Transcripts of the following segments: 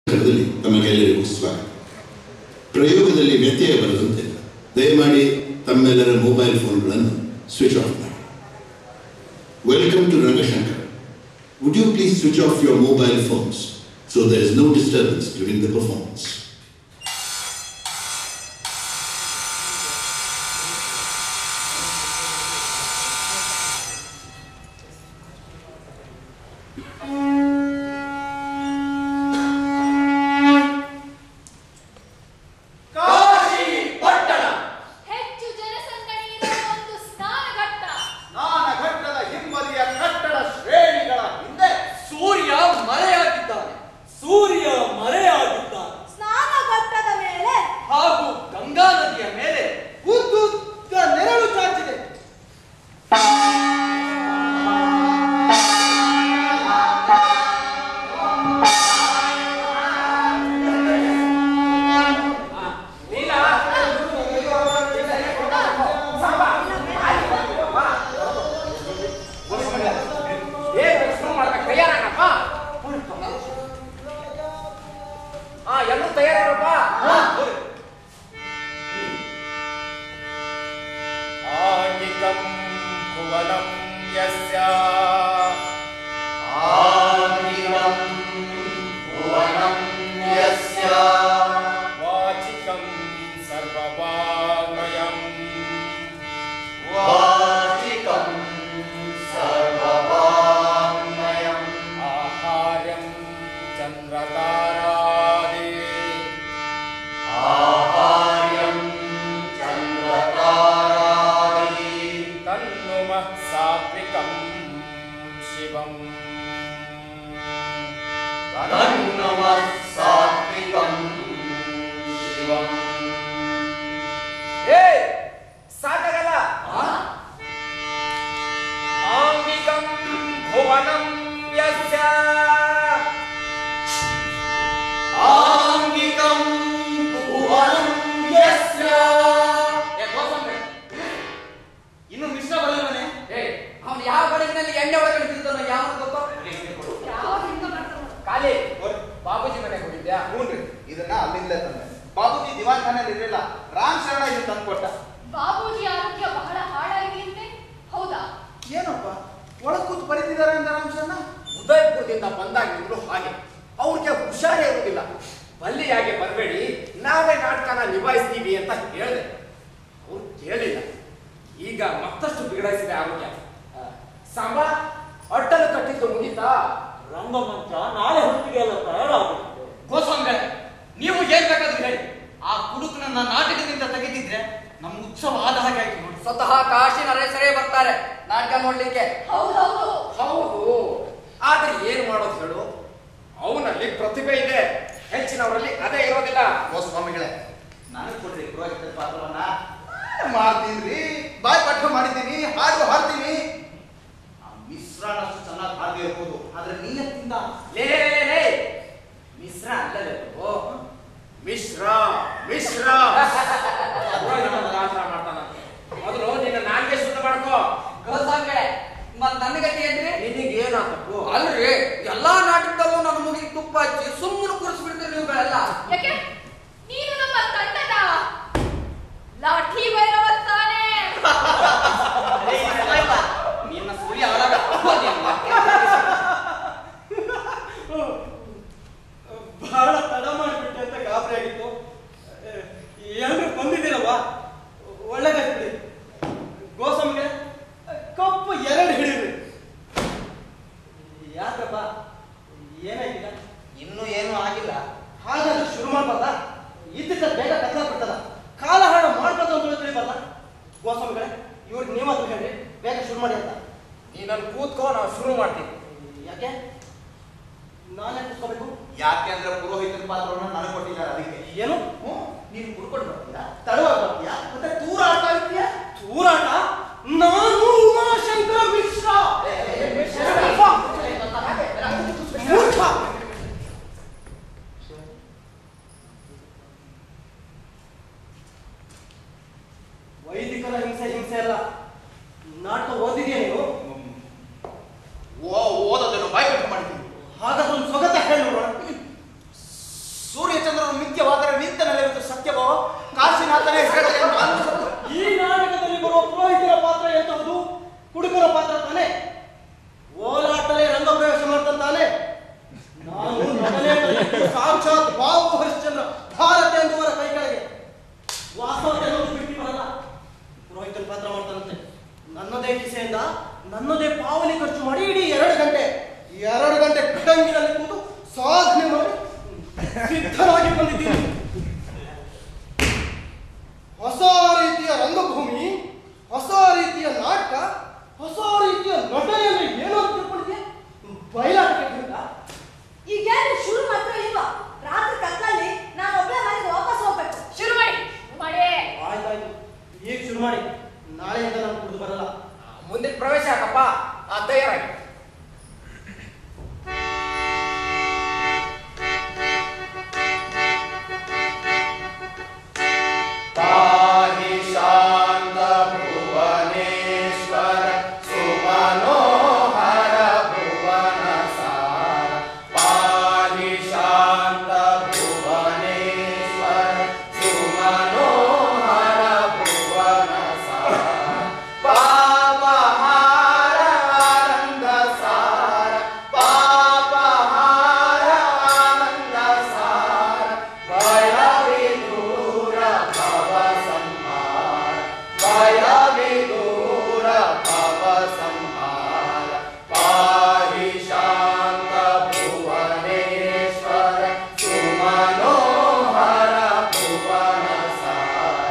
ಕರದಲ್ಲಿ ತಮಗೆಲ್ಲರಿಗೂ ಸ್ವಾಗತ ಪ್ರಯೋಗದಲ್ಲಿ ವ್ಯತ್ಯಯ ಬರದಂತೆ ದಯಮಾಡಿ ತಮ್ಮೆಲ್ಲರ ಮೊಬೈಲ್ ಫೋನ್ಗಳನ್ನು ಸ್ವಿಚ್ ಆಫ್ ಮಾಡಿ welcome to Rangashankar would you please switch off your mobile phones so there is no disturbance during the performance Kashi ಪಟ್ಟಣ ಹೆಚ್ಚು ಜನಸಂದಣಿ ಇರುವ ಒಂದು ಸ್ನಾನಘಟ್ಟ ಸ್ನಾನಘಟ್ಟದ ಹಿಂಬದಿಯ ಕಟ್ಟಡ ಶ್ರೇಣಿಗಳ ಹಿಂದೆ ಸೂರ್ಯ ಮರೆಯಾಗಿದ್ದಾನೆ ಸೂರ್ಯ ಮರೆಯಾಗಿದ್ದಾನೆ ಸ್ನಾನಘಟ್ಟದ ಮೇಲೆ ಹಾಗೂ ಗಂಗಾ ನದಿಯ ಮೇಲೆ ಉದ್ದುದ್ದ ನೆರಳು ಚಾಚಿದೆ ಎಲ್ಲರೂ ತಯಾರಪ್ಪ आङ्गिकं भुवनं यस्य ಆಂಗಿಕಂ ಭುವನಂ ಯಸ್ಯ वाचिकं सर्ववाङ्मयम् ವಾಚಿಕಂ ಸರ್ವವಾङ्ಮಯಂ आहार्यं चन्द्रतारादि ಆಹಾರ್ಯಂ ಚಂದ್ರತಾರಾದಿ तन्नुमः सात्विकं शिवम् ತನ್ನಮಃ ಸಾತ್ವಿಕಂ ಶಿವಂ ಏ ಸಾಕಾಗಲ್ಲ ಆಂಗಿಕಂ ಭುವನಂ ಯಸ್ಯ ಆಂಗಿಕಂ ಭುವನಂ ಯಸ್ಯ ಏ ಗೋಸಂಬೆ ಇನ್ನು ಮಿಶ್ರ ಬರಲಿಲ್ಲನೆ ಏ ಅವನು ಯಾವ ಬಡಗಿನಲ್ಲಿ ಎಣ್ಣೆ ಒಳಗಡೆ ತಿಂತಾನೋ ಯಾವ ಗೊತ್ತೋ ಯಾವಾಗಿಂದ ಬರ್ತಾನೋ? ಖಾಲಿ ಬಾಬೂಜಿ ಮನೆಗೆ ಹೋಗಿದ್ಯಾ ಹ್ಞೂನ್ರಿ ಇದನ್ನ ಅಲ್ಲಿಂದಲೇ ತಂದೆ ಬಾಬುಜಿ ದಿವಾನ್ ಖಾನಲ್ಲಿ ಇರಲಿಲ್ಲ ರಾಮ್ ಶರಣ ಇಲ್ಲಿ ತಂದ್ಕೊಟ್ಟ ಬಾಬೂಜಿ ಆರೋಗ್ಯ ಬಹಳ ಹಾಳಾಗಿದೆಯಂತೆ ಹೌದಾ ಏನಪ್ಪ ಒಳಗ್ ಕೂತ್ ಬರೀತಿದಾರೆ ಅಂತ ರಾಮ್ ಶರಣ ಉದಯಪುರದಿಂದ ಬಂದಾಗಿದ್ರು ಹಾಗೆ ಅವ್ರಿಗೆ ಹುಷಾರೇ ಇರುವುದಿಲ್ಲ ಬಲ್ಲಿಯಾಗೆ ಬರಬೇಡಿ ನಾವೇ ನಾಟಕನ ನಿಭಾಯಿಸ್ತೀವಿ ಅಂತ ಹೇಳಿದೆ ಅವ್ರು ಕೇಳಿಲ್ಲ ಈಗ ಮತ್ತಷ್ಟು ಬಿಗಡಾಯಿಸಿದೆ ಆರೋಗ್ಯ ಆ, ಸಾಂಬ ಅಟ್ಟಲು ಕಟ್ಟಿದ್ದು ಮುಗಿತಾ ರಂಗಮಂತ್ರ ನಾಳೆ ಹೊತ್ತಿಗೆ ಎಲ್ಲ ತಯಾರಾಗುತ್ತೆ ಗೋಸ್ವಾಮಿಗಳೇ ನೀವು ಏನ್ ಬೇಕಾದ್ರೂ ಹೇಳಿ ಆ ಕುಡುಕನನ್ನ ನಾಟಕದಿಂದ ತೆಗೆದಿದ್ರೆ ನಮ್ಮ ಉತ್ಸವ ಆದ ಹಾಗೆ ಆಯ್ತು ನೋಡಿ ಸ್ವತಃ ಕಾಶಿ ನರೇಶರೇ ಬರ್ತಾರೆ ನಾಟಕ ನೋಡ್ಲಿಕ್ಕೆ ಹೌದೌದು ಹೌದು ಆದ್ರೆ ಏನ್ ಮಾಡೋದು ಹೇಳು ಅವನಲ್ಲಿ ಪ್ರತಿಭೆ ಇದೆ ಹೆಚ್ಚಿನವರಲ್ಲಿ ಅದೇ ಇರೋದಿಲ್ಲ ಓ ಸ್ವಾಮಿಗಳೇ ನನಗೆ ಕೊಡ್ರಿ ಪುರೋಹಿತರ ಪಾತ್ರವನ್ನ ನಾನೇ ಮಾಡ್ತೀನಿ ಬಾಯ್ ಪಾಠ ಮಾಡಿದ್ದೀನಿ ಹಾಡು ಹಾಡ್ತೀನಿ ಆ ಮಿಶ್ರಣ ಅಷ್ಟು ಚೆನ್ನಾಗಿ ಹಾಡದೇ ಇರ್ಬೋದು ಆದ್ರೆ ನೀಯತ್ತಿಂದ ಲೇ ಲೇ, ಲೇ, ಲೇ. ಮಿಶ್ರ ಅಲ್ಲದೆ ಓ ಮಿಶ್ರ ಮಿಶ್ರ ಆತರ ಮಾಡ್ತಾನಂತೆ ಮೊದಲು ನಿನ್ನ ನಾಲ್ಗೆ ಶುದ್ಧ ಮಾಡ್ಕೋ ಗೋಸಾಂಗಳೇ ಮತ್ ನನಗತಿ ಅಂದ್ರೆ ನಿನಗೆ ಏನಾಗಬೇಕು ಅಲ್ರಿ ಎಲ್ಲಾ ನಾಟಕದಲ್ಲೂ ನನ್ನ ಮುಗಿಗೆ ತುಪ್ಪ ಹಚ್ಚಿ ಸುಮ್ಮನೆ ಕೂರಿಸ್ಬಿಡ್ತೀರಿ ನೀವುಗಳೆಲ್ಲ ಯಾಕೆ ನೀನು ನಮ್ಮ ತಂಡದ ಲಾಠಿ ಭೈರವ ತಾನೇ ನಿನ್ನ ಸುಳಿ ಆದಾಗ ಬಹಳ ತಡ ಮಾಡಿಬಿಟ್ಟೆ ಅಂತ ಗಾಬರಿ ಆಗಿತ್ತು ಎಲ್ಲರೂ ಬಂದಿದ್ದೀರಲ್ವಾ ಒಳ್ಳೆದಾಯ್ತು ಬಿಡಿ ಗೋಸಮ್ಗೆ ಕಪ್ಪು ಎರಡು ಹಿಡೀರಿ ಯಾಕಪ್ಪ ಏನಾಗಿಲ್ಲ ಇನ್ನೂ ಏನೂ ಆಗಿಲ್ಲ ಹಾಗಾದ್ರೆ ಶುರು ಮಾಡ್ಬಾರ್ದ ಇದ್ದಿದ್ದ ಬೇಗ ಕತ್ಲ ಬಿಡ್ತದ ಕಾಲ ಹಾಡ ಮಾಡ್ಬೋದು ಅಂತ ತಿಳಿಬಾರ್ದ ಗೋಸ್ವಾಮಿಗಳೇ ಇವ್ರಿಗೆ ನೀವಾದ್ರೂ ಹೇಳಿ ಬೇಗ ಶುರು ಮಾಡಿ ಅಂತ ನೀನನ್ನು ಕೂತ್ಕೋ ನಾವು ಶುರು ಮಾಡ್ತೀವಿ ಯಾಕೆ ನಾನೇ ಕೂತ್ಕೋಬೇಕು ಯಾಕೆ ಅಂದ್ರೆ ಪುರೋಹಿತರ ಪಾತ್ರವನ್ನ ನನಗೆ ಕೊಟ್ಟಿದ್ದಾರೆ ಅದಕ್ಕೆ ಏನು ಹ್ಞೂ ನೀನು ಕುಡ್ಕೊಂಡು ಬರ್ತೀಯಾ ತಡವಾಗಿ ಬರ್ತೀಯಾ ಮತ್ತೆ ದೂರ ಆಡ್ತಾ ಇರ್ತೀಯಾ ತೂರಾಟ ನಾನು ಉಮಾಶಂಕರ ಮಿಶ್ರ ಮೂರ್ಖ. ವೈದಿಕರ ಹಿಂಸೆ ಹಿಂಸೆ ಅಲ್ಲ ನಾಟಕ ಓದಿದ್ಯಾ ನೀನು ಓ ಓದೋದೇನು ಬಾಯ್ ಕಟ್ಟು ಮಾಡಿದ್ದೀನಿ ಹಾಗಾದ್ರೆ ಒಂದು ಸ್ವಗತ ಹೇಳಿ ನೋಡೋಣ ಸತ್ಯವೋ ಕಾಶಿನಾಥನೇ ಹೇಳಲಿ ಅಂತ ಅನ್ಸುತ್ತೆ. ಈ ನಾಟಕದಲ್ಲಿ ಬರುವ ಪುರೋಹಿತರ ಪಾತ್ರ ಎಂತಹುದು ಕುಡುಕರ ಪಾತ್ರ ತಾನೆ ಓಲಾಟಲೇ ರಂಗಪ್ರವೇಶ ಮಾಡ್ತಾನೆ ನಾನು ನಟನೆ ಕಲಿತು ಸಾಕ್ಷಾತ್ ಬಾಬು ಹರಿಶ್ಚಂದ್ರ ಭಾರತ ಎಂಬುವರ ಕೈ ಕೆಳಗೆ ವಾಸ್ತವತೆ ನೋಡಿ ಬಿಟ್ಟು ಬರಲ್ಲ ಪುರೋಹಿತನ ಪಾತ್ರ ಮಾಡ್ತಾನಂತೆ ನನ್ನದೇ ಕಿಸೆಯಿಂದ ನನ್ನದೇ ಪಾವನಿ ಖರ್ಚು ಮಾಡಿ ಇಡೀ ಎರಡು ಗಂಟೆ ಎರಡು ಗಂಟೆ ಕಡಂಗಿನಲ್ಲಿ ಕೂತು ಸಾಧನೆ ಮಾಡಿ ಸಿದ್ಧರಾಗಿ ಬಂದಿದ್ದೀನಿ ಹೊಸ ರೀತಿಯ ರಂಗಭೂಮಿ ಹೊಸ ರೀತಿಯ ನಾಟಕ ಹೊಸ ರೀತಿಯ ನಟನೆ ಅಂದ್ರೆ ಏನು ಅಂತ ತಿಳ್ಕೊಂಡಿದ್ಯಾ ಬಯಲಾಟಕ್ಕೆ ಬಂದ ಈಗೇನು ಶುರು ಮಾತ್ರ ಇಲ್ವಾ ರಾತ್ರಿ ಕತ್ಲಲ್ಲಿ ನಾನು ಒಬ್ಬಳೆ ಮನೆಗೆ ವಾಪಸ್ ಹೋಗ್ಬೇಕು ಶುರು ಮಾಡಿ ಮಾಡಿ ಆಯ್ತಾಯ್ತು ಈಗ ಶುರು ಮಾಡಿ ನಾಳೆಯಿಂದ ನಾನು ಕುಡಿದು ಬರಲ್ಲ ಮುಂದಿನ ಪ್ರವೇಶ ಹಾಕಪ್ಪ ಆ ತಯಾರಾಗಿ पाहि शान्तभुवनेश्वर सुमनोहर भुवनसार पाहि शान्तभुवनेश्वर सुमनोहर भुवनसार पापहार आनन्दसार पापहार आनन्दसार भयविदूर भव संहार भयविदूर भव संहार पाहि शान्त भुवनेश्वर सुमनोहर भुवनसार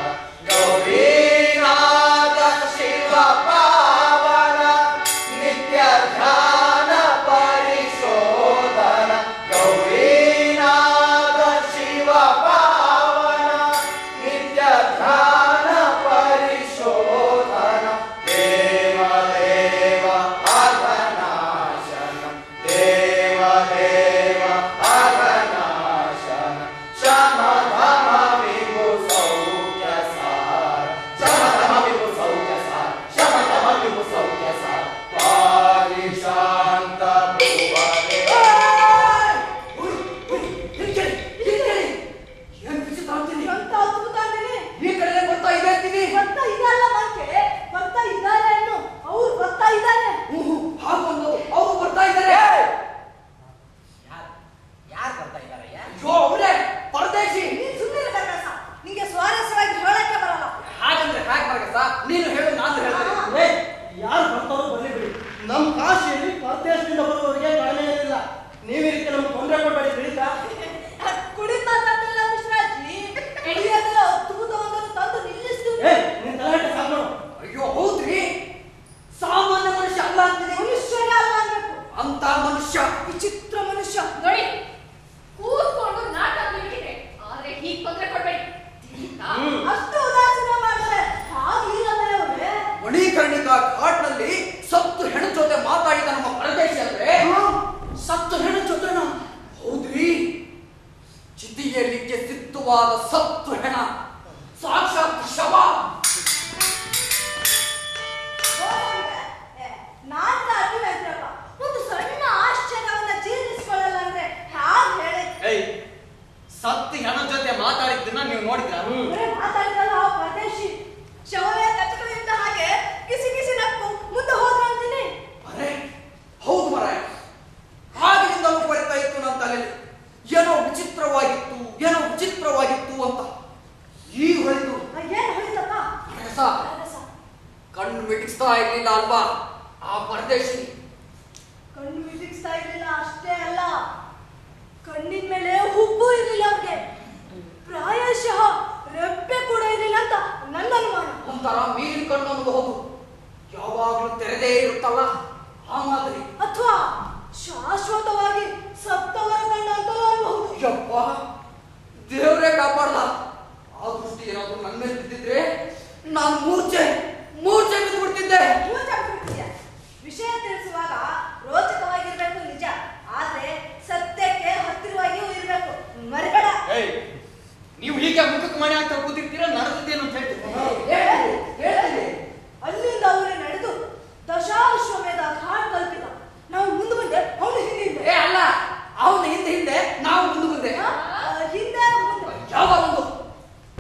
गौरीनाथ शिव पावन नित्य ध्यान परिशोधन गौरीनाथ शिव पावन नित्य ध्यान परिशोधन देव देव अघनाशन देव देव अघनाशन शम धम विभु सौख्य सार शम धम विभु सौख्य सार शम धम विभु सौख्य सार पारि शान्त भुवने ಏನ್ ವಿಚಿತ್ರ ಅಂತೀನಿ ಎಂತ ಅದ್ಭುತ ಅಂತೀನಿ ಈ ಕಡೆ ಬರ್ತಾ ಇದೆ ಅಂತೀನಿ ಬರ್ತಾ ಇದಲ್ಲ ಮಂಕೆ ಬರ್ತಾ ಇದ್ದಾರೆ ಅನ್ನು ಅವ್ರು ಬರ್ತಾ ಇದ್ದಾರೆ ಹ್ಞೂ ಹಾಗೊಂದು ಅವರು ಬರ್ತಾ ಇದ್ದಾರೆ ಯಾರು ಬರ್ತಾ ಇದ್ದಾರಯ್ಯ ಅಯ್ಯೋ ಅವರೇ ಪರದೇಶಿ ನೀನ್ ಸುಮ್ಮನೆ ಕರ್ಕಸ ನಿಂಗೆ ಸ್ವಾರಸ್ಯವಾಗಿ ಹೇಳಕ್ಕೆ ಬರಲ್ಲ ಹಾಗಂದ್ರೆ ಹಾಗೆ ಬರ್ಗಸ ನೀನು ಹೇಳು ನಾನು ಹೇಳ್ತೇನೆ ಏ ಯಾರು ಬರ್ತಾರೋ ಬರ್ಲಿ ಬಿಡಿ ನಮ್ಮ ಕಾಶಿಯಲ್ಲಿ ಪರದೇಶದಿಂದ ಬರುವವರಿಗೆ ಕಾರಣ ಏನಿಲ್ಲ ನೀವು ಈ ರೀತಿ ನಮ್ಗೆ ತೊಂದರೆ ಕೊಡಬೇಡಿ ತಿಳಿತಾ ಕುಡಿದ ಮಾತಾಡ್ತಿಲ್ಲ ಮಿಶ್ರಾಜಿ ಕುಡಿಯೋದೆಲ್ಲ ಅದ್ಭುತವಾದದ್ದು ತಂದು ನಿಲ್ಲಿಸ್ತೀನಿ ಏ ನಿನ್ ತಲಾಟೆ ಸಾಕು ನೋಡು. ಅಯ್ಯೋ ಹೌದ್ರಿ ಸಾಮಾನ್ಯ ಮನುಷ್ಯ ಅಲ್ಲ ಅಂತೀನಿ ಮನುಷ್ಯರೇ ಅಲ್ಲ ಅನ್ಬೇಕು ಅಂತ ಮನುಷ್ಯ ವಿಚಿತ್ರ ಮನುಷ್ಯ ನೋಡಿ ಕೂತ್ಕೊಂಡು ನಾಟಕ ಬಿಟ್ಟಿದೆ ಆದ್ರೆ ಹೀಗ್ ತೊಂದ್ರೆ ಕೊಡ್ಬೇಡಿ ತಿಳಿತಾ ಅಷ್ಟು ಉದಾಸೀನ ಮಾಡಿದ್ರೆ ಹಾಗಿಲ್ಲ ಅವರೇ ಮಣಿಕರ್ಣಿಕಾ ಘಾಟ್ನಲ್ಲಿ ಸತ್ತು ಹೆಣ ಜೊತೆ ಮಾತಾಡಿದ ನಮ್ಮ ಪರದೇಶಿ ಅಂದ್ರೆ ಸತ್ತು ಹೆಣ ಜೊತೆನ ಹೌದ್ರಿ ಚಿತಿಯಲಿಕ್ಕೆ ಸಿದ್ಧವಾದ ಸತ್ತು ಹೆಣ ಸಾಕ್ಷಾತ್ ಶವ ನಾಟಕ ಅಭಿನಯಿಸ್ರಪ್ಪ ಒಂದು ಸಣ್ಣ ಆಶ್ಚರ್ಯವನ್ನ ಜೀರ್ಣಿಸ್ಕೊಳ್ಳಲ್ಲ ಅಂದ್ರೆ ಹ್ಯಾಗ್ ಹೇಳಿ ಏಯ್ ಸತ್ತಿ ಹೆಣ ಜೊತೆ ಮಾತಾಡಿದ್ದನ್ನ ನೀವು ನೋಡಿದ್ರ ಬರೇ ಮಾತಾಡಿದ್ರಲ್ಲ ಆ ಪರದೇಶಿ ಶವವೇ ಕಚ್ಚಗಳಿದ್ದ ಹಾಗೆ ಕಿಸಿ ಕಿಸಿ ನಕ್ಕು ಮುಂದೆ ಹೋದ್ರ ಅಂತೀನಿ ಅರೆ ಹೌದು ಮರಾಯ ಆಗಿನಿಂದಲೂ ಬರಿತಾ ಇತ್ತು ನನ್ನ ತಲೆಯಲ್ಲಿ ಏನೋ ವಿಚಿತ್ರವಾಗಿತ್ತು ಏನೋ ವಿಚಿತ್ರವಾಗಿತ್ತು ಅಂತ ಈಗ ಹೊಳಿತು ಆ, ಏನ್ ಹೊಳಿತಪ್ಪ ರಸ ಕಣ್ಣು ಮಿಟಿಸ್ತಾ ಇರ್ಲಿಲ್ಲ ಅಲ್ವಾ ಆ ಪರದೇಶಿ ಕಣ್ಣು ಮಿಟಿಕ್ಸ್ತಾ ಇರ್ಲಿಲ್ಲ ಅಷ್ಟೇ ಅಲ್ಲ ಕಣ್ಣಿನ ಮೇಲೆ ಹುಬ್ಬು ಇರ್ಲಿಲ್ಲ ಅವ್ರಿಗೆ ಪ್ರಾಯಶಃ ರೆಪ್ಪೆ ಕೂಡ ಇರ್ಲಿಲ್ಲ ಅಂತ ನನ್ನ ಅನುಮಾನ ಒಂಥರ ಮೀನ್ ಕಣ್ಣು ಅನ್ನಬಹುದು ಯಾವಾಗ್ಲೂ ತೆರೆದೇ ಇರುತ್ತಲ್ಲ ಆ ಮಾದರಿ ಅಥವಾ ಶಾಶ್ವತವಾಗಿ ಸತ್ತವರ ಕಣ್ಣು ಅಂತಲೂ ಅನ್ಬಹುದು ಯಪ್ಪ ದೇವರೇ ಕಾಪಾಡ್ದ ಆ ದೃಷ್ಟಿ ಏನಾದ್ರು ನನ್ನ ಮೇಲೆ ಬಿದ್ದಿದ್ರೆ ನಾನು ಮೂರ್ಛೆ ಮೂರ್ಛೆ ಬಿದ್ದು ಬಿಡ್ತಿದ್ದೆ ಮೂರ್ಛೆ ಬಿಟ್ಬಿಡ್ತೀಯ. ವಿಷಯ ತಿಳಿಸುವಾಗ ರೋಚಕವಾಗಿರ್ಬೇಕು ನಿಜ ಆದ್ರೆ ಸತ್ಯಕ್ಕೆ ಹತ್ತಿರವಾಗಿಯೂ ಇರ್ಬೇಕು ಮರಿಬೇಡ ಏಯ್ ನೀವು ಹೀಗೆ ಮುಖಕ್ಕೆ ಮಣೆ ಅಂತ ಕೂತಿರ್ತೀರಾ ನಡೆದದ್ದೇನು ಅಂತ ಹೇಳ್ತೀನಿ ಹೇಳ್ತೀನಿ, ಹೇಳ್ತೀನಿ. ಅಲ್ಲಿಂದ ಅವರೇ ನಡೆದು ದಶಾಶ್ವಮೇಧ ಘಾಟ್ ತಲುಪಿದ ನಾವು ಮುಂದೆ ಮುಂದೆ ಅವನು ಹಿಂದೆ ಹಿಂದೆ ಏ ಅಲ್ಲ ಅವನ ಹಿಂದೆ ಹಿಂದೆ ನಾವು ಮುಂದೆ ಮುಂದೆ ಆ, ಹಿಂದೆ ಮುಂದೆ ಯಾವ ಒಂದು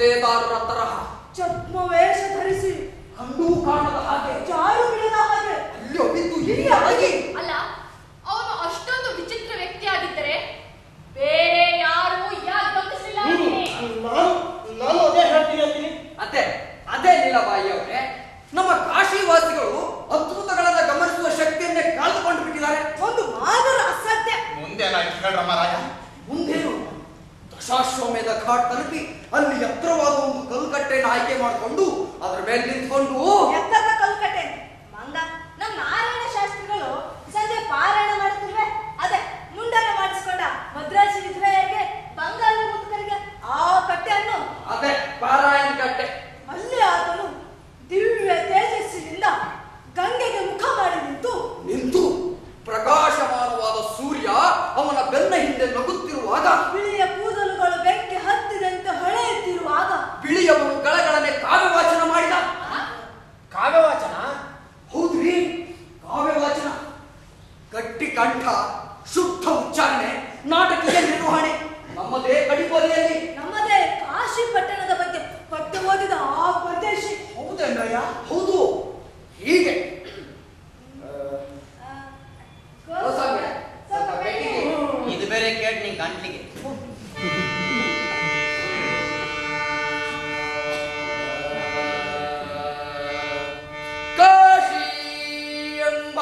ಪತ್ತೇದಾರರ ತರಹ ಛದ್ಮ ವೇಷ ಧರಿಸಿ ಕಂಡೂ ಕಾಣದ ಹಾಗೆ ಜಾರು ಬಿಡದ ಹಾಗೆ ಅಲ್ಲೋ ಬಿದ್ದು ಹಿರಿಯಾಗಿ ಅಲ್ಲ ಅವನು ಅಷ್ಟೊಂದು ವಿಚಿತ್ರ ವ್ಯಕ್ತಿ ಆಗಿದ್ದರೆ ಬೇರೆ ಯಾರು ಯಾಕೆ ಗಮನಿಸಲಿಲ್ಲ ಅಂತೀನಿ? ನಾನು ನಾನು ಅದೇ ಹೇಳ್ತೀನಿ ಅಂತೀನಿ ಅದೇ ಅದೇ ಲೀಲಾಬಾಯಿ ಅವರೇ ನಮ್ಮ ಕಾಶಿವಾಸಿಗಳು ಅದ್ಭುತಗಳನ್ನ ಗಮನಿಸುವ ಶಕ್ತಿಯನ್ನೇ ಕಳೆದುಕೊಂಡು ಬಿಟ್ಟಿದ್ದಾರೆ ಒಂದು ಮಾದರ ಅಸಾಧ್ಯ ಮುಂದೇನಾಯ್ತು ಹೇಳ್ರಮ್ಮ ರಾಯ ಮುಂದೇನು ದಶಾಶ್ವಮೇಧ ಘಾಟ್ ತಲುಪಿ ಅಲ್ಲಿ ಎತ್ತರವಾದ ಒಂದು ಕಲ್ಕಟ್ಟೆಯನ್ನು ಆಯ್ಕೆ ಮಾಡಿಕೊಂಡು ಅದರ ಮೇಲೆ ನಿಂತ್ಕೊಂಡು ಎತ್ತರದ ಕಲ್ಕಟ್ಟೆ ಮಂಗ ನಮ್ಮ ನಾರಾಯಣ ಶಾಸ್ತ್ರಿಗಳು ಸಂಜೆ ಪಾರಾಯಣ ಮಾಡುತ್ತಿರುವೆ ಅದೇ ಮುಂಡನ ಮಾಡಿಸ್ಕೊಂಡ ಮದ್ರಾಸಿ ವಿಧವೆಯರಿಗೆ ಬಂಗಾಳ ಮುದುಕರಿಗೆ ಆ ಕಟ್ಟೆಯನ್ನು ಅದೇ ಪಾರಾಯಣ ಕಟ್ಟೆ ಅಲ್ಲಿ ಆತನು ದಿವ್ಯ ತೇಜಸ್ಸಿನಿಂದ ಗಂಗೆಗೆ ಮುಖ ಮಾಡಿ ನಿಂತು ನಿಂತು ಪ್ರಕಾಶಮಾನವಾದ ಸೂರ್ಯ ಅವನ ಬೆನ್ನ ಹಿಂದೆ ನಗುತ್ತಿರುವಾಗ ಬಿಳಿಯ ಕೂದಲುಗಳು ಬೆಂಕಿ ಹತ್ತಿದಂತೆ ಹೊಳೆಯುತ್ತಿರುವಾಗ ಬಿಳಿಯವನು ಗಳಗಳನೆ ಕಾವ್ಯವಾಚನ ಮಾಡಿದ ಕಾವ್ಯವಾಚನ ಹೌದ್ರಿ ಕಾವ್ಯವಾಚನ ಗಟ್ಟಿ ಕಂಠ ಶುದ್ಧ ಉಚ್ಚಾರಣೆ ನಾಟಕೀಯ ನಿರ್ವಹಣೆ ನಮ್ಮದೇ ಕಡಿಪೊಲೆಯಲ್ಲಿ ನಮ್ಮದೇ ಕಾಶಿ ಪಟ್ಟಣದ ಬಗ್ಗೆ ಪಟ್ಟು ಓದಿದ ಆ ಪರದೇಶಿ ಹೌದೇನಯ್ಯ ಹೌದು ಹೀಗೆ ಆ, ಗೋಸ್ವಾಮಿ, ಸ್ವಲ್ಪ ಬೆಟ್ಟಿಗೆ. ಇದು ಬೇರೆ ಕೇಳಿ ನಿನ್ ಗಂಟ್ಲಿಗೆ ಕಾಶಿ ಎಂಬ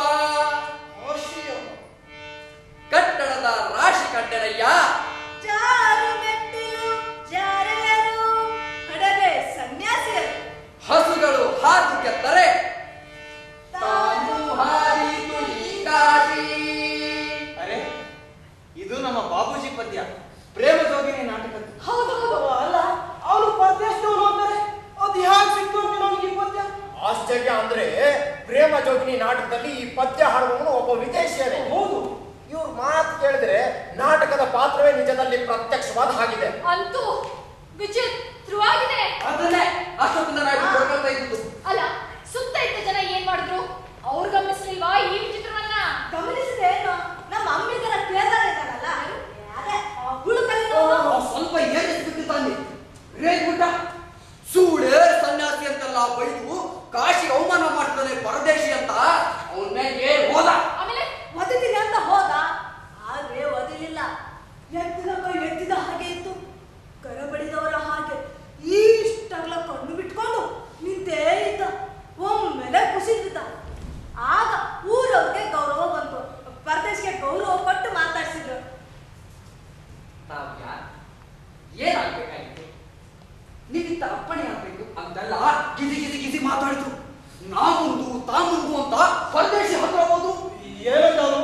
ಕಟ್ಟಡದ ರಾಶಿ ಕಟ್ಟಡಯ್ಯ ಜಾರು ಮೆಟ್ಟಿಲು ಜಾರೆಯರು ಹಡಗೆ ಸನ್ಯಾಸಿಯರು ಹಸುಗಳು ಹಾದು ಗೆದ್ದರೆ ತಾನು ಹಾರಿತು ಈ ಕಾಶಿ ಅರೆ ಇದು ನಮ್ಮ ಬಾಬೂಜಿ ಪದ್ಯ ಪ್ರೇಮ ಜೋಗಿನಿ ನಾಟಕದ್ದು ಹೌದು ಹೌದು ಅಲ್ಲ ಅವನು ಪರದೇಶದವನು ಅಂತಾರೆ ಅದು ಹ್ಯಾಕ್ ಸಿಕ್ತು ಅಂತ ನನಗೆ ಈ ಪದ್ಯ ಆಶ್ಚರ್ಯ ಅಂದ್ರೆ ಪ್ರೇಮ ಜೋಗಿನಿ ನಾಟಕದಲ್ಲಿ ಈ ಪದ್ಯ ಹಾಡುವವನು ಒಬ್ಬ ವಿದೇಶಿಯನೇ ಹೌದು ಇವ್ರ ಮಾತು ಕೇಳಿದ್ರೆ ನಾಟಕದ ಪಾತ್ರವೇ ನಿಜದಲ್ಲಿ ಪ್ರತ್ಯಕ್ಷವಾದ ಹಾಗಿದೆ ಅಂತೂ ವಿಚಿತ್ರವಾಗಿದೆ ಅದನ್ನೇ ಅಷ್ಟೊತ್ತಿಂದ ನಾವು ಕೊಡ್ಕೊಳ್ತಾ ಇದ್ದು ಅಲ್ಲ ಸುತ್ತ ಇದ್ದ ಜನ ಏನ್ ಮಾಡಿದ್ರು ಅವ್ರು ಗಮನಿಸ್ಲಿಲ್ವಾ ಈ ವಿಚಿತ್ರವನ್ನ ಗಮನಿಸಿದೆ ಏನು ನಮ್ಮ ಅಂಬಿಗರ ಕೇದಾರ ಇದ್ದಾನಲ್ಲ ಅದೇ ಆ ಗುಳುಕಲ್ಲಿರೋ ಸ್ವಲ್ಪ ಏರಿಸ್ಬಿಟ್ಟಿದ್ದಾನೆ ರೇಗ್ಬಿಟ್ಟ ಸೂಳೆ ಸನ್ಯಾಸಿ ಅಂತೆಲ್ಲ ಬೈದು ಕಾಶಿ ಅವಮಾನ ಮಾಡ್ತಾನೆ ಪರದೇಶಿ ಅಂತ ಅವನ ಮೇಲೆ ಏನ್ ಹೋದ ಆಮೇಲೆ ಒದಿತೀನಿ ಅಂತ ಹೋದ ಆದ್ರೆ ಒದಿಲಿಲ್ಲ ಎತ್ತಿದ ಕೈ ಎತ್ತಿದ ಹಾಗೆ ಇತ್ತು ಕರಬಡಿದವರ ಹಾಗೆ ಇಷ್ಟಗ್ಲ ಕಣ್ಣು ಬಿಟ್ಕೊಂಡು ನಿಂತೇ ಇದ್ದ ಒಮ್ಮೆಲೆ ಕುಸಿದ್ಬಿದ್ದ ಆಗ ಊರವ್ರಿಗೆ ಗೌರವ ಬಂತು ಪರದೇಶಿಗೆ ಗೌರವ ಕೊಟ್ಟು ಮಾತಾಡ್ಸಿದ್ರು ತಾವ್ ಯಾರ್? ಏನಾಗ್ಬೇಕಾಗಿತ್ತು ನೀವಿತ್ತ ಅಪ್ಪಣೆ ಆಗ್ಬೇಕು ಅಂತೆಲ್ಲ ಗಿಜಿ ಗಿಜಿ ಗಿಜಿ ಮಾತಾಡಿದ್ರು ನಾ ಮುಂದು ತಾ ಮುಂದು ಅಂತ ಪರದೇಶಿ ಹತ್ರ ಹೋದು ಏನಂತ ಅವನು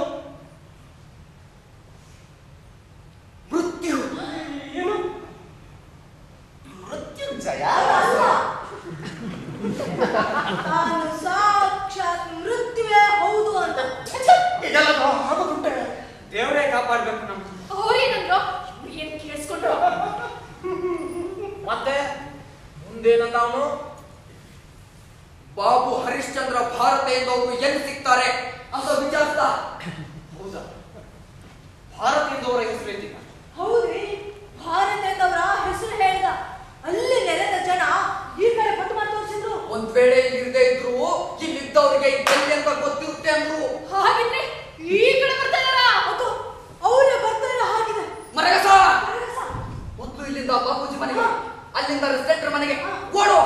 ಮೃತ್ಯು ಏನು ಮೃತ್ಯುಂಜಯ ತಾನು ಸಾಕ್ಷಾತ್ ಮೃತ್ಯುವೇ ಹೌದು ಅಂತ ಇದೆಲ್ಲ ಆಗೋದುಂಟೆ ದೇವರೇ ಕಾಪಾಡ್ಬೇಕು ನಮ್ಮ ಅವ್ರೇನಂದ್ರು ಇವ್ರು ಏನ್ ಕೇಳಿಸ್ಕೊಂಡ್ರು ಮತ್ತೆ ಮುಂದೇನಂದ ಅವನು ಬಾಬು ಹರಿಶ್ಚಂದ್ರ ಭಾರತೆಯಿಂದವರು ಎಲ್ಲಿ ಸಿಗ್ತಾರೆ ಅಂತ ವಿಚಾರಿಸ್ದ ಹೌದಾ ಭಾರತೀಯದವರ ಹೆಸರು ಎತ್ತಿದ್ದ ಹೌದ್ರಿ ಭಾರತದವರ ಹೆಸರು ಹೇಳ್ದ ಅಲ್ಲಿ ನೆರೆದ ಜನ ಈ ಕಡೆ ಪಟ್ಟು ಮಾಡಿ ತೋರಿಸಿದ್ರು ಒಂದ್ ವೇಳೆ ಇಲ್ಲದೆ ಇದ್ರು ಇಲ್ಲಿದ್ದವ್ರಿಗೆ ಎಲ್ಲಿ ಅಂತ ಗೊತ್ತಿರುತ್ತೆ ಅಂದ್ರು ಹಾಗಿದ್ರೆ ಈ ಕಡೆ ಬರ್ತಾ ಇದಾರಾ ಅದು ಅವರೇ ಬರ್ತಾ ಇರೋ ಹಾಗಿದೆ ಮರಗಸ ಕರಗಸ. ಮೊದ್ಲು ಇಲ್ಲಿಂದ ಬಾಬೂಜಿ ಮನೆಗೆ ಅಲ್ಲಿಂದ ರೆಸ್ಟೆಂಟ್ರ ಮನೆಗೆ ಓಡು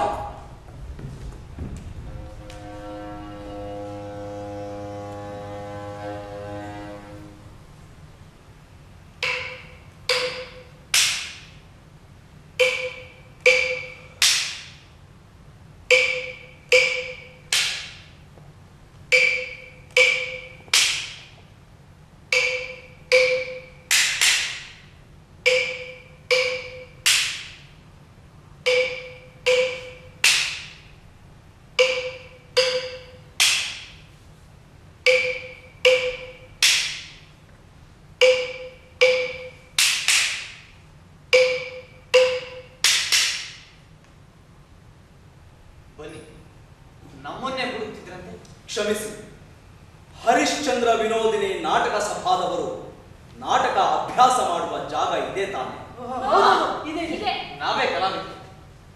ಬನ್ನಿ ನಮ್ಮನ್ನೇ ಹುಡುಕ್ತಿದ್ರಂತೆ ಕ್ಷಮಿಸಿ ಹರಿಶ್ಚಂದ್ರ ವಿನೋದಿನಿ ನಾಟಕ ಸಭಾದವರು ನಾಟಕ ಅಭ್ಯಾಸ ಮಾಡುವ ಜಾಗ ಇದೇ ತಾನೆ ಹೌದು, ಇದೆ ಇದೆ. ಇದೆ ನಾವೇ ಕಲಾವಿದರು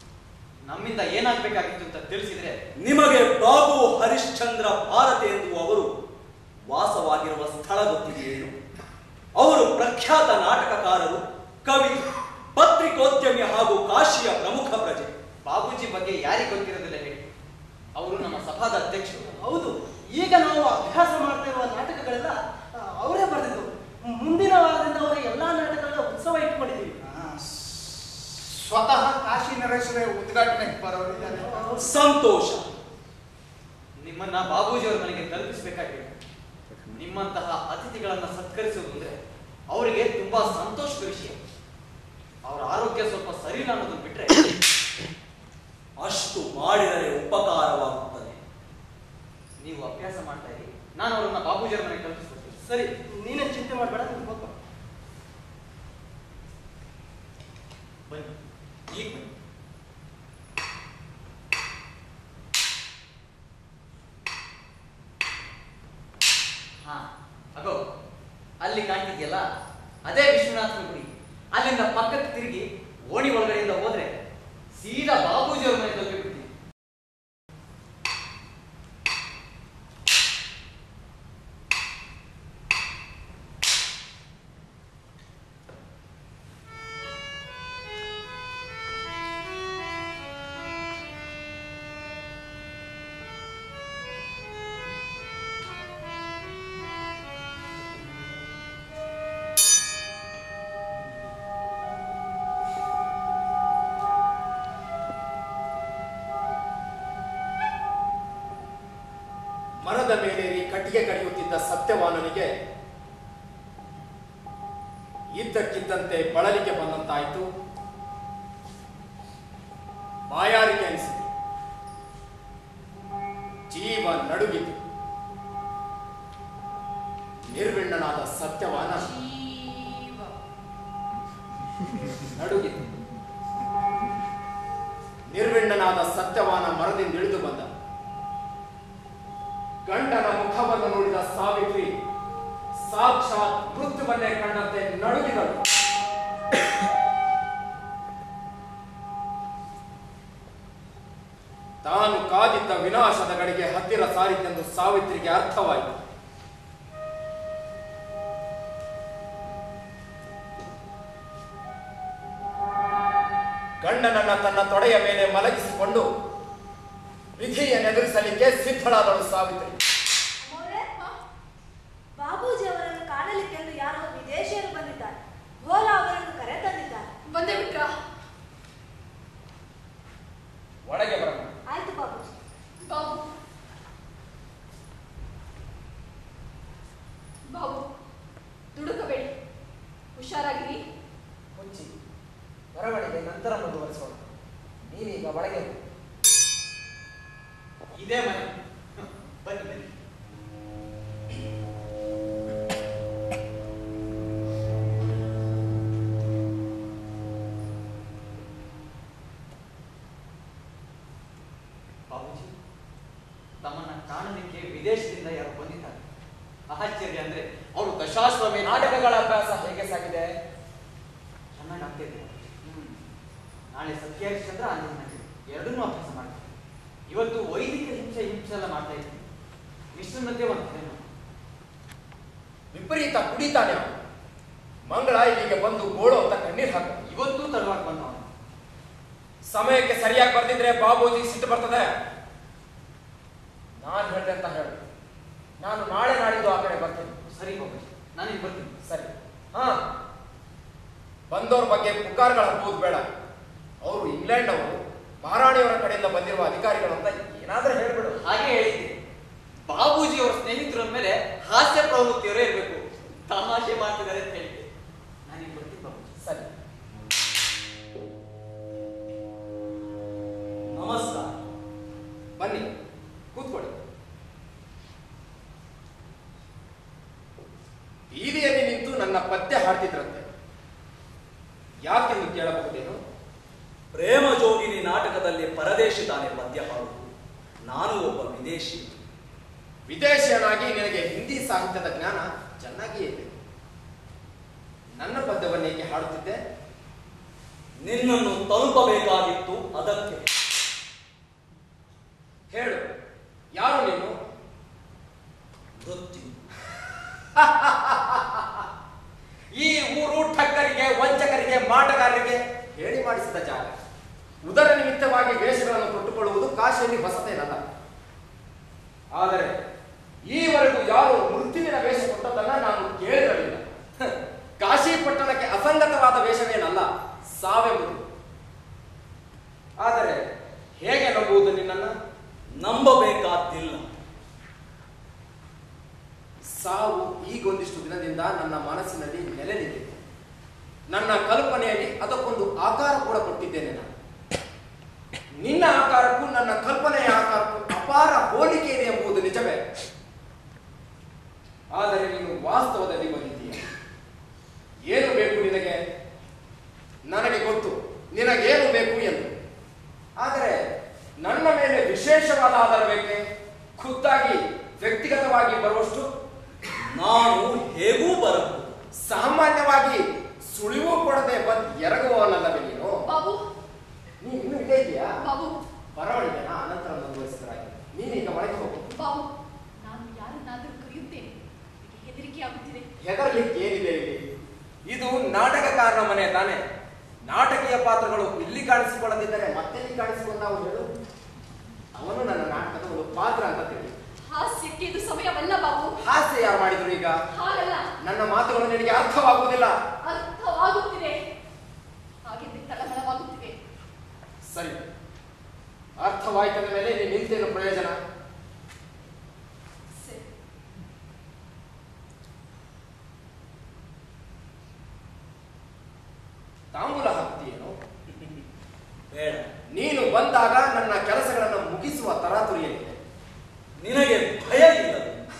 ನಮ್ಮಿಂದ ಏನಾಗ್ಬೇಕಾಗಿತ್ತು ಅಂತ ತಿಳಿಸಿದ್ರೆ ನಿಮಗೆ ಬಾಬು ಹರಿಶ್ಚಂದ್ರ ಭಾರತಿ ಎನ್ನುವರು ವಾಸವಾಗಿರುವ ಸ್ಥಳ ಗೊತ್ತಿದೆಯೇನು ಅವರು ಪ್ರಖ್ಯಾತ ನಾಟಕಕಾರರು ಕವಿ ಪತ್ರಿಕೋದ್ಯಮಿ ಹಾಗೂ ಕಾಶಿಯ ಪ್ರಮುಖ ಪ್ರಜೆ ಬಾಬೂಜಿ ಬಗ್ಗೆ ಯಾರಿಗೆ ಗೊತ್ತಿರೋದಿಲ್ಲ ಹೇಳಿ ಅವರು ನಮ್ಮ ಸಭಾದ ಅಧ್ಯಕ್ಷರು ಹೌದು ಈಗ ನಾವು ಅಭ್ಯಾಸ ಮಾಡ್ತಾ ಇರುವ ನಾಟಕಗಳೆಲ್ಲ ಆ, ಅವರೇ ಬರೆದಿದ್ದು ಮುಂದಿನ ವಾರದಿಂದ ಅವರ ಎಲ್ಲಾ ನಾಟಕಗಳ ಉತ್ಸವ ಇಟ್ಕೊಂಡಿದ್ದೀವಿ ಸ್ವತಃ ಕಾಶಿ ನರೇಶ್ವರ ಉದ್ಘಾಟನೆ ಬರೋರಿದ್ದಾರೆ ಸಂತೋಷ ನಿಮ್ಮನ್ನ ಬಾಬೂಜಿ ಅವರ ಮನೆಗೆ ತಲುಪಿಸಬೇಕಾಗಿದೆ ನಿಮ್ಮಂತಹ ಅತಿಥಿಗಳನ್ನ ಸತ್ಕರಿಸುವುದು ಅಂದ್ರೆ ಅವರಿಗೆ ತುಂಬಾ ಸಂತೋಷದ ವಿಷಯ ಅವರ ಆರೋಗ್ಯ ಸ್ವಲ್ಪ ಸರಿ ಇಲ್ಲ ಅನ್ನೋದನ್ನ ಬಿಟ್ರೆ ಅಷ್ಟು ಮಾಡಿದರೆ ಉಪಕಾರವಾಗುತ್ತದೆ ನೀವು ಅಭ್ಯಾಸ ಮಾಡ್ತಾ ಇರಿ ನಾನು ಅವರನ್ನ ಬಾಬೂಜಿ ಅವರ ಮನೆಗೆ ತಲುಪಿಸ್ಕೊಡ್ತೀನಿ ಸರಿ ನೀನೇ ಚಿಂತೆ ಮಾಡಬೇಡ ನೀನು ಹೋಗ್ಬಾ ಬನ್ನಿ ಈಗ ಬನ್ನಿ ಹಾ ಅಗೋ ಅಲ್ಲಿ ಕಾಣ್ತಿದ್ಯಲ್ಲ ಅದೇ ವಿಶ್ವನಾಥನ ಗುಡಿ ಅಲ್ಲಿಂದ ಪಕ್ಕಕ್ಕೆ ತಿರುಗಿ ಓಣಿ ಒಳಗಡೆಯಿಂದ ಹೋದ್ರೆ ಸೀದಾ ಬಾಬೂಜಿ ಅವ್ರ ಮನೆ ತಲುಪಿಬಿಡ್ತೀವಿ ಮರದ ಮೇಲೇರಿ ಕಟ್ಟಿಗೆ ಕಡಿಯುತ್ತಿದ್ದ ಸತ್ಯವಾನನಿಗೆ ಇದ್ದಕ್ಕಿದ್ದಂತೆ ಬಳಲಿಕೆ ಬಂದಂತಾಯಿತು ಬಾಯಾರಿಕೆ ಅನಿಸಿತು ಜೀವ ನಡುಗಿತು ನಿರ್ವಿಣ್ಣನಾದ ಸತ್ಯವಾನ ನಡುಗಿತು ನಿರ್ವಿಣ್ಣನಾದ ಸತ್ಯವಾನ ಮರದಿಂದ ಇಳಿದು ಬಂದ ಗಂಡನ ಮುಖವನ್ನು ನೋಡಿದ ಸಾವಿತ್ರಿ ಸಾಕ್ಷಾತ್ ಮೃತ್ಯುವನ್ನೇ ಕಂಡಂತೆ ನಡುಗಿದಳು ತಾನು ಕಾದಿದ್ದ ವಿನಾಶದ ಗಡಿಗೆ ಹತ್ತಿರ ಸಾರಿತೆಂದು ಸಾವಿತ್ರಿಗೆ ಅರ್ಥವಾಯಿತು ಗಂಡನನ್ನ ತನ್ನ ತೊಡೆಯ ಮೇಲೆ ಮಲಗಿಸಿಕೊಂಡು ವಿಧಿಯನ್ನೆದುರಿಸಲಿಕ್ಕೆ ಸಿದ್ಧಳಾದಳು ಸಾವಿತ್ರಿ ಅಮ್ಮೋರೆ, ಬಾಬೂಜಿ ಅವರನ್ನು ಕಾಣಲಿಕ್ಕೆಂದು ಯಾರೋ ವಿದೇಶಿಯರು ಬಂದಿದ್ದಾರೆ ಭೋಲಾ ಅವರನ್ನು ಕರೆ ತಂದಿದ್ದಾರೆ ಬಂದೇ ಬಿಟ್ರಾ ಒಳಗೆ ಬರೋಣ ಆಯ್ತು ಬಾಬೂಜಿ ಬಾಬು ಬಾಬು ದುಡುಕಬೇಡಿ ಹುಷಾರಾಗಿರಿ ಮುಚ್ಚಿ ಮೆರವಣಿಗೆ ನಂತರ ಮುಂದುವರಿಸೋಣ ನೀವೀಗ ಒಳಗೆ ಹೋಗಿ. ಇದೇ ಮನೆ ಬನ್ನಿ ಬನ್ನಿ ಬಾಬೂಜಿ ತಮ್ಮನ್ನ ಕಾಣಲಿಕ್ಕೆ ವಿದೇಶದಿಂದ ಯಾರು ಬಂದಿದ್ದಾರೆ ಆಶ್ಚರ್ಯ ಅಂದ್ರೆ ಅವರು ದಶಾಶ್ವಮೇ ನಾಟಕಗಳ ಅಭ್ಯಾಸ ಹೇಗೆ ಸಾಗಿದೆ ಚೆನ್ನಾಗಿ ಆಗ್ತಾ ಇದೆ ನಾಳೆ ಸತ್ಯಹರಿಶ್ಚಂದ್ರ ಆಂಜನೇಯ ನಾಟ್ಯ ಎರಡನ್ನೂ ಅಭ್ಯಾಸ ಮಾಡ್ತೀನಿ ಇವತ್ತು ವೈದಿಕ ಹಿಂಸೆ ಹಿಂಸೆ ಎಲ್ಲ ಮಾಡ್ತಾ ಇದ್ದೀನಿ ಮಿಶ್ರಣತೆ ಒಂದು ಕರೆ ಮಾಡಿ. ವಿಪರೀತ ಕುಡಿತಾನೆ ಅವನು. ಮಂಗಳ ಇಲ್ಲಿಗೆ ಬಂದು ಗೋಳು ಅಂತ ಕಣ್ಣೀರ್ ಹಾಕ ಇವತ್ತು ತಡವಾಗಿ ಬಂದವನು ಸಮಯಕ್ಕೆ ಸರಿಯಾಗಿ ಬರ್ದಿದ್ರೆ ಬಾಬೂಜಿ ಸಿಟ್ಟು ಬರ್ತದೆ ನಾನು ಹೇಳ್ದೆ ಅಂತ ಹೇಳು ನಾನು ನಾಳೆ ನಾಡಿದ್ದು ಆ ಕಡೆ ಬರ್ತೀನಿ ಸರಿ ಬಾಬೂಜಿ ನಾನೀಗ ಬರ್ತೀನಿ ಸರಿ ಹಾ ಬಂದವ್ರ ಬಗ್ಗೆ ಪುಕಾರ್ಗಳು ಹಬ್ಬುವುದು ಬೇಡ ಅವರು ಇಂಗ್ಲೆಂಡ್ ಅವರು ಮಹಾರಾಣಿಯವರ ಕಡೆಯಿಂದ ಬಂದಿರುವ ಅಧಿಕಾರಿಗಳು ಅಂತ ಏನಾದ್ರೂ ಹೇಳ್ಬಿಡು ಹಾಗೆ ಹೇಳಿದ್ದೆ ಬಾಬೂಜಿ ಅವರ ಸ್ನೇಹಿತರ ಮೇಲೆ ಹಾಸ್ಯ ಪ್ರವೃತ್ತಿಯವರೇ ಇರಬೇಕು ತಮಾಷೆ ಮಾಡ್ತಿದ್ದಾರೆ ಅಂತ ಹೇಳಿದ್ದೆ ನಾನೀಗ ಬರ್ತೀನಿ ಬಾಬೂಜಿ ಸರಿ ನಮಸ್ಕಾರ ಬನ್ನಿ ಕೂತ್ಕೊಳ್ಳಿ ಬೀದಿಯಲ್ಲಿ ನಿಂತು ನನ್ನ ಪದ್ಯ ಹಾಡ್ತಿದ್ರಂತೆ ಯಾಕೆಂದು ಕೇಳಬಹುದೇನು ಪ್ರೇಮ ಜೋಗಿನಿ ನಾಟಕದಲ್ಲಿ ಪರದೇಶಿ ತಾನೇ ಪದ್ಯ ಹಾಡುವುದು ನಾನು ಒಬ್ಬ ವಿದೇಶಿ ವಿದೇಶಿಯನಾಗಿ ನಿನಗೆ ಹಿಂದಿ ಸಾಹಿತ್ಯದ ಜ್ಞಾನ ಚೆನ್ನಾಗಿಯೇ ಇದೆ ನನ್ನ ಪದ್ಯವನ್ನೇಕೆ ಹಾಡುತ್ತಿದ್ದೆ ನಿನ್ನನ್ನು ತಲುಪಬೇಕಾಗಿತ್ತು ಅದಕ್ಕೆ ಮಾಟಗಾರರಿಗೆ ಹೇಳಿ ಮಾಡಿಸಿದ ಜಾಗ ಉದರ ನಿಮಿತ್ತವಾಗಿ ವೇಷಗಳನ್ನು ಕೊಟ್ಟುಕೊಳ್ಳುವುದು ಕಾಶಿಯಲ್ಲಿ ಹೊಸತೇನಲ್ಲ ಆದರೆ ಈವರೆಗೂ ಯಾರು ಮೃತ್ಯುವಿನ ವೇಷ ಕೊಟ್ಟದನ್ನ ನಾನು ಕೇಳಿರಲಿಲ್ಲ ಹ, ಕಾಶಿ ಪಟ್ಟಣಕ್ಕೆ ಅಸಂಗತವಾದ ವೇಷವೇನಲ್ಲ ಸಾವೆಂಬುದು ಆದರೆ ಹೇಗೆ ನಂಬುವುದು ನಿನ್ನನ್ನು ನಂಬಬೇಕಾದ್ದಿಲ್ಲ ಸಾವು ಈಗೊಂದಿಷ್ಟು ದಿನದಿಂದ ನನ್ನ ಮನಸ್ಸಿನಲ್ಲಿ ನೆಲೆ ನಿಂತಿದೆ ನನ್ನ ಕಲ್ಪನೆಯಲ್ಲಿ ಅದಕ್ಕೊಂದು ಆಕಾರ ಕೂಡ ಕೊಟ್ಟಿದ್ದೇನೆ ನಾನು ನಿನ್ನ ಆಕಾರಕ್ಕೂ ನನ್ನ ಕಲ್ಪನೆಯ ಆಕಾರಕ್ಕೂ ಅಪಾರ ಹೋಲಿಕೆ ಇದೆ ಎಂಬುದು ನಿಜವೇ ಆದರೆ ನೀನು ವಾಸ್ತವದಲ್ಲಿ ಬಂದಿದ್ದೀಯ ಏನು ಬೇಕು ನಿನಗೆ ನನಗೆ ಗೊತ್ತು ನಿನಗೇನು ಬೇಕು ಎಂದು ಆದರೆ ನನ್ನ ಮೇಲೆ ವಿಶೇಷವಾದ ಆಧಾರ ಬೇಕೆ ಖುದ್ದಾಗಿ ವ್ಯಕ್ತಿಗತವಾಗಿ ಬರುವಷ್ಟು ನಾನು ಹೇಗೂ ಬರಬಹುದು ಸಾಮಾನ್ಯವಾಗಿ ಸುಳಿವು ಕೊಡದೆ ಬಂದು ಎರಗುವವನಲ್ಲವೇ ನೀನು ಬಾಬು ನೀನು ಇನ್ನೂ ಇಲ್ಲೇ ಇದೆಯಾ ಬಾಬು ಪರವಾಗಿಲ್ಲ ಅನಂತರ ಮುಂದುವರಿಸಿದ್ರಾಗಿ ನೀನೀಗ ಒಳಗೆ ಹೋಗು ಬಾಬು ನಾನು ಯಾರನ್ನಾದರೂ ಕರೆಯುತ್ತೇನೆ ನನಗೆ ಹೆದರಿಕೆ ಆಗುತ್ತಿದೆ ಹೆದರ್ಲಿಕ್ಕೆ ಏನಿದೆ ಇಲ್ಲಿ ಇದು ನಾಟಕಕಾರನ ಮನೆ ತಾನೆ ನಾಟಕೀಯ ಪಾತ್ರಗಳು ಇಲ್ಲಿ ಕಾಣಿಸಿಕೊಳ್ಳದಿದ್ದರೆ ಮತ್ತೆಲ್ಲಿ ಕಾಣಿಸಿಕೊಂಡಾವು ಹೇಳು ಅವನು ನನ್ನ ನಾಟಕದ ಒಂದು ಪಾತ್ರ ಅಂತ ತಿಳಿ ಹಾಸ್ಯಕ್ಕೆ ಇದು ಸಮಯವಲ್ಲ ಬಾಬು ಹಾಸ್ಯ ಯಾರು ಮಾಡಿದ್ರು ಈಗ ಹಾಗಲ್ಲ ನನ್ನ ಮಾತುಗಳು ನಿನಗೆ ಅರ್ಥವಾಗುವುದಿಲ್ಲ ಅರ್ಥವಾಗುತ್ತಿದೆ ಹಾಗೆಂದು ತಳಮಳವಾಗುತ್ತಿದೆ ಸರಿ ಅರ್ಥವಾಯ್ತದ ಮೇಲೆ ನೀನು ನಿಂತೇನು ಪ್ರಯೋಜನ ಸರಿ ತಾಂಬೂಲ ಹಾಕ್ತೀಯೇನು ಬೇಡ ನೀನು ಬಂದಾಗ ನನ್ನ ಕೆಲಸಗಳನ್ನು ಮುಗಿಸುವ ತರಾತುರಿಯಲ್ಲಿದೆ ನಿನಗೆ ಭಯ ಇಲ್ಲ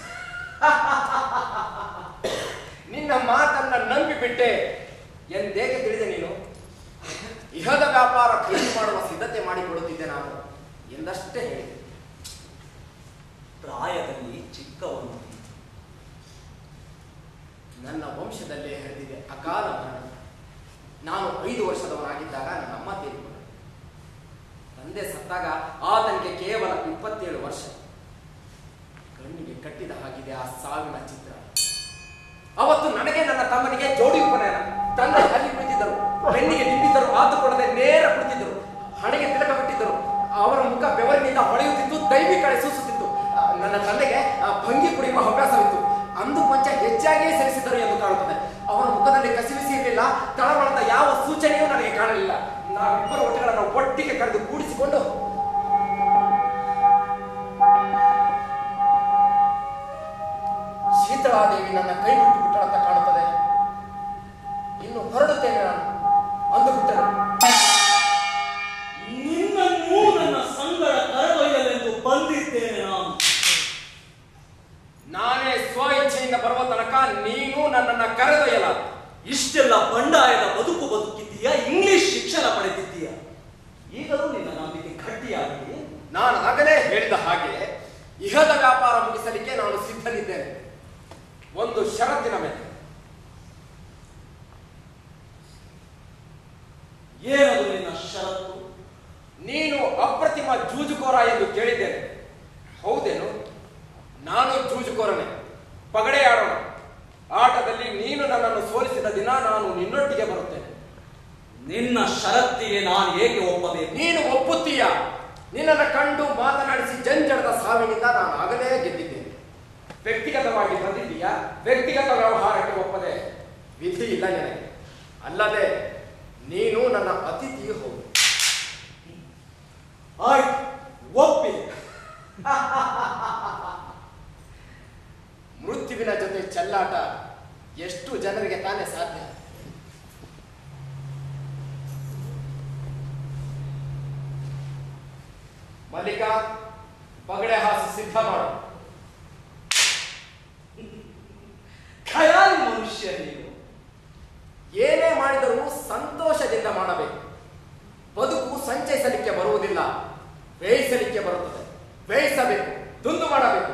ನಿನ್ನ ಮಾತನ್ನ ನಂಬಿಬಿಟ್ಟೆ ಎಂದೇಕೆ ತಿಳಿದೆ ನೀನು ಇಹದ ವ್ಯಾಪಾರ ಖರೀದಿ ಮಾಡುವ ಸಿದ್ಧತೆ ಮಾಡಿಕೊಡುತ್ತಿದ್ದೆ ನಾನು ಎಂದಷ್ಟೇ ಹೇಳಿದೆ ಪ್ರಾಯದಲ್ಲಿ ಚಿಕ್ಕವನು ನನ್ನ ವಂಶದಲ್ಲೇ ಹರಿದಿದೆ ಅಕಾಲ ಮರಣ ನಾನು ಐದು ವರ್ಷದವನಾಗಿದ್ದಾಗ ನನ್ನ ಅಮ್ಮ ತೀರಿಕೊಂಡ ತಂದೆ ಸತ್ತಾಗ ಆತನಿಗೆ ಕೇವಲ ಇಪ್ಪತ್ತೇಳು ವರ್ಷ ಕಣ್ಣಿಗೆ ಕಟ್ಟಿದ ಹಾಗಿದೆ ಆ ಸಾವಿನ ಚಿತ್ರ ಅವತ್ತು ನನಗೆ ನನ್ನ ತಮ್ಮನಿಗೆ ಜೋಡಿ ಉಪನಯನ ತಂದೆ ಅಲ್ಲಿ ಕುಳಿತಿದ್ದರು ಬೆನ್ನಿಗೆ ನಿಂತಿದ್ದರು ಆತುಕೊಳ್ಳದೆ ನೇರ ಕುಳಿತಿದ್ದರು ಹಣೆಗೆ ತಿಲಕ ಬಿಟ್ಟಿದ್ದರು ಅವರ ಮುಖ ಬೆವರಿನಿಂದ ಹೊಳೆಯುತ್ತಿತ್ತು ದೈವಿ ಕಡೆ ಸೂಸುತ್ತಿತ್ತು ಆ, ನನ್ನ ತಂದೆಗೆ ಆ, ಭಂಗಿ ಕುಡಿಯುವ ಅಭ್ಯಾಸವಿತ್ತು ಅಂದು ಕೊಂಚ ಹೆಚ್ಚಾಗಿಯೇ ಸೇರಿಸಿದ್ದರು ಎಂದು ಕಾಣುತ್ತದೆ ಅವರ ಮುಖದಲ್ಲಿ ಕಸಿವಿಸಿ ಇರಲಿಲ್ಲ ತಳಮಳದ ಯಾವ ಸೂಚನೆಯೂ ನನಗೆ ಕಾಣಲಿಲ್ಲ ನಾವಿಬ್ಬರು ಒಟ್ಟುಗಳನ್ನು ಒಟ್ಟಿಗೆ ಕರೆದು ಕೂಡಿಸಿಕೊಂಡು ಶೀತಳಾದೇವಿ ನನ್ನ ಕೈ ಬಿಟ್ಟು ಬಿಟ್ಟಳಂತ ಕಾಣುತ್ತದೆ ಇನ್ನು ಹೊರಡುತ್ತೇನೆ ನಾನು ಅಂದುಬಿಟ್ಟರು ನಿನ್ನನ್ನೂ ನನ್ನ ಸಂಗಡ ಕರೆದೊಯ್ಯಲೆಂದು ಬಂದಿದ್ದೇನೆ ನಾನು ನಾನೇ ಸ್ವ ಇಚ್ಛೆಯಿಂದ ಬರುವ ತನಕ ನೀನು ನನ್ನನ್ನ ಕರೆದೊಯ್ಯಲ ಇಷ್ಟೆಲ್ಲ ಬಂಡಾಯದ ಬದುಕು ಬದುಕಿದ್ದೀಯಾ ಇಂಗ್ಲಿಷ್ ಶಿಕ್ಷಣ ಪಡೆದಿದ್ದೀಯಾ ಈಗಲೂ ನಿನ್ನ ನಂಬಿಕೆ ಗಟ್ಟಿಯಾಗಿದೆ ನಾನು ಆಗಲೇ ಹೇಳಿದ ಹಾಗೆ ಇಹದ ವ್ಯಾಪಾರ ಮುಗಿಸಲಿಕ್ಕೆ ನಾನು ಸಿದ್ಧನಿದ್ದೇನೆ ಒಂದು ಷರತ್ತಿನ ಮೇಲೆ ಏನದು ನಿನ್ನ ಷರತ್ತು ನೀನು ಅಪ್ರತಿಮ ಜೂಜುಕೋರ ಎಂದು ಕೇಳಿದ್ದೇನೆ ಹೌದೇನು ನಾನು ಜೂಜುಕೋರನೇ ಪಗಡೆ ಆಡೋಣ ಆಟದಲ್ಲಿ ನೀನು ನನ್ನನ್ನು ಸೋಲಿಸಿದ ದಿನ ನಾನು ನಿನ್ನೊಟ್ಟಿಗೆ ಬರುತ್ತೇನೆ ನಿನ್ನ ಷರತ್ತಿಗೆ ನಾನು ಏಕೆ ಒಪ್ಪಬೇಕು ನೀನು ಒಪ್ಪುತ್ತೀಯ ನಿನ್ನನ್ನು ಕಂಡು ಮಾತನಾಡಿಸಿ ಜಂಜಡದ ಸಾವಿನಿಂದ ನಾನು ಆಗಲೇ ಗೆದ್ದಿದ್ದೇನೆ ವ್ಯಕ್ತಿಗತವಾಗಿ ಬಂದಿದ್ದೀಯಾ ವ್ಯಕ್ತಿಗತ ವ್ಯವಹಾರಕ್ಕೆ ಒಪ್ಪದೆ ವಿಧಿ ಇಲ್ಲ ನನಗೆ ಅಲ್ಲದೆ ನೀನು ನನ್ನ ಅತಿಥಿಯು ಹೌದು ಆಯ್ತು ಒಪ್ಪಿ ಮೃತ್ಯುವಿನ ಜೊತೆ ಚೆಲ್ಲಾಟ ಎಷ್ಟು ಜನರಿಗೆ ತಾನೇ ಸಾಧ್ಯ ಮಲ್ಲಿಕಾ ಪಗಡೆ ಹಾಸಿ ಸಿದ್ಧ ಮಾಡು ಖಯಾಲಿ ಮನುಷ್ಯ ನೀನು ಏನೇ ಮಾಡಿದರೂ ಸಂತೋಷದಿಂದ ಮಾಡಬೇಕು ಬದುಕು ಸಂಚಯಿಸಲಿಕ್ಕೆ ಬರುವುದಿಲ್ಲ ಬೇಯಿಸಲಿಕ್ಕೆ ಬರುತ್ತದೆ ಬೇಯಿಸಬೇಕು ದುಂದು ಮಾಡಬೇಕು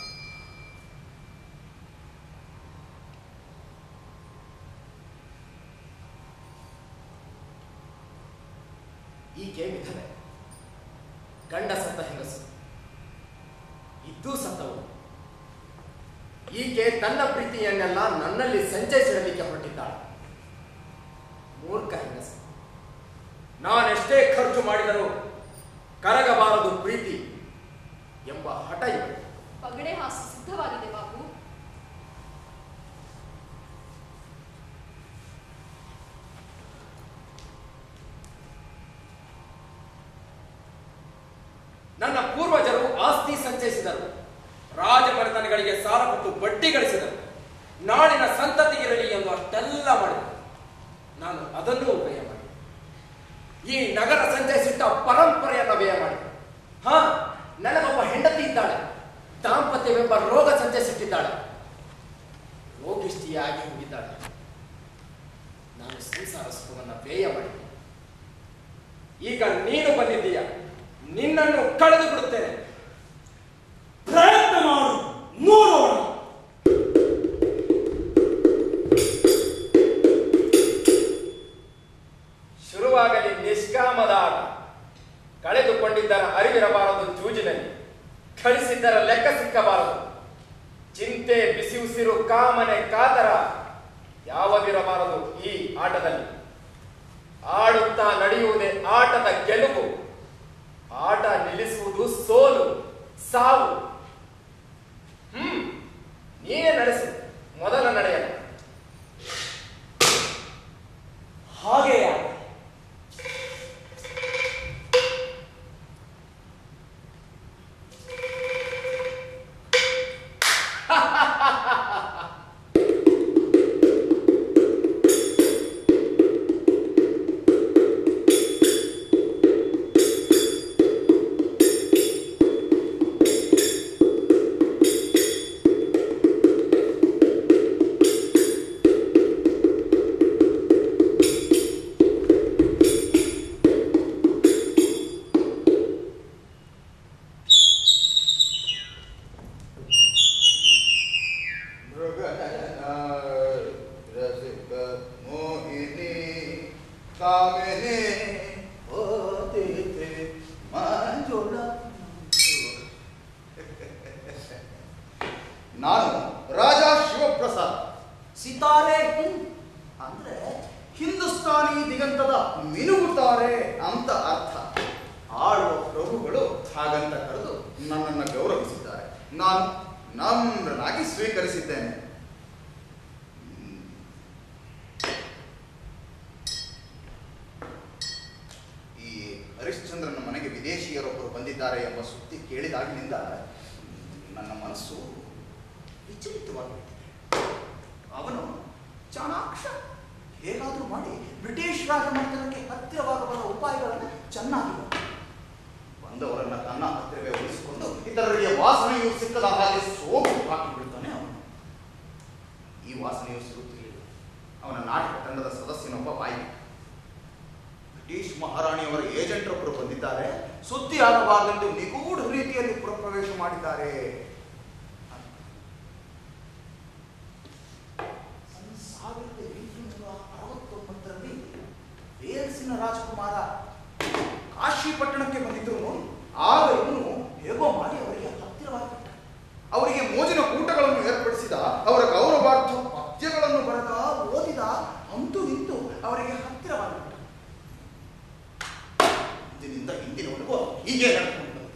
ಈಕೆ ವಿಧವೆ ಗಂಡ ಸತ್ತ ಹೆಂಗಸು ಇದ್ದೂ ಸತ್ತವಳು ಈಕೆ ತನ್ನ ಪ್ರೀತಿಯನ್ನೆಲ್ಲ ನನ್ನಲ್ಲಿ ಸಂಚಯಿಸಿಡಲಿಕ್ಕೆ ಹೊರಟಿದ್ದಾಳೆ ಮೂರ್ಖ ಹೆಂಗಸ ನಾನೆಷ್ಟೇ ಖರ್ಚು ಮಾಡಿದರೂ ಕರಗಬಾರದು ಪ್ರೀತಿ ಎಂಬ ಹಠ ಇವೆ ಪಗಡೆ ಹಾಸು ಸಿದ್ಧವಾಗಿದೆ ಬಾಬು ನನ್ನ ಪೂರ್ವಜರು ಆಸ್ತಿ ಸಂಚಯಿಸಿದರು ರಾಜಮನೆತನಗಳಿಗೆ ಸಾಲ ಕೊಟ್ಟು ಬಡ್ಡಿ ಗಳಿಸಿದರು ನಾಳಿನ ಸಂತತಿಗಿರಲಿ ಎಂದು ಅಷ್ಟೆಲ್ಲ ಮಾಡಿದರು ನಾನು ಅದನ್ನು ವ್ಯಯ ಮಾಡಿದೆ ಈ ನಗರ ಸಂಚಯಿಸಿಟ್ಟ ಪರಂಪರೆಯನ್ನ ವ್ಯಯ ಮಾಡಿದೆ ಹಾ ನನಗೊಬ್ಬ ಹೆಂಡತಿ ಇದ್ದಾಳೆ ದಾಂಪತ್ಯವೆಂಬ ರೋಗ ಸಂಚಯಿಸಿಟ್ಟಿದ್ದಾಳೆ ರೋಗಿಷ್ಟಿಯಾಗಿ ಹೋಗಿದ್ದಾಳೆ ನಾನು ಸಂಸಾರ ಸುಖವನ್ನ ವ್ಯಯ ಮಾಡಿದೆ ಈಗ ನೀನು ಬಂದಿದ್ದೀಯ ನಿನ್ನನ್ನು ಕಳೆದು ಬಿಡುತ್ತೇನೆ ಪ್ರಯತ್ನ ಮಾಡು ನೋಡೋಣ ಶುರುವಾಗಲಿ ನಿಷ್ಕಾಮದ ಆಟ ಕಳೆದುಕೊಂಡಿದ್ದರ ಅರಿವಿರಬಾರದು ಜೂಜಿನಲ್ಲಿ ಕಳಿಸಿದ್ದರ ಲೆಕ್ಕ ಸಿಕ್ಕಬಾರದು ಚಿಂತೆ ಬಿಸಿ ಉಸಿರು ಕಾಮನೆ ಕಾತರ ಯಾವದಿರಬಾರದು ಈ ಆಟದಲ್ಲಿ ಆಡುತ್ತಾ ನಡೆಯುವುದೇ ಆಟದ ಗೆಲುವು ಆಟ ನಿಲ್ಲಿಸುವುದು ಸೋಲು ಸಾವು ಹ್ಮ್ ನೀನೇ ನಡೆಸು ಮೊದಲ ನಡೆಯಲು ಹಾಗೆಯೇ ರಸಿಕ ಮೋಹಿನಿ ಕಾಮಿನಿ ಓದಿತೆ ಮಂಜುಳ ನಾನು ರಾಜ ಶಿವಪ್ರಸಾದ್ ಸಿತಾರೆ ಹಿಂ- ಅಂದ್ರೆ ಹಿಂದೂಸ್ತಾನಿ ದಿಗಂತದ ಮಿನುಗುತ್ತಾರೆ ಅಂತ ಅರ್ಥ ಆಳುವ ಪ್ರಭುಗಳು ಹಾಗಂತ ಕರೆದು ನನ್ನನ್ನು ಗೌರವಿಸಿದ್ದಾರೆ ನಾನು ನಮ್ರನಾಗಿ ಸ್ವೀಕರಿಸಿದ್ದೇನೆ ಹ್ಮ್. ಈ ಹರಿಶ್ಚಂದ್ರನ ಮನೆಗೆ ವಿದೇಶಿಯರೊಬ್ಬರು ಬಂದಿದ್ದಾರೆ ಎಂಬ ಸುದ್ದಿ ಕೇಳಿದಾಗಿನಿಂದ ನನ್ನ ಮನಸ್ಸು ವಿಚಲಿತವಾಗಿಬಿಟ್ಟಿದೆ ಅವನು ಚಾಣಾಕ್ಷ ಹೇಗಾದರೂ ಮಾಡಿ ಬ್ರಿಟಿಷ್ ರಾಜಮನೆತನಕ್ಕೆ ಹತ್ತಿರವಾಗಬಲ್ಲ ಉಪಾಯಗಳನ್ನು ಚೆನ್ನಾಗಿ ಗೊತ್ತು. ಬಂದವರನ್ನ ತನ್ನ ಹತ್ತಿರವೇ ಉಳಿಸಿಕೊಂಡು ಇತರರಿಗೆ ವಾಸನೆಯು ಸಿಕ್ಕದ ಹಾಗೆ ಸೋಗು ಹಾಕಿಬಿಡ್ತಾನೆ ಅವನು ಈ ವಾಸನೆಯು ಸಿಗುತ್ತಿರಲಿಲ್ಲ ಅವನ ನಾಟಕ ತಂಡದ ಸದಸ್ಯನೊಬ್ಬ ಬಾಯಿ ಬ್ರಿಟಿಷ್ ಮಹಾರಾಣಿಯವರ ಏಜೆಂಟರೊಬ್ಬರು ಬಂದಿದ್ದಾರೆ ಸುದ್ದಿ ಆಗಬಾರದೆಂದು ನಿಗೂಢ ರೀತಿಯಲ್ಲಿ ಪುರಪ್ರವೇಶ ಮಾಡಿದ್ದಾರೆ ಸಾವಿರದ ಎಂಟುನೂರ ಅರವತ್ತೊಂಬತ್ತರಲ್ಲಿ ವೇಲ್ಸಿನ ರಾಜಕುಮಾರ ಕಾಶಿ ಪಟ್ಟಣಕ್ಕೆ ಬಂದಿದ್ರು ನೋಡಿ ಆಗ ಇವನು ಹೇಗೋ ಮಾಡಿ ಅವರಿಗೆ ಹತ್ತಿರವಾಗಿಬಿಟ್ಟ ಅವರಿಗೆ ಮೋಜಿನ ಕೂಟಗಳನ್ನು ಏರ್ಪಡಿಸಿದ ಅವರ ಗೌರವಾರ್ಥ ಪದ್ಯಗಳನ್ನು ಬರೆದ ಓದಿದ ಅಂತೂ ಇಂತೂ ಅವರಿಗೆ ಹತ್ತಿರವಾಗಿಬಿಟ್ಟ ಇಂದಿನಿಂದ ಹಿಂದಿನವರೆಗೂ ಹೀಗೆ ನಡ್ಕೊಂಡು ಬಂದಿದೆ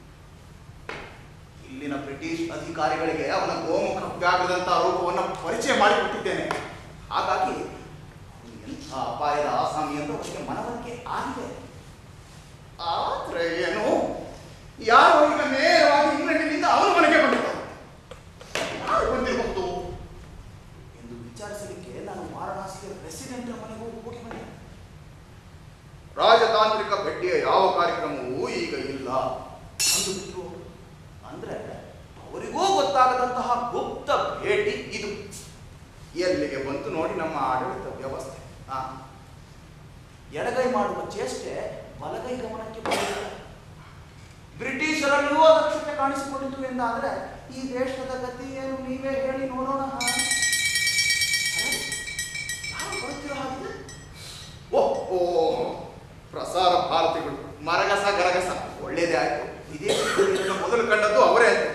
ಇಲ್ಲಿನ ಬ್ರಿಟಿಷ್ ಅಧಿಕಾರಿಗಳಿಗೆ ಅವನ ಗೋಮುಖ ವ್ಯಾಘ್ರದಂತಹ ರೂಪವನ್ನು ಪರಿಚಯ ಮಾಡಿಕೊಟ್ಟಿದ್ದೇನೆ ಹಾಗಾಗಿ ಅವನು ಎಂಥ ಅಪಾಯದ ಆಸಾಮಿ ಎಂದು ಅವರಿಗೆ ಮನವರಿಕೆ ಆಗಿದೆ ಆದ್ರೆ ಏನು ಯಾರೋ ಈಗ ನೇರವಾಗಿ ಇಂಗ್ಲೆಂಡಿನಿಂದ ಅವನ ಮನೆಗೆ ಬಂದಿದ್ದಾರೆ ಯಾರು ಬಂದಿರಬಹುದು ಎಂದು ವಿಚಾರಿಸಲಿಕ್ಕೆ ನಾನು ವಾರಣಾಸಿಯ ಪ್ರೆಸಿಡೆಂಟ್ ಮನೆಗೂ ಹೋಗಿ ಬಂದೆ ರಾಜತಾಂತ್ರಿಕ ಭೇಟಿಯ ಯಾವ ಕಾರ್ಯಕ್ರಮವೂ ಈಗ ಇಲ್ಲ ಅಂದು ಬಿಟ್ರು ಅಂದ್ರೆ ಅವರಿಗೂ ಗೊತ್ತಾಗದಂತಹ ಗುಪ್ತ ಭೇಟಿ ಇದು ಎಲ್ಲಿಗೆ ಬಂತು ನೋಡಿ ನಮ್ಮ ಆಡಳಿತ ವ್ಯವಸ್ಥೆ ಆ ಎಡಗೈ ಮಾಡುವ ಚೇಷ್ಟೆ ಬಲಗೈ ಗಮನಕ್ಕೆ ಬಂದಿದೆ ಬ್ರಿಟಿಷರಲ್ಲಿಯೂ ಅದಕ್ಷತೆ ಕಾಣಿಸಿಕೊಂಡಿತು ಎಂದಾದರೆ ಈ ದೇಶದ ಗತಿ ಏನು ನೀವೇ ಹೇಳಿ ನೋಡೋಣ ಅರೆ, ಯಾರು ಬರುತ್ತಿರೋ ಹಾಗಿದೆ ಓ ಓ ಪ್ರಸಾರ ಭಾರತಿಗಳು ಮರಗಸ ಗರಗಸ ಒಳ್ಳೇದೇ ಆಯ್ತು ವಿದೇಶಿ ಮೊದಲು ಕಂಡದ್ದು ಅವರೇ ಅಂತ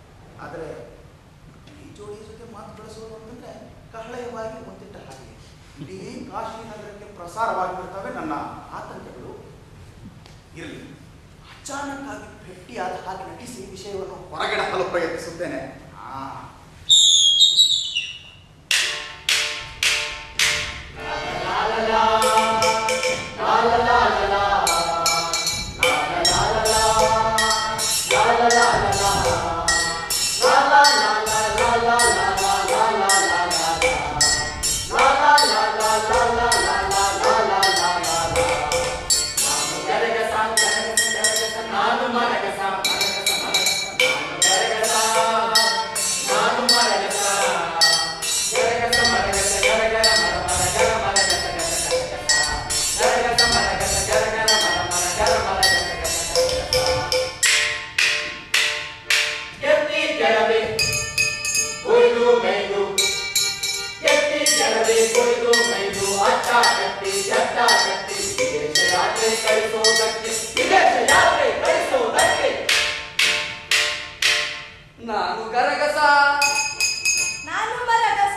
ಆದರೆ ಈ ಜೋಡಿಯ ಜೊತೆ ಮಾತು ಬೆಳೆಸೋದು ಅಂತಂದ್ರೆ ಕಹಳೆಯವಾಗಿ ಮುತ್ತಿಟ್ಟ ಹಾಗೆ ಇಡೀ ಕಾಶಿನಗರಕ್ಕೆ ಪ್ರಸಾರವಾಗಿರ್ತವೆ ನನ್ನ ಆತಂಕಗಳು ಇರಲಿ ಅಚಾನಕ್ಕಾಗಿ ಭೇಟಿಯಾದ ಹಾಗೆ ನಟಿಸಿ ವಿಷಯವನ್ನು ಹೊರಗಿಡಲು ಪ್ರಯತ್ನಿಸುತ್ತೇನೆ ಆ ನಾನು ಮರಗಸ ಮರಗಸ ಮರಗಸ ನಾನು ಮರಗಸ ಗರಗಸ ಮರಗಸ ಗರಗರ ಮರ ಮರ ಗರ ಮರಗಸ ಗಸ ಗಸ ಗರಗಸ ಮರಗಸ ಗರಗರ ಮರ ಮರ ಗರ ಮರಗಸ ಗಸ ಎತ್ತಿ ಕೆಳವೆ ಕೊಯ್ದು ಮೇಯ್ದು ಎತ್ತಿ ಕೆಳವೆ ಕೊಯ್ದು ಮೇಯ್ದು ಅಟ್ಟ ಕಟ್ಟಿ ಜಟ್ಟ ಕಟ್ಟಿ ವಿದೇಶ ಯಾತ್ರೆ ಕಳಿಸೋದಕ್ಕೆ ವಿದೇಶ ಯಾತ್ರೆ ಕಳಿಸೋದಕ್ಕೆ ನಾನು ಗರಗಸ ನಾನು ಮರಗಸ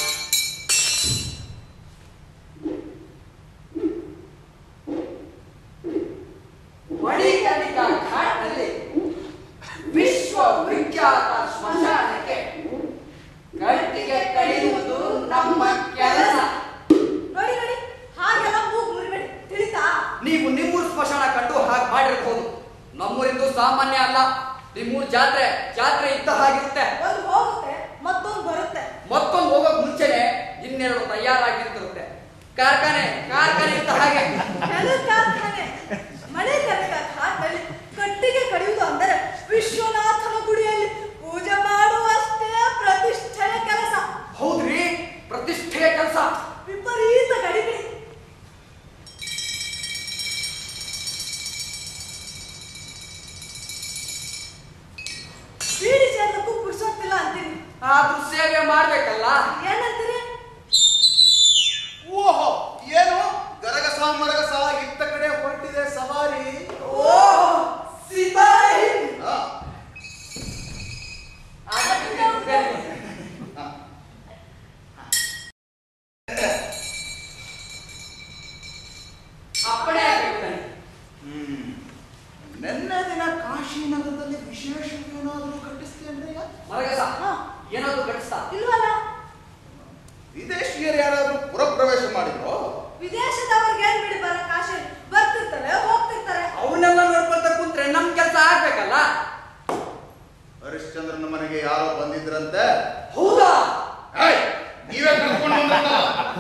ಮಣಿಕರ್ಣಿಕಾ ಘಾಟ್ನಲ್ಲಿ ವಿಶ್ವ ವಿಖ್ಯಾತ ಸ್ಮಶಾನಕ್ಕೆ ಕಟ್ಟಿಗೆ ಕಡಿಯುವುದು ನಮ್ಮ ಕೆಲಸ ನೋಡಿ ನೋಡಿ ಹಾಗೆಲ್ಲ ಮೂಗು ಮುರಿಬೇಡಿ ತಿಳಿತಾ ನೀವು ನಿಮ್ಮೂರ್ ಸ್ಮಶಾನ ಕಂಡು ಹಾಗೆ ಮಾಡಿರ್ಬೋದು ನಮ್ಮೂರಿಂದು ಸಾಮಾನ್ಯ ಅಲ್ಲ ನಿಮ್ಮೂರ್ ಜಾತ್ರೆ ಜಾತ್ರೆ ಇದ್ದ ಹಾಗಿರುತ್ತೆ ಒಂದು ಹೋಗುತ್ತೆ ಮತ್ತೊಂದು ಬರುತ್ತೆ ಮತ್ತೊಂದು ಹೋಗೋಕ್ ಮುಂಚೆನೆ ಇನ್ನೆರಡು ತಯಾರಾಗಿರ್ತಿರುತ್ತೆ ಕಾರ್ಖಾನೆ ಕಾರ್ಖಾನೆ ಇದ್ದ ಹಾಗೆ ಕೆಲವು ಕಾರ್ಖಾನೆ ಮಳೆ ಕನಕ ಘಾಟ್ನಲ್ಲಿ ಕಟ್ಟಿಗೆ ಕಡಿಯುವುದು ಅಂದರೆ ವಿಶ್ವನಾಥನ ಗುಡಿಯಲ್ಲಿ ಪೂಜೆ ಮಾಡುವಷ್ಟೇ ಪ್ರತಿಷ್ಠೆಯ ಕೆಲಸ ಹೌದ್ರಿ ಪ್ರತಿಷ್ಠೆಯ ಕೆಲಸ ವಿಪರೀತ ಗಡಿಬಿಡಿ ಬೀಡಿ ಸೇರ್ಲಕ್ಕೂ ಪುರ್ಸೊತ್ತಿಲ್ಲ ಅಂತೀನಿ ಆದ್ರೂ ಸೇವೆ ಮಾಡ್ಬೇಕಲ್ಲ ಏನಂತೀರಿ ಓಹೋ ಏನು ಗರಗಸ ಮರಗಸ ಇತ್ತ ಕಡೆ ಹೊರಟಿದೆ ಸವಾರಿ ಓ ಸಿಪಾಯಿ ಆ, ಅಪ್ಪಣೆ ಆಗ್ಬೇಕು ನನಗೆ. ಹ್ಮ್ ನಿನ್ನೆ ದಿನ ಕಾಶಿನಗರದಲ್ಲಿ ವಿಶೇಷ ಏನಾದರೂ ಕಟ್ಟಿಸ್ತೀಯಂದ್ರಯ್ಯ ಮರಗಸ ಏನಾದ್ರು ಘಟಿಸ್ತಾ ಇಲ್ವಲ್ಲ ವಿದೇಶಿಯರು ಯಾರಾದ್ರೂ ಪುರಪ್ರವೇಶ ಮಾಡಿದ್ರು ವಿದೇಶದವ್ರಿಗೆ ಏನ್ ಬಿಡಿ ಬರ ಕಾಶಿ ಬರ್ತಿರ್ತಾರೆ ಹೋಗ್ತಿರ್ತಾರೆ ಅವನ್ನೆಲ್ಲ ನೋಡ್ಕೊಂತ ಕುಂತ್ರೆ ನಮ್ ಕೆಲಸ ಆಗ್ಬೇಕಲ್ಲ ಹರಿಶ್ಚಂದ್ರನ ಮನೆಗೆ ಯಾರೋ ಬಂದಿದ್ರಂತೆ ಹೌದಾ ಏಯ್, ನೀವೇ ಕರ್ಕೊಂಡು ಬಂದ್ರಲ್ಲ?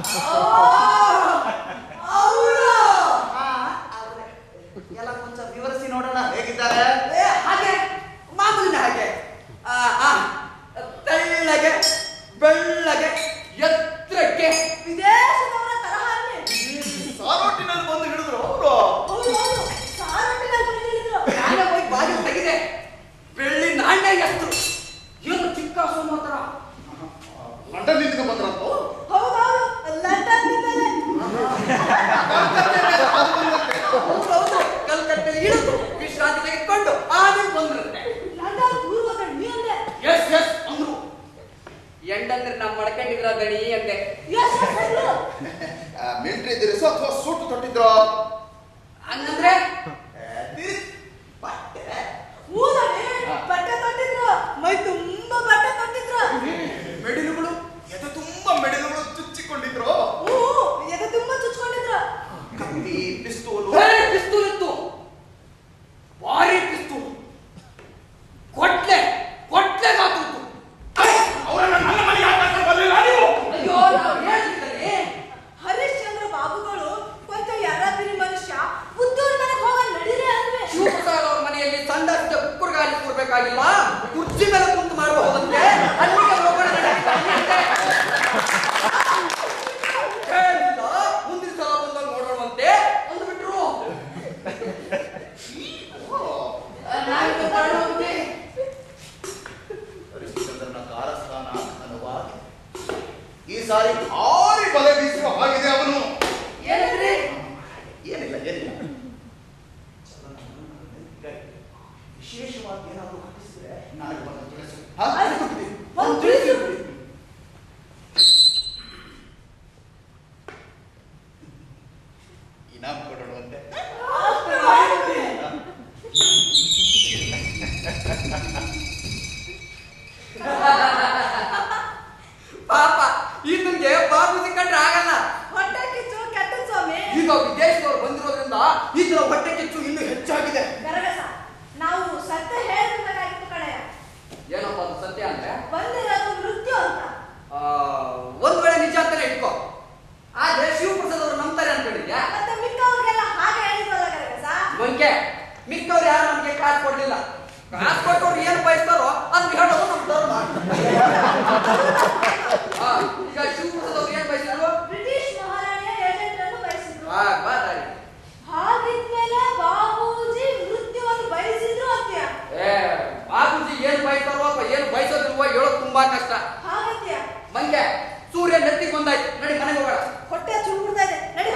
ಆ, ಅವ್ರೇ. ಎಲ್ಲ ಕೊಂಚ ವಿವರಿಸಿ ನೋಡೋಣ ಹೇಗಿದ್ದಾರೆ ಏ, ಹಾಗೆ ಮಾಮೂಲಿನ ಹಾಗೆ ಆ, ಆ, ತೆಳ್ಳಗೆ ಬೆಳ್ಳಗೆ ಎತ್ತರಕ್ಕೆ ವಿದೇಶದವರ ತರಹಾನೆ ಸಾರೋಟಿನಲ್ಲಿ ಬಂದು ಹಿಡಿದ್ರು ಅವರು ಹೌದು ಹೌದು ಸಾರಟ್ಟಿನಲ್ಲಿ ಬಂದು ಹೇಳಿದ್ರು ನಾನೇ ಹೋಗಿ ಬಾಗಿಲು ತೆಗಿದೆ ಬೆಳ್ಳಿ ನಾಣ್ಯ ಎಷ್ಟು ಏನು ಚಿಕ್ಕ ಸೋಮ ತರ ಲಂಡನ್ ನಿಂತ್ಕೊಂಡು ಬಂದ್ರಂತು ಹೌದೌದು ಲಂಡನ್ ಮೇಲೆ ಹೌದು ಕಲ್ಕಟ್ಟೆ ಇಳಿದು ವಿಶ್ರಾಂತಿ ತೆಗೆದುಕೊಂಡು ಆಮೇಲೆ ಬಂದ್ರಂತೆ ಲಂಡನ್ ದೂರ ನೀ ಅಂದೆ ಎಸ್ ಎಸ್ ಅಂದ್ರು ಎಂಡಂದ್ರೆ ನಾವು ಮಡ್ಕೊಂಡಿದ್ರ ದಣಿ ಅಂದೆ ಎಸ್ ಅಂದ್ರು ಮಿಲಿಟರಿ ಇದ್ದಿರಿಸೋ ಅಥವಾ ಸೂಟ್ ತೊಟ್ಟಿದ್ರು ಹಂಗಂದ್ರೆ ಬಟ್ಟೆ ಊರಲ್ಲಿ ಬಟ್ಟೆ ತೊಟ್ಟಿದ್ರು ಮೈ ತುಂಬಾ ಬಟ್ಟೆ ತೊಟ್ಟಿದ್ರು ಮೆಡಿಲುಗಳು ಎದೆ ತುಂಬಾ ಮೆಡಿಲುಗಳು ಚುಚ್ಚಿಕೊಂಡಿದ್ರು ಹೂ ಎದೆ ತುಂಬಾ ಚುಚ್ಕೊಂಡಿದ್ರು ಕತ್ತಿ ಪಿಸ್ತೂಲು ಬೇರೆ ಪಿಸ್ತೂಲ್ ಇತ್ತು ಭಾರಿ ಪಿಸ್ತೂಲ್ ಕೊಟ್ಲೆ ಕೊಟ್ಲೆ ಮಾತಿತ್ತು ಅವರನ್ನ ನನ್ನ ಮನೆಗೆ ಯಾಕೆ ಕರ್ಕೊಂಡು ಬರ್ಲಿಲ್ಲ ನೀವು ಅಯ್ಯೋ ನಾವು ಹೇಳಿದ್ದಲ್ಲಿ ಹರಿಶ್ಚಂದ್ರ ಬಾಬುಗಳು ಕೊಂಚ ಯಾರಾದ್ರಿ ಮನುಷ್ಯ ಬುದ್ಧೂರ್ ಮನೆಗೆ ಹೋಗನ್ ಇನಾಮ್ ಕೊಡೋಣವಂತೆ ಪಾಪ ಈತನ್ಗೆ ಬಾಬು ಸಿಕ್ಕಂಡ್ರೆ ಆಗಲ್ಲ ಹೊಟ್ಟೆ ಕಿಚ್ಚು ಕೆಟ್ಟ ಸ್ವಾಮಿ ಈಗ ವಿದೇಶದವ್ರು ಬಂದಿರೋದ್ರಿಂದ ಈತನ ಹೊಟ್ಟೆ ಕಿಚ್ಚು ಇನ್ನೂ ಹೆಚ್ಚಾಗಿದೆ ಗರಗಸ ನಾವು ಸತ್ಯ ಹೇಳ್ಬೇಕಾಗಿತ್ತು ಕಡೆ ಏನಪ್ಪ ಅದು ಸತ್ಯ ಅಂದ್ರೆ ಬಂದಿರೋದು ಮೃತ್ಯು ಅಂತ ಆ, ಒಂದ್ ವೇಳೆ ನಿಜ ಅಂತಾನೆ ಇಟ್ಕೋ ಆದ್ರೆ ಶಿವಪ್ರಸಾದ್ ಅವರು ನಂಬ್ತಾರೆ ಅನ್ಕೊಂಡಿದ್ಯಾ ಮತ್ತೆ ಮಿಕ್ಕವ್ರಿಗೆಲ್ಲ ಹಾಗೆ ಹೇಳಿದ್ವಲ್ಲ ಗರಗಸ ಮಂಕೆ ಮಿಕ್ಕವ್ರು ಯಾರು ನಮ್ಗೆ ಕಾಸು ಕೊಡ್ಲಿಲ್ಲ ಕಾಸು ಕೊಟ್ಟವ್ರು ಏನ್ ಬಯಸ್ತಾರೋ ಅದ್ ಹೇಳೋದು ನಮ್ ಧರ್ಮ ಆ, ಈಗ ಶಿವಪ್ರಸಾದ್ ಅವ್ರು ಏನ್ ಬಯಸಿದ್ರು ಬ್ರಿಟಿಷ್ ಮಹಾರಾಣಿಯ ಏಜೆಂಟ್ ಅನ್ನು ಬಯಸಿದ್ರು ಆ, ಬಾ ದಾರಿ. ಹಾಗಿದ್ಮೇಲೆ ಬಾಬೂಜಿ ಮೃತ್ಯುವನ್ನು ಬಯಸಿದ್ರು ಅಂತ್ಯ ಏ ಬಾಬುಜಿ ಏನ್ ಬಯಸ್ತಾರೋ ಅಥವಾ ಏನ್ ಬಯಸೋದಿಲ್ವೋ ಹೇಳೋದು ತುಂಬಾ ಕಷ್ಟ ಹಾಗಂತ್ಯ ಮಂಗೆ ಸೂರ್ಯ ನೆತ್ತಿಗೆ ಬಂದಾಯ್ತು ನಡಿ ಮನೆಗೆ ಹೋಗೋಣ ಹೊಟ್ಟೆ ಚುರುಬಿಡ್ತಾ ಇದೆ ನಡಿ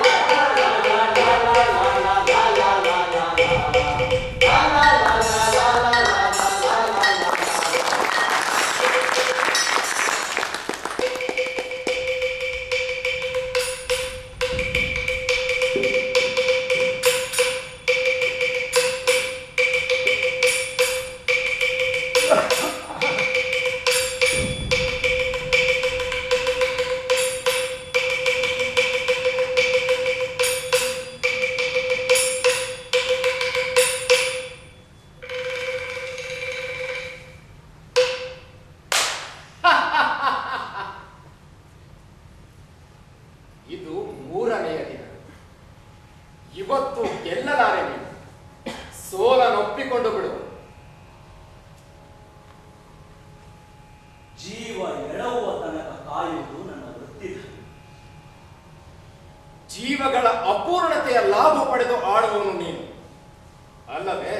ಇದು ಮೂರನೆಯ ದಿನ ಇವತ್ತು ಗೆಲ್ಲಲಾರೆ ನೀನು ಸೋಲನೊಪ್ಪಿಕೊಂಡು ಬಿಡು ಜೀವ ಎಳವುವ ತನಕ ಕಾಯುವುದು ನನ್ನ ವೃತ್ತಿ ಜೀವಗಳ ಅಪೂರ್ಣತೆಯ ಲಾಭ ಪಡೆದು ಆಡುವವನು ನೀನು ಅಲ್ಲವೇ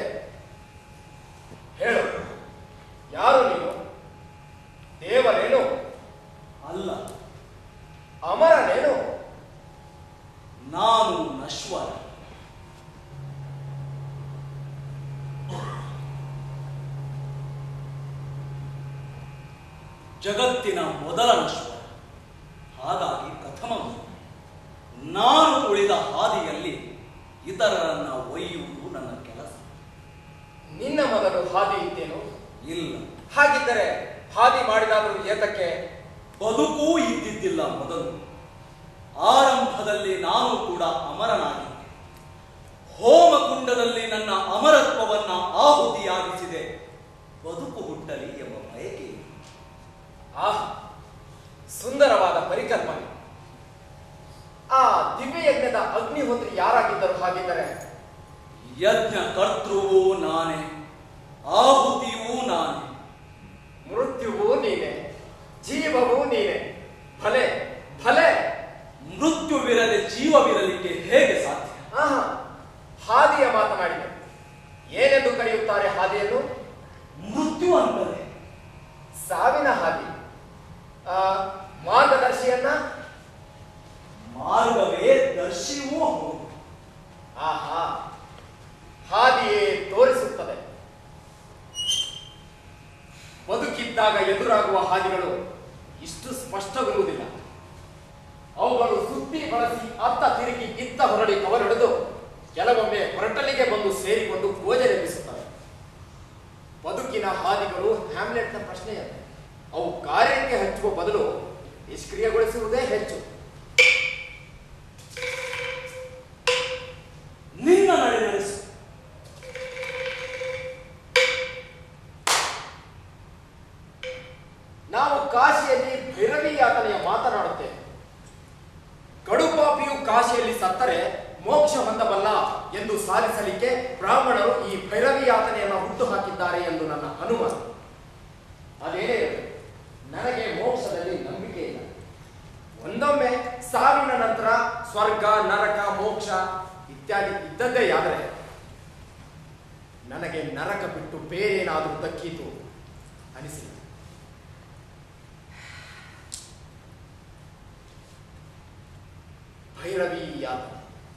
ಹೇಳು ಯಾರು ನೀನು ದೇವರೇನು ಅಲ್ಲ ಅಮರನೇನು ನಾನು ನಶ್ವರ ಜಗತ್ತಿನ ಮೊದಲ ನಶ್ವರ ಹಾಗಾಗಿ ಪ್ರಥಮ ಗುರು. ನಾನು ಉಳಿದ ಹಾದಿಯಲ್ಲಿ ಇತರರನ್ನ ಒಯ್ಯುವುದು ನನ್ನ ಕೆಲಸ ನಿನ್ನ ಮೊದಲು ಹಾದಿ ಇತ್ತೇನು ಇಲ್ಲ ಹಾಗಿದ್ದರೆ ಹಾದಿ ಮಾಡಿದಾದರೂ ಏತಕ್ಕೆ ಬದುಕೂ ಇದ್ದಿದ್ದಿಲ್ಲ ಮೊದಲು ಆರಂಭದಲ್ಲಿ ನಾನು ಕೂಡ ಅಮರನಾಗಿದ್ದೆ ಹೋಮಕುಂಡದಲ್ಲಿ ನನ್ನ ಅಮರತ್ವವನ್ನ ಆಹುತಿಯಾಗಿಸಿದೆ ಬದುಕು ಹುಟ್ಟಲಿ ಎಂಬ ಬಯಕೆ ಆಹ್ ಸುಂದರವಾದ ಪರಿಕಲ್ಪನೆ ಆ ದಿವ್ಯ ಯಜ್ಞದ ಅಗ್ನಿಹೋತ್ರಿ ಯಾರಾಗಿದ್ದರು ಹಾಗಿದ್ದರೆ ಯಜ್ಞ ಕರ್ತೃವೂ ನಾನೇ ಆಹುತಿಯೂ ನಾನೇ ಮೃತ್ಯುವೂ ನೀನೆ ಜೀವವೂ ನೀನೆ ಭಲೆ ಭಲೆ ಮೃತ್ಯುವಿರದೆ ಜೀವವಿರಲಿಕ್ಕೆ ಹೇಗೆ ಸಾಧ್ಯ ಆಹಾ ಹಾದಿಯ ಮಾತನಾಡಿದೆ ಏನೆಂದು ಕರೆಯುತ್ತಾರೆ ಹಾದಿಯನ್ನು ಮೃತ್ಯು ಅಂದರೆ ಸಾವಿನ ಹಾದಿ ಆ, ಮಾರ್ಗದರ್ಶಿಯನ್ನ ಮಾರ್ಗವೇ ದರ್ಶಿಯೂ ಹೌದು ಆಹಾ ಹಾದಿಯೇ ತೋರಿಸುತ್ತದೆ ಬದುಕಿದ್ದಾಗ ಎದುರಾಗುವ ಹಾದಿಗಳು ಇಷ್ಟು ಸ್ಪಷ್ಟವಿರುವುದಿಲ್ಲ ಅವುಗಳು ಸುತ್ತಿ ಬಳಸಿ ಅತ್ತ ತಿರುಗಿ ಇತ್ತ ಹೊರಡಿ ಕವರೊಡೆದು ಕೆಲವೊಮ್ಮೆ ಹೊರಟಲಿಗೆ ಬಂದು ಸೇರಿಕೊಂಡು ಗೋಜರೆಬ್ಬಿಸುತ್ತವೆ ಬದುಕಿನ ಹಾದಿಗಳು ಹ್ಯಾಮ್ಲೆಟ್ನ ಪ್ರಶ್ನೆಯಂತೆ ಅವು ಕಾರ್ಯಕ್ಕೆ ಹಚ್ಚುವ ಬದಲು ನಿಷ್ಕ್ರಿಯಗೊಳಿಸುವುದೇ ಹೆಚ್ಚು ನಿನ್ನ ನಡೆ ನಡೆಸು ನಾವು ಕಾಶಿಯಲ್ಲಿ ಭೈರವಿ ಯಾತನೆಯ ಮಾತನಾಡುತ್ತೇವೆ ಕಡುಪಾಪಿಯು ಕಾಶಿಯಲ್ಲಿ ಸತ್ತರೆ ಮೋಕ್ಷ ಹೊಂದಬಲ್ಲ ಎಂದು ಸಾಧಿಸಲಿಕ್ಕೆ ಬ್ರಾಹ್ಮಣರು ಈ ಭೈರವಿ ಯಾತನೆಯನ್ನು ಹುಟ್ಟು ಹಾಕಿದ್ದಾರೆ ಎಂದು ನನ್ನ ಅನುಮಾನ ಅದೇನೇ ಇರಲಿ, ನನಗೆ ಮೋಕ್ಷದಲ್ಲಿ ನಂಬಿಕೆ ಇಲ್ಲ ಒಂದೊಮ್ಮೆ ಸಾವಿನ ನಂತರ ಸ್ವರ್ಗ ನರಕ ಮೋಕ್ಷ ಇತ್ಯಾದಿ ಇದ್ದದ್ದೇ ಆದರೆ ನನಗೆ ನರಕ ಬಿಟ್ಟು ಬೇರೇನಾದರೂ ದಕ್ಕೀತು ಅನಿಸಿಲ್ಲ ಭೈರವಿ ಯಾತನೆ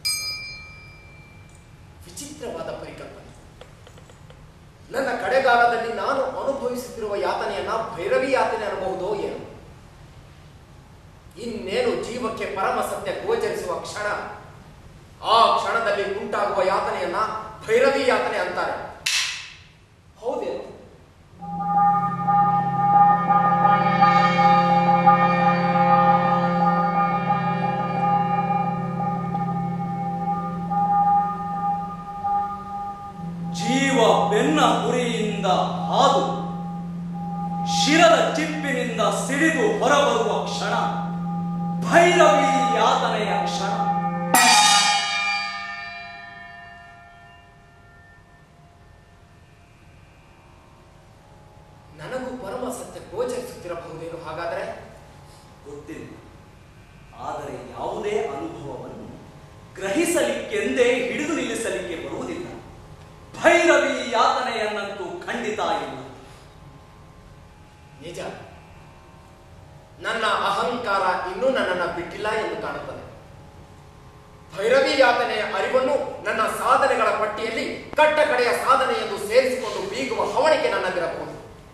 ವಿಚಿತ್ರವಾದ ಪರಿಕಲ್ಪನೆ ನನ್ನ ಕಡೆಗಾಲದಲ್ಲಿ ನಾನು ಅನುಭವಿಸುತ್ತಿರುವ ಯಾತನೆಯನ್ನ ಭೈರವಿ ಯಾತನೆ ಅನ್ನಬಹುದೋ ಏನು ಇನ್ನೇನು ಜೀವಕ್ಕೆ ಪರಮ ಸತ್ಯ ಗೋಚರಿಸುವ ಕ್ಷಣ ಆ ಕ್ಷಣದಲ್ಲಿ ಉಂಟಾಗುವ ಯಾತನೆಯನ್ನ ಭೈರವಿ ಯಾತನೆ ಅಂತಾರೆ ಹೌದೇನು ಜೀವ ಬೆನ್ನ ಹುರಿಯಿಂದ ಹಾದು ಶಿರದ ಚಿಪ್ಪಿನಿಂದ ಸಿಡಿದು ಹೊರಬರುವ ಕ್ಷಣ ಭೈರವಿ ಯಾತನೆಯ ಕ್ಷಣ ನನಗೂ ಪರಮ ಸತ್ಯ ಗೋಚರಿಸುತ್ತಿರಬಹುದೇನು ಹಾಗಾದರೆ ಗೊತ್ತಿಲ್ಲ ಆದರೆ ಯಾವುದೇ ಅನುಭವವನ್ನು ಗ್ರಹಿಸಲಿಕ್ಕೆಂದೇ ಹಿಡಿದು ನಿಲ್ಲಿಸಲಿಕ್ಕೆ ಬರುವುದಿಲ್ಲ ಭೈರವಿ ಯಾತನೆಯನ್ನಂತೂ ಖಂಡಿತ ಇಲ್ಲ ನಿಜ ನನ್ನ ಅಹಂಕಾರ ಇನ್ನೂ ನನ್ನನ್ನು ಬಿಟ್ಟಿಲ್ಲ ಎಂದು ಕಾಣುತ್ತದೆ ಭೈರವಿ ಯಾತನೆಯ ಅರಿವನ್ನು ನನ್ನ ಸಾಧನೆಗಳ ಪಟ್ಟಿಯಲ್ಲಿ ಕಟ್ಟ ಕಡೆಯ ಸಾಧನೆ ಎಂದು ಸೇರಿಸಿಕೊಂಡು ಬೀಗುವ ಹವಣಿಕೆ ನನ್ನಲ್ಲಿರಬಹುದು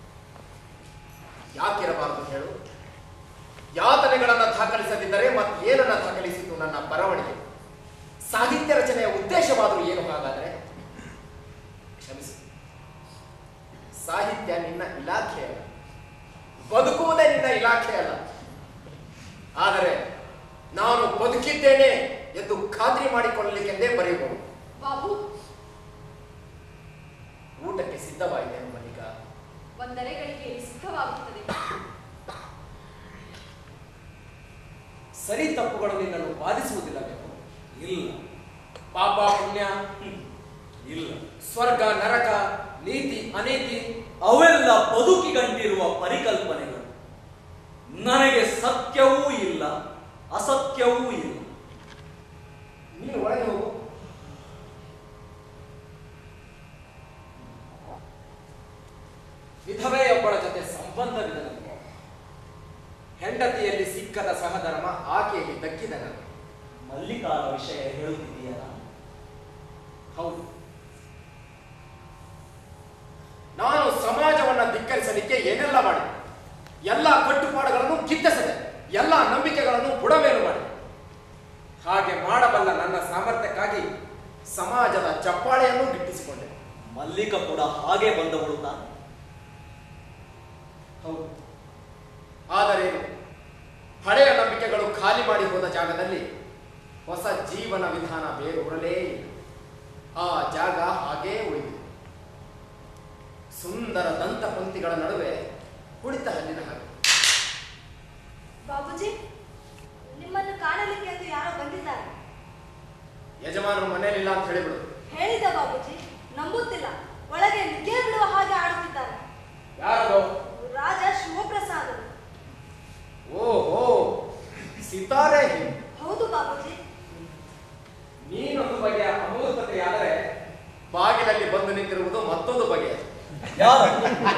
ಯಾಕಿರಬಾರದು ಹೇಳು ಯಾತನೆಗಳನ್ನು ದಾಖಲಿಸದಿದ್ದರೆ ಮತ್ತೇನನ್ನ ದಾಖಲಿಸಿತು ನನ್ನ ಬರವಣಿಗೆ ಸಾಹಿತ್ಯ ರಚನೆಯ ಉದ್ದೇಶವಾದರೂ ಏನು ಹಾಗಾದರೆ ಕ್ಷಮಿಸಿ ಸಾಹಿತ್ಯ ನಿನ್ನ ಇಲಾಖೆಯಲ್ಲ ಬದುಕುವುದೇ ನಿನ್ನ ಇಲಾಖೆ ಅಲ್ಲ ಆದರೆ ನಾನು ಬದುಕಿದ್ದೇನೆ ಎಂದು ಖಾತ್ರಿ ಮಾಡಿಕೊಳ್ಳಲಿಕ್ಕೆಂದೇ ಬರೆಯಬಹುದು ಬಾಬು ಊಟಕ್ಕೆ ಸಿದ್ಧವಾಗಿದೆ ಮಲ್ಲಿಕ ಒಂದರೆ ಗಳಿಗೆಯಲ್ಲಿ ಸಿದ್ಧವಾಗುತ್ತದೆ ಸರಿ ತಪ್ಪುಗಳು ನಿನ್ನನ್ನು ಬಾಧಿಸುವುದಿಲ್ಲವೇನು ಇಲ್ಲ ಪಾಪ ಪುಣ್ಯ ಇಲ್ಲ ಸ್ವರ್ಗ ನರಕ ನೀತಿ ಅನೀತಿ ಅವೆಲ್ಲ ಬದುಕಿಗಂಟಿರುವ ಪರಿಕಲ್ಪನೆಗಳು ನನಗೆ ಸತ್ಯವೂ ಇಲ್ಲ ಅಸತ್ಯವೂ ಇಲ್ಲ ನೀನು ಒಳಗೆ ಹೋಗು ವಿಧವೆಯೊಬ್ಬಳ ಜೊತೆ ಸಂಬಂಧವಿದೆ ನನಗೆ ಹೆಂಡತಿಯಲ್ಲಿ ಸಿಕ್ಕದ ಸಹಧರ್ಮ ಆಕೆಯಲ್ಲಿ ದಕ್ಕಿದ ನನಗೆ ಮಲ್ಲಿಕಾಳ ವಿಷಯ ಹೇಳುತ್ತಿದೆಯಲ್ಲ ಹೌದು ನಾನು ಸಮಾಜವನ್ನ ಧಿಕ್ಕರಿಸಲಿಕ್ಕೆ ಏನೆಲ್ಲ ಮಾಡಿದೆ ಎಲ್ಲ ಕಟ್ಟುಪಾಡುಗಳನ್ನು ಕಿತ್ತಿಸದೆ ಎಲ್ಲ ನಂಬಿಕೆಗಳನ್ನು ಬುಡಮೇಲು ಮಾಡಿದೆ ಹಾಗೆ ಮಾಡಬಲ್ಲ ನನ್ನ ಸಾಮರ್ಥ್ಯಕ್ಕಾಗಿ ಸಮಾಜದ ಚಪ್ಪಾಳೆಯನ್ನು ಗಿಟ್ಟಿಸಿಕೊಂಡೆ ಮಲ್ಲಿಕ ಕೂಡ ಹಾಗೆ ಬಂದವಳು ತಾನೆ ಹೌದು ಆದರೆ ಹಳೆಯ ನಂಬಿಕೆಗಳು ಖಾಲಿ ಮಾಡಿ ಹೋದ ಜಾಗದಲ್ಲಿ ಹೊಸ ಜೀವನ ವಿಧಾನ ಬೇರೂರಲೇ ಇಲ್ಲ ಆ ಜಾಗ ಹಾಗೇ ಉಳಿದಿದೆ ಸುಂದರ ದಂತ ಪಂಕ್ತಿಗಳ ನಡುವೆ ಕುಳಿತ ಹಲ್ಲಿನ ಹಾಗೆ ಬಾಬುಜಿ ನಿಮ್ಮನ್ನು ಕಾಣಲಿಕ್ಕೆ ಎಂದು ಯಾರೋ ಬಂದಿದ್ದಾರೆ ಯಜಮಾನರು ಮನೆಯಲ್ಲಿಲ್ಲ ಅಂತ ಹೇಳಿಬಿಡು ಹೇಳಿದ ಬಾಬುಜಿ ನಂಬುತ್ತಿಲ್ಲ ಒಳಗೆ ನಿದ್ದೆ ಬಿಡುವ ಹಾಗೆ ಆಡುತ್ತಿದ್ದಾರೆ ಯಾರು ರಾಜ ಶಿವಪ್ರಸಾದ್ ಓಹೋ ಸಿತಾರೆ ಹಿಂದ್. ಹೌದು ಬಾಬುಜಿ ನೀನೊಂದು ಬಗೆಯ ಅಮೂರ್ತತೆಯಾದರೆ ಬಾಗಿಲಲ್ಲಿ ಬಂದು ನಿಂತಿರುವುದು ಮತ್ತೊಂದು ಬಗೆಯ ಯಾರು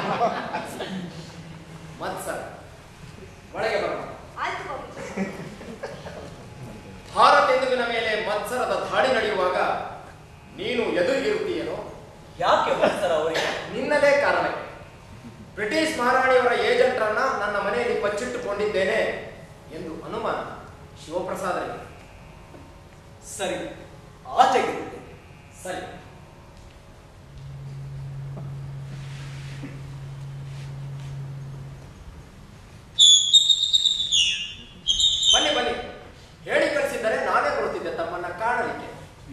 ಮತ್ಸರ ಒಳಗೆ ಬರೋಣ ಆಯ್ತು ಬಾಬುಜಿ ಭಾರತೇಂದುವಿನ ಮೇಲೆ ಮತ್ಸರದ ದಾಳಿ ನಡೆಯುವಾಗ ನೀನು ಎದುರಿಗಿರುತ್ತೀಯೇನೋ ಯಾಕೆ ಬರ್ತಾರ ಅವರಿಗೆ ನಿನ್ನದೇ ಕಾರಣಕ್ಕೆ ಬ್ರಿಟಿಷ್ ಮಹಾರಾಣಿಯವರ ಏಜೆಂಟರನ್ನ ನನ್ನ ಮನೆಯಲ್ಲಿ ಬಚ್ಚಿಟ್ಟುಕೊಂಡಿದ್ದೇನೆ ಎಂದು ಅನುಮಾನ ಶಿವಪ್ರಸಾದರಿಗೆ ಸರಿ ಆಚೆಗಿರುತ್ತೆ ಸರಿ ಬನ್ನಿ ಬನ್ನಿ ಹೇಳಿ ಕಳಿಸಿದ್ದರೆ ನಾನೇ ಕೊಡ್ತಿದ್ದೆ ತಮ್ಮನ್ನ ಕಾಣಲಿಕ್ಕೆ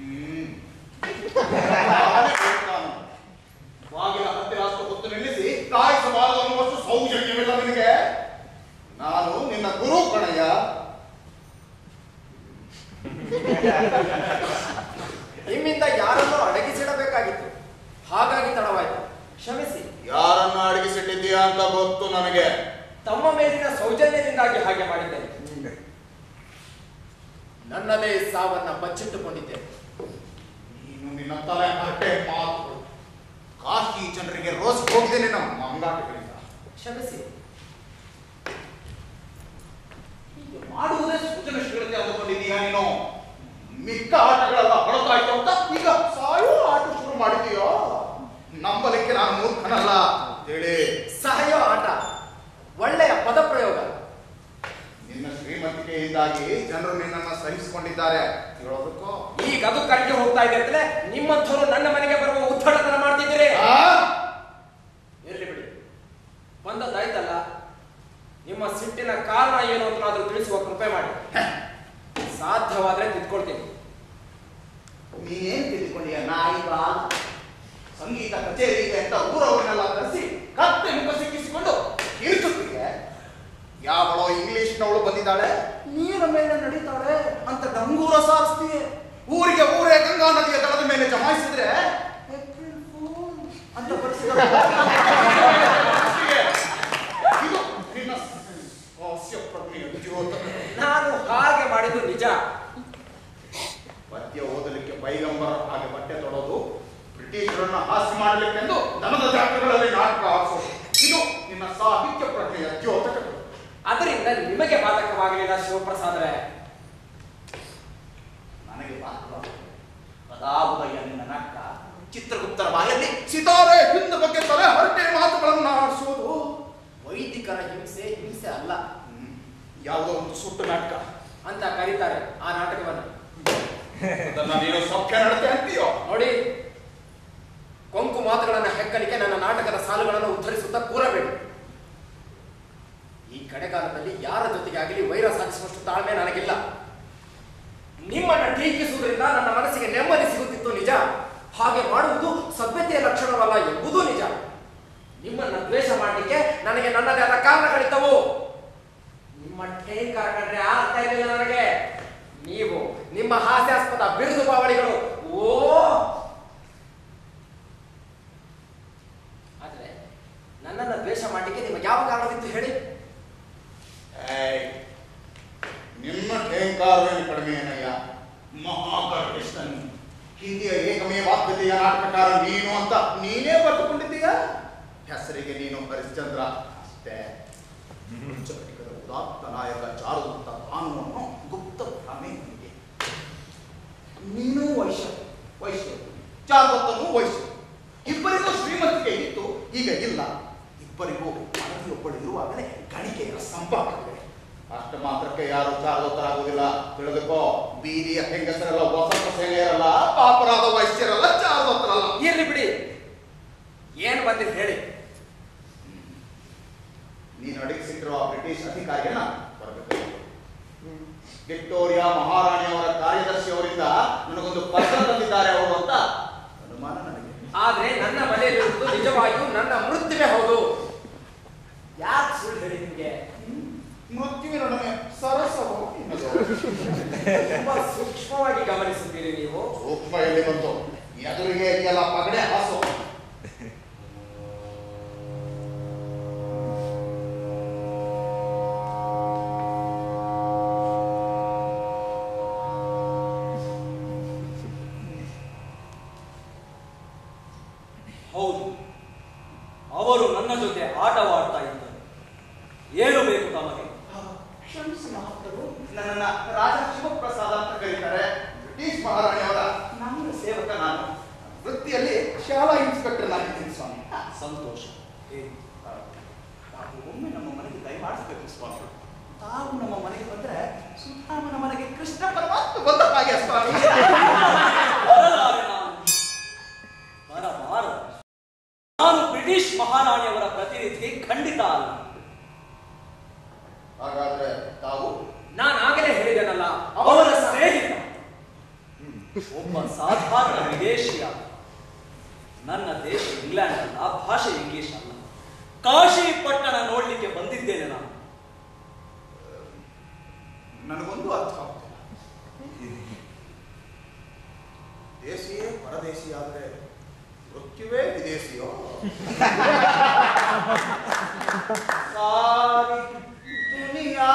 ಬಾಗಿಲ ಹತ್ತಿರ ಅಷ್ಟು ಹೊತ್ತು ನಿಲ್ಲಿಸಿ ಕಾಯಿಸಬಾರದು ಅನ್ನುವಷ್ಟು ಸೌಜನ್ಯವಿಲ್ಲ ನಿನಗೆ ನಾನು ನಿನ್ನ ಗುರು ಕಣಯ್ಯ ನಿಮ್ಮಿಂದ ಯಾರನ್ನೂ ಅಡಗಿಸಿಡಬೇಕಾಗಿತ್ತು ಹಾಗಾಗಿ ತಡವಾಯಿತು ಕ್ಷಮಿಸಿ ಯಾರನ್ನ ಅಡಗಿಸಿಟ್ಟಿದ್ದೀಯಾ ಅಂತ ಗೊತ್ತು ನನಗೆ ತಮ್ಮ ಮೇಲಿನ ಸೌಜನ್ಯದಿಂದಾಗಿ ಹಾಗೆ ಮಾಡಿದ್ದೇನೆ ನನ್ನದೇ ಸಾವನ್ನ ಬಚ್ಚಿಟ್ಟುಕೊಂಡಿದ್ದೇನೆ ನೀನು ನಿನ್ನ ತಲೆ ಹರಟೆ ಮಾತುಗಳು ಕಾಶಿ ಜನರಿಗೆ ರೋಸ್ ಹೋಗಿದೆ ನಿನ್ನ ಮಂಗಾಟಗಳಿಂದ ಕ್ಷಮಿಸಿ ಹೀಗೆ ಮಾಡುವುದೇ ಸೃಜನಶೀಲತೆ ಅಂದುಕೊಂಡಿದ್ದೀಯಾ ನೀನು ಮಿಕ್ಕ ಆಟಗಳೆಲ್ಲ ಹೊರತಾಯ್ತು ಅಂತ ಈಗ ಸಾಯೋ ಆಟ ಶುರು ಮಾಡಿದೀಯೋ ನಂಬಲಿಕ್ಕೆ ನಾನು ಮೂರ್ಖನಲ್ಲ ಹೇಳಿ ಸಹಾಯ ಆಟ ಒಳ್ಳೆಯ ಪದಪ್ರಯೋಗ ನಿನ್ನ ಶ್ರೀಮಂತಿಕೆ ಪ್ರತಿಭೆಯಿಂದಾಗಿ ಜನರು ನಿನ್ನನ್ನು ಸಹಿಸಿಕೊಂಡಿದ್ದಾರೆ ಹೇಳೋದಕ್ಕೋ ಈಗ ಅದು ಕರೆಗೆ ಹೋಗ್ತಾ ಇದೆ ಅಂತಲೇ ನಿಮ್ಮಂಥವ್ರು ನನ್ನ ಮನೆಗೆ ಬರುವ ಉತ್ತಡತನ ಮಾಡ್ತಿದ್ದೀರಿ ಆ? ಇರ್ಲಿ ಬಿಡಿ ಬಂದದ್ದಾಯ್ತಲ್ಲ ನಿಮ್ಮ ಸಿಟ್ಟಿನ ಕಾರಣ ಏನು ಅಂತನಾದ್ರೂ ತಿಳಿಸುವ ಕೃಪೆ ಮಾಡಿ ಸಾಧ್ಯವಾದ್ರೆ ತಿದ್ಕೊಳ್ತೀನಿ ನೀನೇನ್ ತಿಳ್ಕೊಂಡಿಯ ನಾಯಿ ಬಾಲ ಸಂಗೀತ ಕಚೇರಿ ಇದೆ ಅಂತ ಊರವ್ರನ್ನೆಲ್ಲ ಕರೆಸಿ ಕತ್ತೆ ಮುಖ ಸಿಕ್ಕಿಸಿಕೊಂಡು ಕಿರುಚುತ್ತಿಗೆ ಯಾವಳೋ ಇಂಗ್ಲಿಷ್ನವಳು ಬಂದಿದ್ದಾಳೆ ನೀರ ಮೇಲೆ ನಡೀತಾಳೆ ಅಂತ ಡಂಗೂರ ಸಾರಿಸ್ತೀಯ ಊರಿಗೆ ಊರೇ ಗಂಗಾ ನದಿಯ ದಳದ ಮೇಲೆ ಜಮಾಯಿಸಿದ್ರೆ ಏಪ್ರಿಲ್ ಫೂಲ್ ಅಂತ ಬರೆಸಿದ್ದಾರೆ. ಇದು ನಿನ್ನ ಹಾಸ್ಯ ಪ್ರಜ್ಞೆಯ ದ್ಯೋತಕ. ನಾನು ಹಾಗೆ ಮಾಡಿದ್ದು ನಿಜ ಪದ್ಯ ಓದಲಿಕ್ಕೆ ಬೈಗಂಬರ ಹಾಗೆ ಬಟ್ಟೆ ತೊಡೋದು ಬ್ರಿಟಿಷರನ್ನ ಹಾಸ್ಯ ಮಾಡಲಿಕ್ಕೆಂದು ದನದ ಜಾತ್ರೆಗಳಲ್ಲಿ ನಾಟಕ ಆಡಿಸೋದು ಇದು ನಿನ್ನ ಸಾಹಿತ್ಯ ಪ್ರಜ್ಞೆಯ ದ್ಯೋತಕಗಳು ಅದರಿಂದ ನಿಮಗೆ ಬಾಧಕವಾಗಲಿಲ್ಲ ಶಿವಪ್ರಸಾದ್ರೆ ನನಗೆ ಬಾಧಕ ಅದಾವುದಯ್ಯ ನಿನ್ನ ನಾಟಕ ಚಿತ್ರಗುಪ್ತರ ಬಾಯಲ್ಲಿ ಸಿತಾರೆ ಹಿಂದ ಬಗ್ಗೆ ತಲೆ ಹರಟೆ ಮಾತುಗಳನ್ನು ಆಡಿಸೋದು ವೈದಿಕರ ಹಿಂಸೆ ಹಿಂಸೆ ಅಲ್ಲ ಯಾವುದೋ ಒಂದು ಸುಟ್ಟು ನಾಟಕ ಅಂತ ಕರೀತಾರೆ ಆ ನಾಟಕವನ್ನು ಅದನ್ನ ನೀನು ಸೌಖ್ಯ ನಡತೆ ಅಂತೀಯೋ ನೋಡಿ ಕೊಂಕು ಮಾತುಗಳನ್ನು ಹೆಕ್ಕಲಿಕ್ಕೆ ನನ್ನ ನಾಟಕದ ಸಾಲುಗಳನ್ನು ಉದ್ಧರಿಸುತ್ತಾ ಕೂರಬೇಡಿ ಈ ಕಡೆಗಾಲದಲ್ಲಿ ಯಾರ ಜೊತೆಗೆ ಆಗಲಿ ವೈರ ಸಾಧಿಸುವಷ್ಟು ತಾಳ್ಮೆ ನನಗಿಲ್ಲ ನಿಮ್ಮನ್ನ ಟೀಕಿಸುವುದರಿಂದ ನನ್ನ ಮನಸ್ಸಿಗೆ ನೆಮ್ಮದಿ ಸಿಗುತ್ತಿತ್ತು ನಿಜ ಹಾಗೆ ಮಾಡುವುದು ಸಭ್ಯತೆಯ ಲಕ್ಷಣವಲ್ಲ ಎಂಬುದೂ ನಿಜ ನಿಮ್ಮನ್ನ ದ್ವೇಷ ಮಾಡಲಿಕ್ಕೆ ನನಗೆ ನನ್ನದೇ ಆದ ಕಾರಣಗಳಿದ್ದವು ನಿಮ್ಮ ಠೇಂಕಾರ ಕಂಡ್ರೆ ಅರ್ಥ ಇರಲಿಲ್ಲ ನನಗೆ ನೀವು ನಿಮ್ಮ ಹಾಸ್ಯಾಸ್ಪದ ಬಿರುದು ಬಾವಳಿಗಳು ಓ ಆದ್ರೆ ನನ್ನನ್ನ ದ್ವೇಷ ಮಾಡಲಿಕ್ಕೆ ನಿಮಗೆ ಯಾವ ಕಾರಣವಿತ್ತು ಹೇಳಿ ಏಯ್, ನಿಮ್ಮ ಠೇಂಕಾರವೇನು ಕಡಿಮೆ ಏನಯ್ಯ ಮಹಾಕರ್ಕೃಷ್ಣನ್ ಹಿಂದಿಯ ಏಕಮೇವಾದ್ಯತೆಯ ನಾಟಕಕಾರ ನೀನು ಅಂತ ನೀನೇ ಬರೆದುಕೊಂಡಿದ್ದೀಯ ಹೆಸರಿಗೆ ನೀನು ಹರಿಶ್ಚಂದ್ರ ಅಷ್ಟೇ ಚಟುಕದ ಉದಾತ್ತ ನಾಯಕ ಚಾರುದತ್ತ ಕಾನೂನನ್ನು ಗುಪ್ತ ಭ್ರಮೆ ನಿನಗೆ ನೀನು ವೈಶ್ಯ ವೈಶ್ಯ ಚಾರುದತ್ತನು ವೈಶ್ಯ ಇಬ್ಬರಿಗೂ ಶ್ರೀಮಂತಿಕೆ ಇತ್ತು ಈಗ ಇಲ್ಲ ಇಬ್ಬರಿಗೂ ಮನವಿಯೊಬ್ಬಳು ಇರುವಾಗಲೇ ಗಣಿಕೆಯ ಸಂಪಾದಕತೆ ಅಷ್ಟ ಮಾತ್ರಕ್ಕೆ ಯಾರು ಚಾರುದತ್ತರಾಗುವುದಿಲ್ಲ ತಿಳಿದುಕೋ ಬೀದಿಯ ಹೆಂಗಸರಲ್ಲ ವಸಂತ ಸೇನೆಯರಲ್ಲ ಪಾಪರಾದ ವೈಶ್ಯರಲ್ಲ ಚಾರುದತ್ತರಲ್ಲ ಇರ್ಲಿ ಬಿಡಿ ಏನ್ ಬಂದಿದ್ದು ಹೇಳಿ ನೀನು ಅಡಗಿಸಿಟ್ಟಿರುವ ಬ್ರಿಟಿಷ್ ಅಧಿಕಾರಿಯನ್ನ ಬರಬೇಕು ವಿಕ್ಟೋರಿಯಾ ಮಹಾರಾಣಿಯವರ ಕಾರ್ಯದರ್ಶಿಯವರಿಂದ ನನಗೊಂದು ಪತ್ರ ತಂದಿದ್ದಾರೆ ಅವರು ಅಂತ ಅನುಮಾನ ನನಗೆ ಆದ್ರೆ ನನ್ನ ಮನೆಯಲ್ಲಿರುವುದು ನಿಜವಾಗಿಯೂ ನನ್ನ ಮೃತ್ಯುವೇ ಹೌದು ಯಾಕೆ ಸುಳ್ಳು ಹೇಳಿ ನಿಮ್ಗೆ ಮೃತ್ಯುವಿನೊಡನೆ ಸರಸವೋ ನಿನ್ನದು? ತುಂಬಾ ಸೂಕ್ಷ್ಮವಾಗಿ ಗಮನಿಸುತ್ತೀರಿ ನೀವು ಸೂಕ್ಷ್ಮ ಎಲ್ಲಿ ಬಂತು ಎದುರಿಗೆ ಇದೆಯಲ್ಲ ಪಗಡೆ ಹಾಸು ಹೌದು ಅವರು ನನ್ನ ಜೊತೆ ಆಟವಾಡ್ತಾ ಇದ್ದರು ಏನು ಬೇಕು ತಮಗೆ ಕ್ಷಮಿಸಿ ಮಹಾಪ್ರಭು ನನ್ನನ್ನ ರಾಜ ಶಿವಪ್ರಸಾದ ಅಂತ ಕರೀತಾರೆ ಬ್ರಿಟಿಷ್ ಮಹಾರಾಣಿಯವರ ನಮ್ಮ ಸೇವಕ ನಾನು ವೃತ್ತಿಯಲ್ಲಿ ಶಾಲಾ ಇನ್ಸ್ಪೆಕ್ಟರ್ ನಾನಿದ್ದೀನಿ ಸ್ವಾಮಿ ಸಂತೋಷ ಹೇಳಿ ತಾವು ಒಮ್ಮೆ ನಮ್ಮ ಮನೆಗೆ ದಯಮಾಡಿಸ್ಬೇಕು ಸ್ವಾಮಿ ತಾವು ನಮ್ಮ ಮನೆಗೆ ಬಂದ್ರೆ ಸುಧಾಮನ ಮನೆಗೆ ಕೃಷ್ಣ ಪರಮಾತ್ಮ ಬಂದ ಹಾಗೆ ಸ್ವಾಮಿ ಬರಲಾರೆ ನಾನು ಬರಬಾರದು ನಾನು ಬ್ರಿಟಿಷ್ ಮಹಾರಾಣಿಯವರ ಪ್ರತಿನಿಧಿಗೆ ಖಂಡಿತ ಅಲ್ಲ ಹಾಗಾದ್ರೆ ತಾವು ನಾನು ಆಗಲೇ ಹೇಳಿದೆನಲ್ಲ ಅವರ ಸ್ನೇಹಿತ ಒಬ್ಬ ಸಾಧಾರಣ ವಿದೇಶಿಯ ನನ್ನ ದೇಶ ಇಂಗ್ಲೆಂಡ್ ಅಲ್ಲ ಭಾಷೆ ಇಂಗ್ಲಿಷ್ ಅಲ್ಲ ಕಾಶಿ ಪಟ್ಟಣ ನೋಡ್ಲಿಕ್ಕೆ ಬಂದಿದ್ದೇನೆ ನಾನು ನನಗೊಂದು ಅರ್ಥ ಆಗ್ತಿಲ್ಲ ದೇಶಿಯೇ ಪರದೇಶಿ ಆದ್ರೆ ಮೃತ್ಯುವೇ ವಿದೇಶಿಯೋ ಸಾರಿ ದುನಿಯಾ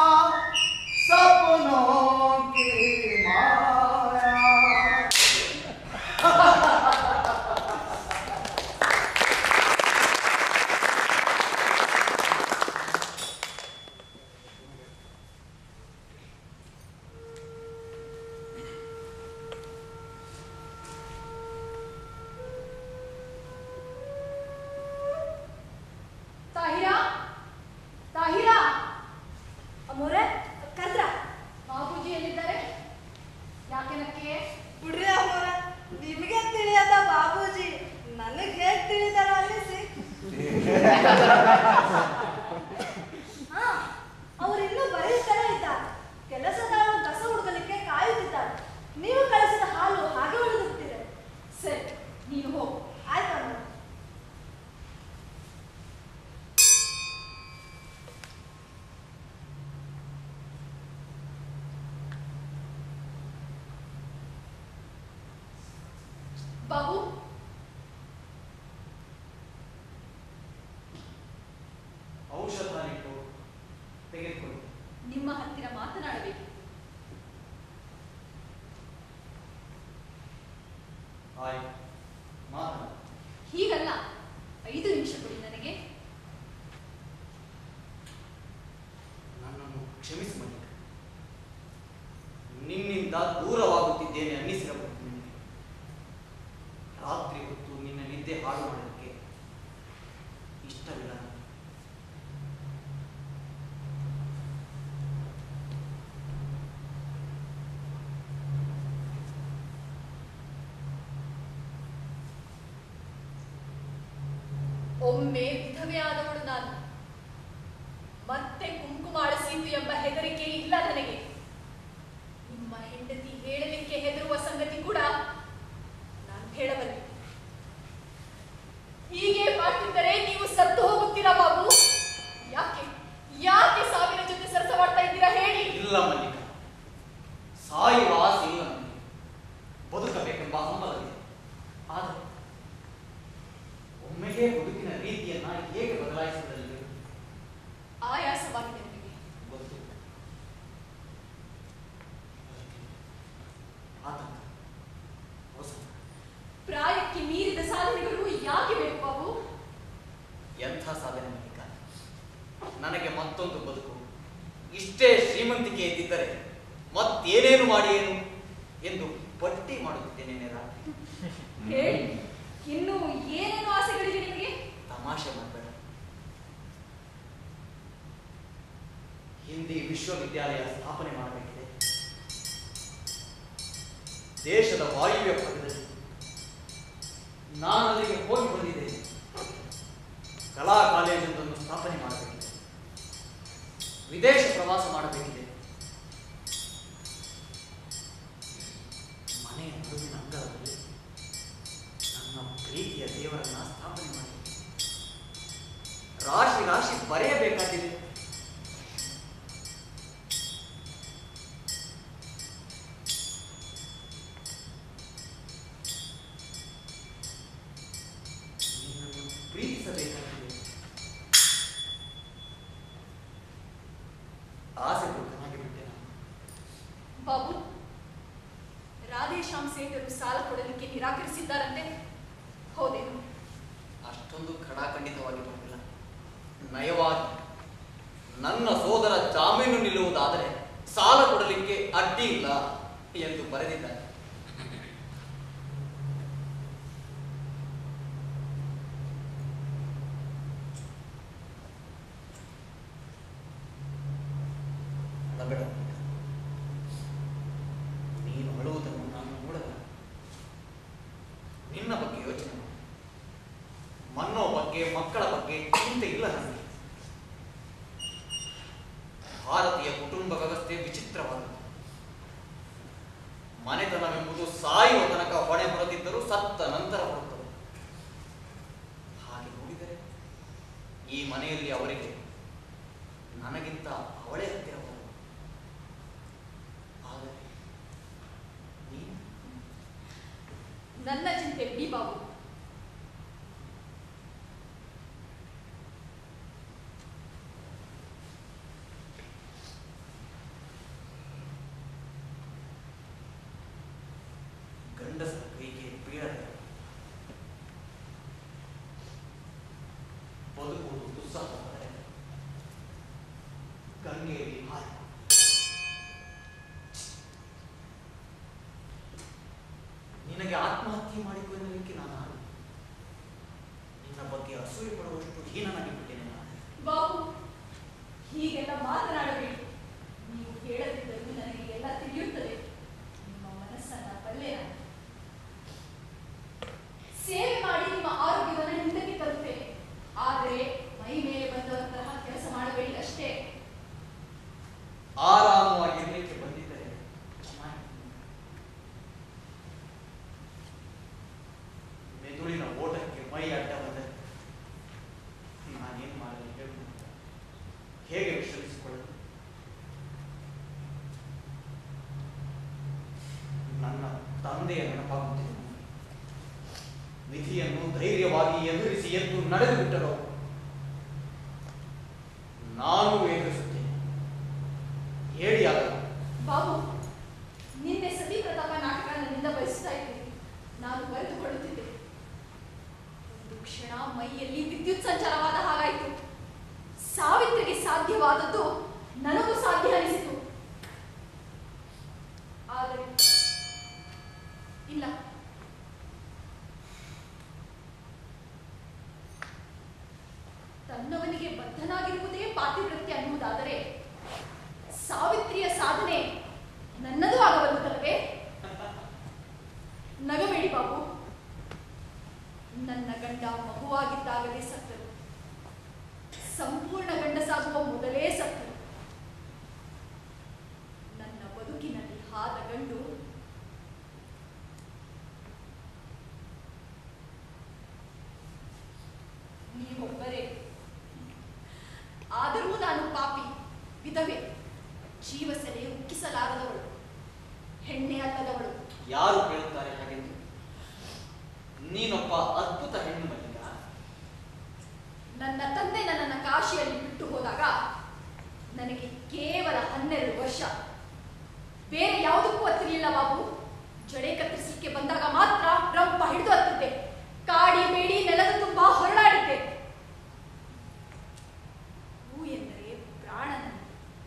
ಸಪನೋ ಕಿ ಮಾಯಾ ತಾಹಿರಾ ತಾಹಿರಾ ಬಾಬು ಔಷಧ ಇಟ್ಟು ತೆಗೆದುಕೊಳ್ಳಿ ನಿಮ್ಮ ಹತ್ತಿರ ಮಾತನಾಡಬೇಕು ಆಯ್ತು ಮಾತನಾಡಿ ಹೀಗಲ್ಲ ಐದು ನಿಮಿಷ ಕೊಡಿ ನನಗೆ ನನ್ನನ್ನು ಕ್ಷಮಿಸಿ ಮಲ್ಲಿಕ ನಿನ್ನಿಂದ ದೂರವಾಗುತ್ತಿದ್ದೇನೆ ಅನ್ನಿಸಿರಬಹುದು ನಿನಗೆ ರಾತ್ರಿ ಹೊತ್ತು ನಿನ್ನ ನಿದ್ದೆ ಹಾಳು ಮಾಡೋದಕ್ಕೆ ಇಷ್ಟವಿಲ್ಲ ನನಗೆ. ಒಮ್ಮೆ ವಿಧವೆ ಆದವಳು ನಾನು ಮತ್ತೆ ಕುಂಕುಮಾಳಸೀತು ಎಂಬ ಹೆದರಿಕೆ ಇಲ್ಲ ನನಗೆ ನಿಮ್ಮ ಹೆಂಡತಿ ಹೇಳಲಿಕ್ಕೆ ಹೆದರುವ ಸಂಗತಿ ಕೂಡ ನಾನು ಹೇಳಬಲ್ಲೆ ಹೀಗೆ ಮಾಡ್ತಿದ್ದರೆ ನೀವು ಸತ್ತು ಹೋಗುತ್ತೀರಾ ಬಾಬು ಯಾಕೆ ಯಾಕೆ ಸಾವಿನ ಜೊತೆ ಸರಸವಾಡ್ತಾ ಇದ್ದೀರಾ ಹೇಳಿ ಇಲ್ಲ ಮಲ್ಲಿಕ ಸಾಯುವ ಆಸೆ ಇಲ್ಲ ನನಗೆ ಬದುಕಬೇಕೆಂಬ ಹಂಬಲವಿದೆ ಆದರೆ ಒಮ್ಮೆಗೆ ಬದುಕಿನ ರೀತಿಯನ್ನ ಹೇಗೆ ಬದಲಾಯಿಸುವುದರಲ್ಲಿ ಆಯಾಸವಾಗಿದೆ ನಿಮಗೆ ಗೊತ್ತು ಆತಂಕ ಹೊಸ ಪ್ರಾಯಕ್ಕೆ ಮೀರಿದ ಸಾಧನೆಗಳು ಯಾಕೆ ಬೇಕು ಬಾಬು ಎಂಥ ಸಾಧನೆ ಮಲ್ಲಿಕ ನನಗೆ ಮತ್ತೊಂದು ಬದುಕು ಇಷ್ಟೇ ಶ್ರೀಮಂತಿಕೆ ಇದ್ದಿದ್ದರೆ ಮತ್ತೇನೇನು ಮಾಡಿ ಏನು ಎಂದು ಪಟ್ಟಿ ಮಾಡುತ್ತಿದ್ದೇನೆ ರಾತ್ರಿ ಹೇಳಿ ಇನ್ನು ಏನೇನು ಆಸೆಗಳಿವೆ ನಿಮಗೆ ತಮಾಷೆ ಮಾಡಬೇಡ ಹಿಂದಿ ವಿಶ್ವವಿದ್ಯಾಲಯ ಸ್ಥಾಪನೆ ಮಾಡಬೇಕಿದೆ ದೇಶದ ವಾಯುವ್ಯ ಭಾಗದಲ್ಲಿ ನಾನು ಅಲ್ಲಿಗೆ ಹೋಗಿ ಬಂದಿದ್ದೇನೆ ಕಲಾ ಕಾಲೇಜೊಂದನ್ನು ಸ್ಥಾಪನೆ ಮಾಡಬೇಕಿದೆ ವಿದೇಶ ಪ್ರವಾಸ ಮಾಡಬೇಕಿದೆ ಮನೆಯ ನಡುವಿನ ಅಂಗಳದಲ್ಲಿ ನನ್ನ ಪ್ರೀತಿಯ ದೇವರನ್ನ ಸ್ಥಾಪನೆ ಮಾಡಬೇಕಿದೆ ರಾಶಿ ರಾಶಿ ಬರೆಯಬೇಕಾಗಿದೆ ನಿನ್ನನ್ನು ಪ್ರೀತಿಸಬೇಕಾಗಿದೆ ಆಸೆಗಳು ಕನಾಗಿ ಬಿಟ್ಟೆ ನಾನು ಬಾಬು ರಾಧೇಶ್ಯಾಮ್ ಸೇಠರು ಸಾಲ ಕೊಡಲಿಕ್ಕೆ ನಿರಾಕರಿಸಿದ್ದಾರಂತೆ ಹೌದೇನು ಅಷ್ಟೊಂದು ಖಡಾಖಂಡಿತವಾಗಿ ಬಂದಿಲ್ಲ ನಯವಾಗಿ ನನ್ನ ಸೋದರ ಜಾಮೀನು ನಿಲ್ಲುವುದಾದರೆ ಸಾಲ ಕೊಡಲಿಕ್ಕೆ ಅಡ್ಡಿ ಇಲ್ಲ ಎಂದು ಬರೆದಿದ್ದಾರೆ ಅಳಬೇಡ ಮಲ್ಲಿಕ. ನೀನು ಅಳುವುದನ್ನು ನಾನು ನೋಡಲ್ಲ ನಿನ್ನ ಬಗ್ಗೆ ಯೋಚನೆ ಮಾಡು ಮನ್ನೋ ಬಗ್ಗೆ ಮಕ್ಕಳ ಬಗ್ಗೆ ಚಿಂತೆ ಇಲ್ಲ ನನಗೆ ಭಾರತೀಯ ಕುಟುಂಬ ವ್ಯವಸ್ಥೆ ವಿಚಿತ್ರವಾದದ್ದು ಮನೆತನವೆಂಬುದು ಸಾಯುವ ತನಕ ಹೊಣೆ ಹೊರದಿದ್ದರೂ ಸತ್ತ ನಂತರ ಹೊರತರು ಹಾಗೆ ನೋಡಿದರೆ ಈ ಮನೆಯಲ್ಲಿ ಅವರಿಗೆ ನನಗಿಂತ ಅವಳೇ ಹತ್ತಿರ ಬರುವುದು ಆದರೆ ನೀನು ನನ್ನ ಚಿಂತೆ ಬಿಡಿ ಬಾಬು ಗಂಡಸರ ಕೈಗೆ ಬೀಳದೆ ಬದುಕುವುದು ದುಸ್ಸಹವಾದರೆ ಗಂಗೆಯಲ್ಲಿ ಹಾರಿ ನಿನಗೆ ಆತ್ಮಹತ್ಯೆ ಮಾಡಿಕೊಳ್ಳಲಿಕ್ಕೆ ನಾನು ಆರು ನಿನ್ನ ಬಗ್ಗೆ ಅಸೂಯೆ ಪಡುವಷ್ಟು ಹೀನನಾಗಿ ಬಿಟ್ಟೇನೆ ನಾನು ಬಾಬು ಹೀಗೆಲ್ಲ ಮಾತನಾಡಬೇಡಿ ನೀವು ಹೇಳದಿದ್ದರೂ ನನಗೆ ಎಲ್ಲ ತಿಳಿಯುತ್ತದೆ ನಿಮ್ಮ ಮನಸ್ಸನ್ನ ಬಲ್ಲೆ ನಾನು ಸೇವೆ ಮಾಡಿ ನಿಮ್ಮ ಆರೋಗ್ಯವನ್ನು ಹಿಂದಕ್ಕೆ ತರುತ್ತೇನೆ ಆದರೆ ಮೈ ಮೇಲೆ ಬಂದವರ ಕೆಲಸ ಮಾಡಬೇಡಿ ಅಷ್ಟೇ ಆರಾಮವಾಗಿರ್ಲಿಕ್ಕೆ ಬಂದಿದ್ದರೆ ಚೆನ್ನಾಗಿ ಮೆದುಳಿನ ಓಟಕ್ಕೆ ಮೈ ಅಡ್ಡ ಬಂದರೆ ನಾನೇನು ಮಾಡಲಿ ಹೇಳು ಹೇಗೆ ವಿಶ್ರಮಿಸಿಕೊಳ್ಳಲು ನನ್ನ ತಂದೆಯ ನೆನಪಾಗುತ್ತಿದೆ ನನಗೆ. ವಿಧಿಯನ್ನು ಧೈರ್ಯವಾಗಿ ಎದುರಿಸಿ ಎದ್ದು ನಡೆದು ಬಿಟ್ಟರು ನಾನು ಎದುರಿಸುತ್ತೇನೆ ಹೇಳಿ ಆಗಲ್ಲ ಬಾಬು ನಿನ್ನೆ ಸತಿ ಪ್ರತಾಪ ನಾಟಕ ನನ್ನಿಂದ ಬಯಸ್ತಾ ಇದ್ದೀನಿ ನಾನು ಬರೆದುಕೊಳ್ಳುತ್ತಿದ್ದೆ ಒಂದು ಕ್ಷಣ ಮೈಯಲ್ಲಿ ವಿದ್ಯುತ್ ಸಂಚಾರವಾದ ಹಾಗಾಯಿತು ಸಾವಿತ್ರಿಗೆ ಸಾಧ್ಯವಾದದ್ದು ನನಗೂ ಸಾಧ್ಯ ಅನಿಸಿತು ಆದರೆ ಇಲ್ಲ ತನ್ನವನಿಗೆ ಬದ್ಧನಾಗಿರುವುದೇ ಪಾತಿವೃತ್ಯ ಅನ್ನುವುದಾದರೆ ಸಾವಿತ್ರಿಯ ಸಾಧನೆ ನನ್ನದು ಆಗಬಲ್ಲುತ್ತಲ್ಲವೇ ನಗಬೇಡಿ ಬಾಬು ನನ್ನ ಗಂಡ ಮಗುವಾಗಿದ್ದಾಗಲೇ ಸತ್ತರು ಸಂಪೂರ್ಣ ಗಂಡಸಾಗುವ ಮೊದಲೇ ಸತ್ತರು ನನ್ನ ಬದುಕಿನಲ್ಲಿ ಹಾದ ಗಂಡು ನೀವೊಬ್ಬರೇ ಆದರೂ ನಾನು ಪಾಪಿ ವಿಧವೆ ಜೀವಸಲೆ ಉಕ್ಕಿಸಲಾರದವಳು ಹೆಣ್ಣೆ ಅಲ್ಲದವಳು ಯಾರು ಕೇಳುತ್ತಾರೆ ಹಾಗೆಂದು ನೀನೊಬ್ಬ ಅದ್ಭುತ ಹೆಣ್ಣು ಮಲ್ಲಿಕ ನನ್ನ ತಂದೆ ನನ್ನನ್ನು ಕಾಶಿಯಲ್ಲಿ ಬಿಟ್ಟು ಹೋದಾಗ ನನಗೆ ಕೇವಲ ಹನ್ನೆರಡು ವರ್ಷ ಬೇರೆ ಯಾವುದಕ್ಕೂ ಹತ್ತಿರಲಿಲ್ಲ ಬಾಬು ಜಡೆ ಕತ್ತರಿಸಲಿಕ್ಕೆ ಬಂದಾಗ ಮಾತ್ರ ರಂಪ ಹಿಡಿದು ಹತ್ತಿದ್ದೆ ಕಾಡಿ ಬೇಡಿ ನೆಲದ ತುಂಬಾ ಹೊರಡಾಡಿದ್ದೆ ಹೂ ಎಂದರೆ ಪ್ರಾಣ ನನಗೆ.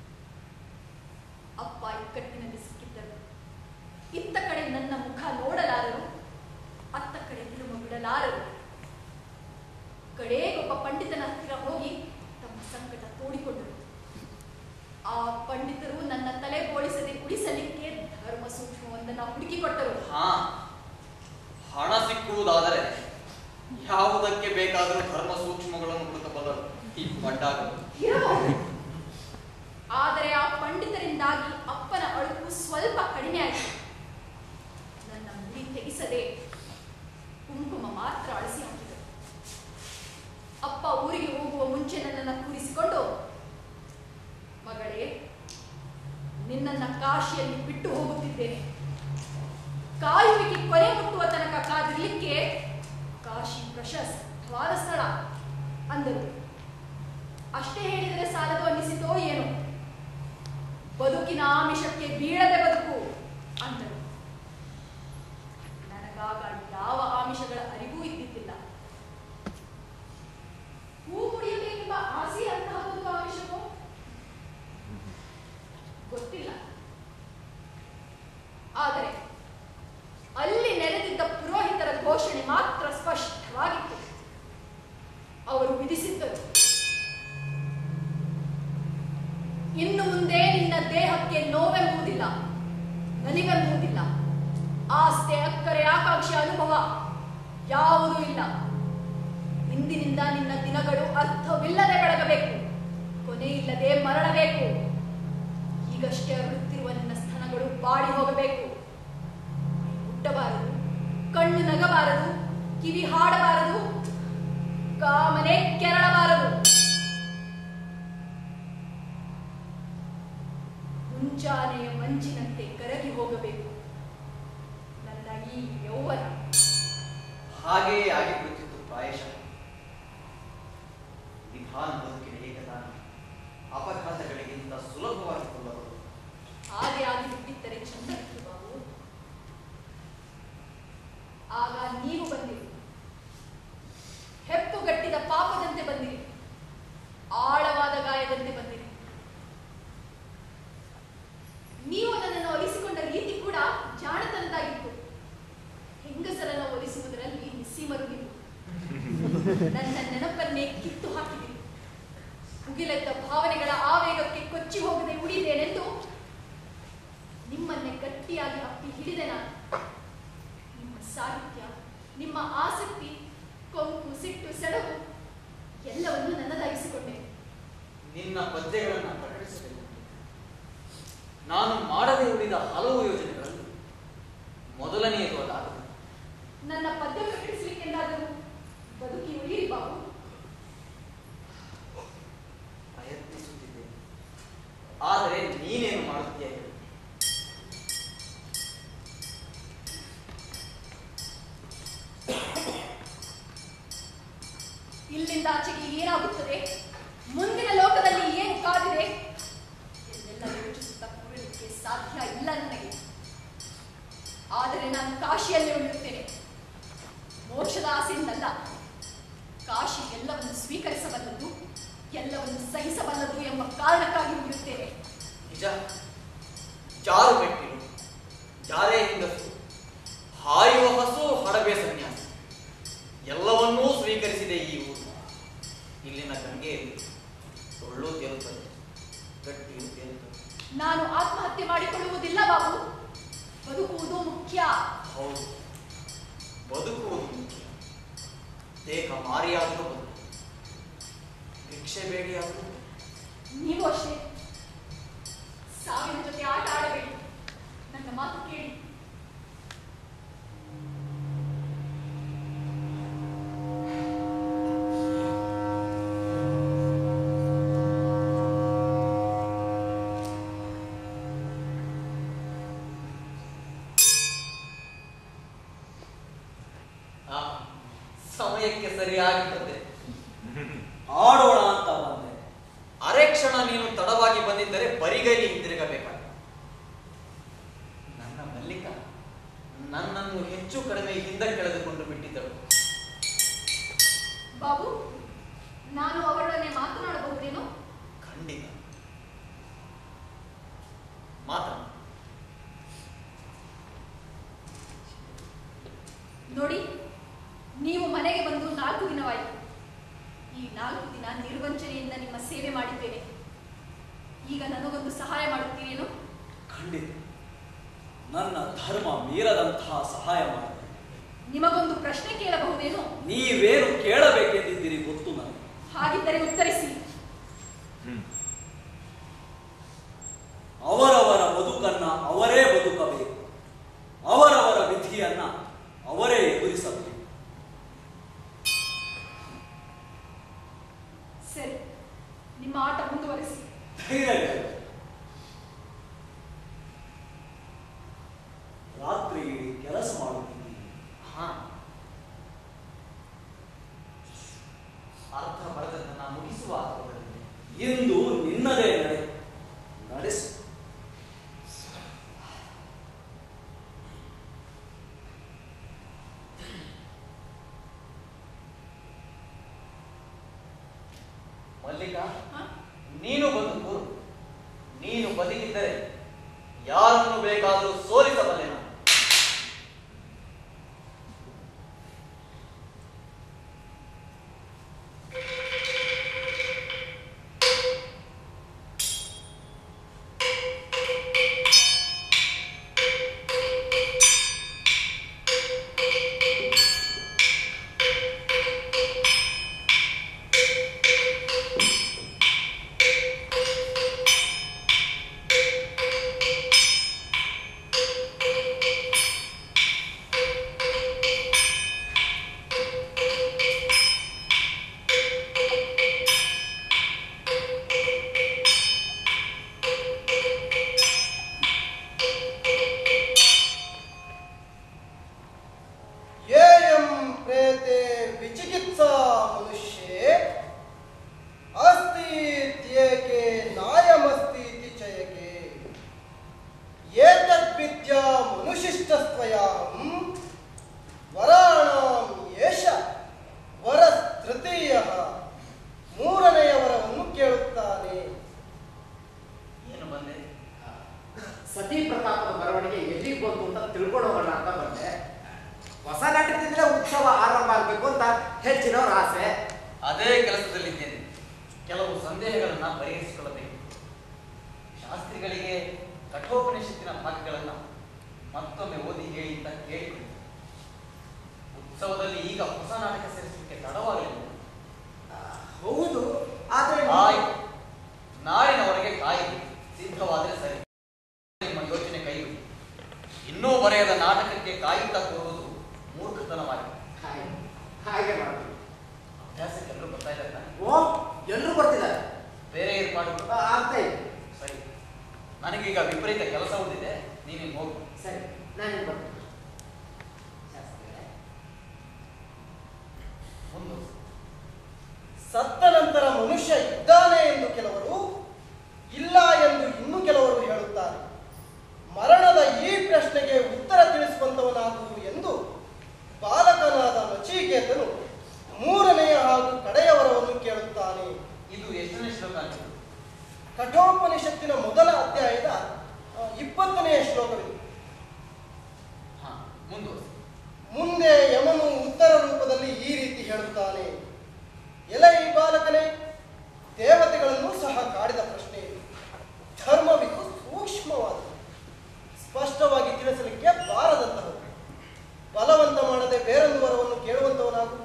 ಅಪ್ಪ ಇಕ್ಕಟ್ಟಿನಲ್ಲಿ ಸಿಕ್ಕಿದ್ದರು ಇತ್ತ ಕಡೆ ನನ್ನ ಮುಖ ನೋಡಲಾರರು ಅತ್ತ ಕಡೆ ತಿರುಮ ಬಿಡಲಾರರು ಕಡೆಗೊಬ್ಬ ಪಂಡಿತನ ಹತ್ತಿರ ಹೋಗಿ ತಮ್ಮ ಸಂಕಟ ತೋಡಿಕೊಂಡರು ಆ ಪಂಡಿತರು ನನ್ನ ತಲೆ ಬೋಳಿಸದೆ ಉಳಿಸಲಿಕ್ಕೆ ಧರ್ಮ ಸೂಕ್ಷ್ಮವೊಂದನ್ನು ಹುಡುಕಿಕೊಟ್ಟರು ಹಾ ಹಣ ಸಿಕ್ಕುವುದಾದರೆ ಯಾವುದಕ್ಕೆ ಬೇಕಾದರೂ ಧರ್ಮ ಸೂಕ್ಷ್ಮಗಳನ್ನು ಹುಡುಕಬಲ್ಲರು ಈ ಬಂಡಾಗರು ಇರಬಹುದು ಆದರೆ ಆ ಪಂಡಿತರಿಂದಾಗಿ ಅಪ್ಪನ ಅಳುಕು ಸ್ವಲ್ಪ ಕಡಿಮೆ ಆಯಿತು ನನ್ನ ಮುಡಿ ತೆಗೆಸದೆ ಕುಂಕುಮ ಮಾತ್ರ ಅಳಿಸಿ ಹಾಕಿದರು ಅಪ್ಪ ಊರಿಗೆ ಹೋಗುವ ಮುಂಚೆ ನನ್ನನ್ನು ಕೂರಿಸಿಕೊಂಡು ಮಗಳೇ ನಿನ್ನನ್ನ ಕಾಶಿಯಲ್ಲಿ ಬಿಟ್ಟು ಹೋಗುತ್ತಿದ್ದೇನೆ ಕಾಯುವಿಕೆ ಕೊನೆ ಮುಟ್ಟುವ ತನಕ ಕಾದಿರ್ಲಿಕ್ಕೆ ಕಾಶಿ ಪ್ರಶಸ್ತವಾದ ಸ್ಥಳ ಅಂದರು ಅಷ್ಟೇ ಹೇಳಿದರೆ ಸಾಲದು ಅನ್ನಿಸಿತೋ ಏನೋ ಬದುಕಿನ ಆಮಿಷಕ್ಕೆ ಬೀಳದೆ ಬದುಕು ಅಂದರು ನನಗಾಗ ಯಾವ ಆಮಿಷಗಳ ಅರಿವೂ ಇದ್ದಿದ್ದಿಲ್ಲ ಹೂ ಮುಡಿಯಬೇಕೆಂಬ ಆಸೆ ಅಂತಹದೊಂದು ಆಮಿಷವೋ ಗೊತ್ತಿಲ್ಲ ಆದರೆ ಅಲ್ಲಿ ನೆರೆದಿದ್ದ ಪುರೋಹಿತರ ಘೋಷಣೆ ಮಾತ್ರ ಸ್ಪಷ್ಟವಾಗಿತ್ತು ಅವರು ವಿಧಿಸಿದ್ದರು ಇನ್ನು ಮುಂದೆ ನಿನ್ನ ದೇಹಕ್ಕೆ ನೋವೆಂಬುದಿಲ್ಲ ನಲಿವೆಂಬುದಿಲ್ಲ ಆಸ್ತೆ ಅಕ್ಕರೆ ಆಕಾಂಕ್ಷೆ ಅನುಭವ ಯಾವುದೂ ಇಲ್ಲ ಇಂದಿನಿಂದ ನಿನ್ನ ದಿನಗಳು ಅರ್ಥವಿಲ್ಲದೆ ಬೆಳಗಬೇಕು ಕೊನೆ ಇಲ್ಲದೆ ಮರಳಬೇಕು ಈಗಷ್ಟೇ ಅರಳುತ್ತಿರುವ ನಿನ್ನ ಸ್ತನಗಳು ಬಾಡಿ ಹೋಗಬೇಕು ಮುಟ್ಟಬಾರದು ಕಣ್ಣು ನಗಬಾರದು ಕಿವಿ ಹಾಡಬಾರದು ಕಾಮನೆ ಕೆರಳಬಾರದು ಮುಂಜಾನೆಯ ಮಂಜಿನಂತೆ ಕರಗಿ ಹೋಗಬೇಕು ನನ್ನ ಈ ಯೌವನ ಹಾಗೆಯೇ ಆಗಿಬಿಡುತ್ತಿತ್ತು ಪ್ರಾಯಶಃ ನಿಧಾನ ಬದುಕಿನ ಏಕತಾನ ಅಪಘಾತಗಳಿಗಿಂತ ಸುಲಭವಾಗಿ ಕೊಲ್ಲಬಹುದು ಹಾಗೆ ಆಗಿ ಬಿಟ್ಟಿದ್ದರೆ ಚಂದಕ್ಕೆ ಬಾಬು ಆಗ ನೀವು ಬಂದಿರಿ ಹೆಪ್ಪುಗಟ್ಟಿದ ಪಾಪದಂತೆ ಬಂದಿರಿ ಆಳವಾದ ಗಾಯದಂತೆ ಬಂದಿರಿ ನೀವು ನನ್ನನ್ನು ಒಲಿಸಿಕೊಂಡ ರೀತಿ ಕೂಡ ಜಾಣತನದಾಗಿತ್ತು ಹೆಂಗಸರನ್ನು ಒಲಿಸುವುದರಲ್ಲಿ ನಿಸ್ಸೀಮರು ನೀವು ನನ್ನ ನೆನಪನ್ನೇ ಕಿತ್ತು ಹಾಕಿದಿರಿ ಮುಗಿಲೆದ್ದ ಭಾವನೆಗಳ ಆವೇಗಕ್ಕೆ ಕೊಚ್ಚಿ ಹೋಗದೆ ಉಳಿದೇನೆಂದು ನಿಮ್ಮನ್ನೇ ಗಟ್ಟಿಯಾಗಿ ಅಪ್ಪಿ ಹಿಡಿದೆ ನಾನು ನಿಮ್ಮ ಸಾಹಿತ್ಯ ನಿಮ್ಮ ಆಸಕ್ತಿ ಕೊಂಕು ಸಿಟ್ಟು ಸೆಡವು ಎಲ್ಲವನ್ನೂ ನನ್ನದಾಗಿಸಿಕೊಂಡೆ ನಿನ್ನ ಪದ್ಯಗಳನ್ನು ಪ್ರಕಟಿಸಬೇಕು ನಾನು ಮಾಡದೇ ಉಳಿದ ಹಲವು ಯೋಜನೆಗಳಲ್ಲಿ ಮೊದಲನೆಯದು ಅದಾಗದು ನನ್ನ ಪದ್ಯ ಪ್ರಕಟಿಸಲಿಕ್ಕೆಂದಾದರೂ ಬದುಕಿ ಉಳಿಯಿರಿ ಬಾಬು ಪ್ರಯತ್ನಿಸುತ್ತಿದ್ದೇನೆ ಆದರೆ ನೀನೇನು ಮಾಡುತ್ತೀಯ ಹೇಳು? ಮುಗಿಸಿದಾಚೆಗೆ ಏನಾಗುತ್ತದೆ ಮುಂದಿನ ಲೋಕದಲ್ಲಿ ಏನು ಕಾದಿದೆ ಎಂದೆಲ್ಲ ಯೋಚಿಸುತ್ತಾ ಕೂರಲಿಕ್ಕೆ ಸಾಧ್ಯ ಇಲ್ಲ ನನಗೆ ಆದರೆ ನಾನು ಕಾಶಿಯಲ್ಲಿ ಉಳಿಯುತ್ತೇನೆ ಮೋಕ್ಷದ ಆಸೆಯಿಂದಲ್ಲ ಕಾಶಿ ಎಲ್ಲವನ್ನು ಸ್ವೀಕರಿಸಬಲ್ಲದು ಎಲ್ಲವನ್ನು ಸಹಿಸಬಲ್ಲದು ಎಂಬ ಕಾರಣಕ್ಕಾಗಿ ಉಳಿಯುತ್ತೇನೆ ನಿಜ ಜಾರು ಮೆಟ್ಟಿಲು ಜಾರೇ ಹೆಂಗಸು ಹಾಯುವ ಹಸು ಹಡಬೆ ಸನ್ಯಾಸ ಎಲ್ಲವನ್ನೂ ಸ್ವೀಕರಿಸಿದೆ ಈ ಊರು ಇಲ್ಲಿನ ಗಂಗೆಯಲ್ಲಿ ಸುಳ್ಳು ತೇಲುತ್ತದೆ ಗಟ್ಟಿಯು ತೇಲುತ್ತದೆ ನಾನು ಆತ್ಮಹತ್ಯೆ ಮಾಡಿಕೊಳ್ಳುವುದಿಲ್ಲ ಬಾಬು ಬದುಕುವುದು ಮುಖ್ಯ ಹೌದು ಬದುಕುವುದು ಮುಖ್ಯ ದೇಹ ಮಾರಿಯಾದರೂ ಬದುಕು ಭಿಕ್ಷೆ ಬೇಡಿಯಾದರೂ ನೀವು ಅಷ್ಟೇ ಸಾವಿನ ಜೊತೆ ಆಟ ಆಡಬೇಡಿ ನನ್ನ ಮಾತು ಕೇಳಿ ಆ, ಸಮಯಕ್ಕೆ ಸರಿಯಾಗಿ ಬಂದೆ ಆಡೋಣ ಅಂತ ಬಂದೆ ಅರೆ ಕ್ಷಣ ನೀನು ತಡವಾಗಿ ಬಂದಿದ್ದರೆ ಬರಿಗೈಲಿ ಹಿಂದಿರುಗಬೇಕಾಗಿತ್ತು ನನ್ನ ಮಲ್ಲಿಕ ನನ್ನನ್ನು ಹೆಚ್ಚು ಕಡಿಮೆ ಹಿಂದಕ್ಕೆ ಕಳೆದುಕೊಂಡು ಬಿಟ್ಟಿದ್ದಳು ಬಾಬು ನಾನು ಅವರೊಡನೆ ಮಾತನಾಡಬಹುದೇನೋ ಖಂಡಿತ ಮಾತ್ರ ನೋಡಿ ನೀವು ಮನೆಗೆ ಬಂದು ನಾಲ್ಕು ದಿನವಾಯಿತು ಈ ನಾಲ್ಕು ದಿನ ನಿರ್ವಂಚನೆಯಿಂದ ನಿಮ್ಮ ಸೇವೆ ಮಾಡಿದ್ದೇನೆ ಈಗ ನನಗೊಂದು ಸಹಾಯ ಮಾಡುತ್ತೀರೇನು ಖಂಡಿತ ನನ್ನ ಧರ್ಮ ಮೀರದಂತಹ ಸಹಾಯ ಮಾಡಿದೆ ನಿಮಗೊಂದು ಪ್ರಶ್ನೆ ಕೇಳಬಹುದೇನು ನೀವೇನು ಕೇಳಬೇಕೆಂದಿದ್ದೀರಿ ಗೊತ್ತು ನನಗೆ ಹಾಗಿದ್ದರೆ ಉತ್ತರಿಸಿ ಅವರವರ ಬದುಕನ್ನ ಅವರೇ ಬದುಕಬೇಕು ಅವರವರ ವಿಧಿಯನ್ನ ಅವರೇ ಎದುರಿಸಬೇಕು ಸರಿ ನಿಮ್ಮ ಆಟ ಮುಂದುವರಿಸಿ ಧೈರ್ಯವಿದೆ ರಾತ್ರಿ ಇಡೀ ಕೆಲಸ ಮಾಡುತ್ತಿದ್ದೀನಿ ಹಾ ಅರ್ಥ ಬರೆದನ್ನ ಮುಗಿಸುವ ಆತುರದಲ್ಲಿದ್ದೆ. ಇಂದು ನಿನ್ನದೇ ನಡೆ ನಡೆಸು ಮಲ್ಲಿಕ ಹ? ನೀನು ಬದುಕು ನೀನು ಬದುಕಿದ್ದರೆ ಯಾರನ್ನು ಬೇಕಾದರೂ ಸೋಲಿಸಬಲ್ಲೆ ನಾನು येयं प्रेते विचिकित्सा मनुष्ये अस्तीत्येके नायमस्तीति चयके एतद्विद्या मनुशिष्टस्त्वयाहं ವರಾಣಾಂ ಯೇಷ ವರ ತೃತೀಯ ಮೂರನೆಯ ವರವನ್ನು ಕೇಳುತ್ತಾನೆ ಏನು ಬಂದೆ ಸತಿ ಪ್ರತಾಪದ ಬರವಣಿಗೆ ಎಲ್ಲಿಗೆ ಬಂತು ಅಂತ ತಿಳ್ಕೊಳ್ಳೋಣ ಅಂತ ಬಂದೆ ಹೊಸ ನಾಟಕದಿಂದಲೇ ಉತ್ಸವ ಆರಂಭ ಆಗಬೇಕು ಅಂತ ಹೆಚ್ಚಿನವ್ರ ಆಸೆ ಅದೇ ಕೆಲಸದಲ್ಲಿದ್ದೇನೆ ಕೆಲವು ಸಂದೇಹಗಳನ್ನ ಪರಿಹರಿಸಿಕೊಳ್ಳಬೇಕು ಶಾಸ್ತ್ರಿಗಳಿಗೆ ಕಠೋಪನಿಷತ್ತಿನ ಭಾಗಗಳನ್ನ ಮತ್ತೊಮ್ಮೆ ಓದಿ ಹೇಳಿ ಅಂತ ಕೇಳಿಕೊಳ್ಳಿ ಉತ್ಸವದಲ್ಲಿ ಈಗ ಹೊಸ ನಾಟಕ ಸೇರಿಸಲಿಕ್ಕೆ ತಡವಾಗಲಿಲ್ಲ ಆ, ಹೌದು ಆದ್ರೆ ಆಯ್ತು ನಾಳಿನವರೆಗೆ ಕಾಯಿರಿ ಸಿದ್ಧವಾದರೆ ಸರಿ ನಿಮ್ಮ ಯೋಚನೆ ಕೈಬಿಡಿ ಇನ್ನೂ ಬರೆಯದ ನಾಟಕಕ್ಕೆ ಕಾಯುತ್ತಾ ಕೂರುವುದು ಮೂರ್ಖತನವಾಗಿದೆ ಹಾಗೆ ಹಾಗೆ ಮಾಡ್ತೀವಿ ಅಭ್ಯಾಸಕ್ಕೆ ಎಲ್ಲರೂ ಬರ್ತಾ ಇದ್ದಾರೆ ತಾನೆ? ಓ ಎಲ್ಲರೂ ಬರ್ತಿದ್ದಾರೆ ಬೇರೆ ಏರ್ಪಾಡುಗಳು ಆ, ಆಗ್ತಾ ಇದೆ ಸರಿ ನನಗೀಗ ವಿಪರೀತ ಕೆಲಸ ಉಳಿದಿದೆ ನೀನಿನ್ ಹೋಗು ಸರಿ ನಾನು ಬರ್ತೀನಿ ಶಾಸ್ತ್ರಿಗಳೇ ಮುಂದೆ ಮನುಷ್ಯ ಇದ್ದಾನೆ ಎಂದು ಕೆಲವರು ಇಲ್ಲ ಎಂದು ಇನ್ನು ಕೆಲವರು ಹೇಳುತ್ತಾರೆ ಮರಣದ ಈ ಪ್ರಶ್ನೆಗೆ ಉತ್ತರ ತಿಳಿಸುವಂತವನಾಗು ಎಂದು ಬಾಲಕನಾದ ನಚಿಕೇತನು ಮೂರನೆಯ ಹಾಗೂ ಕಡೆಯವರವನ್ನು ಕೇಳುತ್ತಾನೆ ಇದು ಎಷ್ಟನೇ ಶ್ಲೋಕ ಅಂತ ಕಠೋಪನಿಷತ್ತಿನ ಮೊದಲ ಅಧ್ಯಾಯದ ಆ, ಇಪ್ಪತ್ತನೆಯ ಶ್ಲೋಕವಿದೆ ಹಾ ಮುಂದುವರಿಸಿ ಮುಂದೆ ಯಮನು ಉತ್ತರ ರೂಪದಲ್ಲಿ ಈ ರೀತಿ ಹೇಳುತ್ತಾನೆ ಎಲೆ ಈ ಬಾಲಕನೇ ದೇವತೆಗಳನ್ನು ಸಹ ಕಾಡಿದ ಪ್ರಶ್ನೆ ಇದು. ಧರ್ಮವಿದು ಸೂಕ್ಷ್ಮವಾದದ್ದು ಸ್ಪಷ್ಟವಾಗಿ ತಿಳಿಸಲಿಕ್ಕೆ ಬಾರದಂತಹದ್ದು ಬಲವಂತ ಮಾಡದೆ ಬೇರೊಂದು ವರವನ್ನು ಕೇಳುವಂತವನಾಗು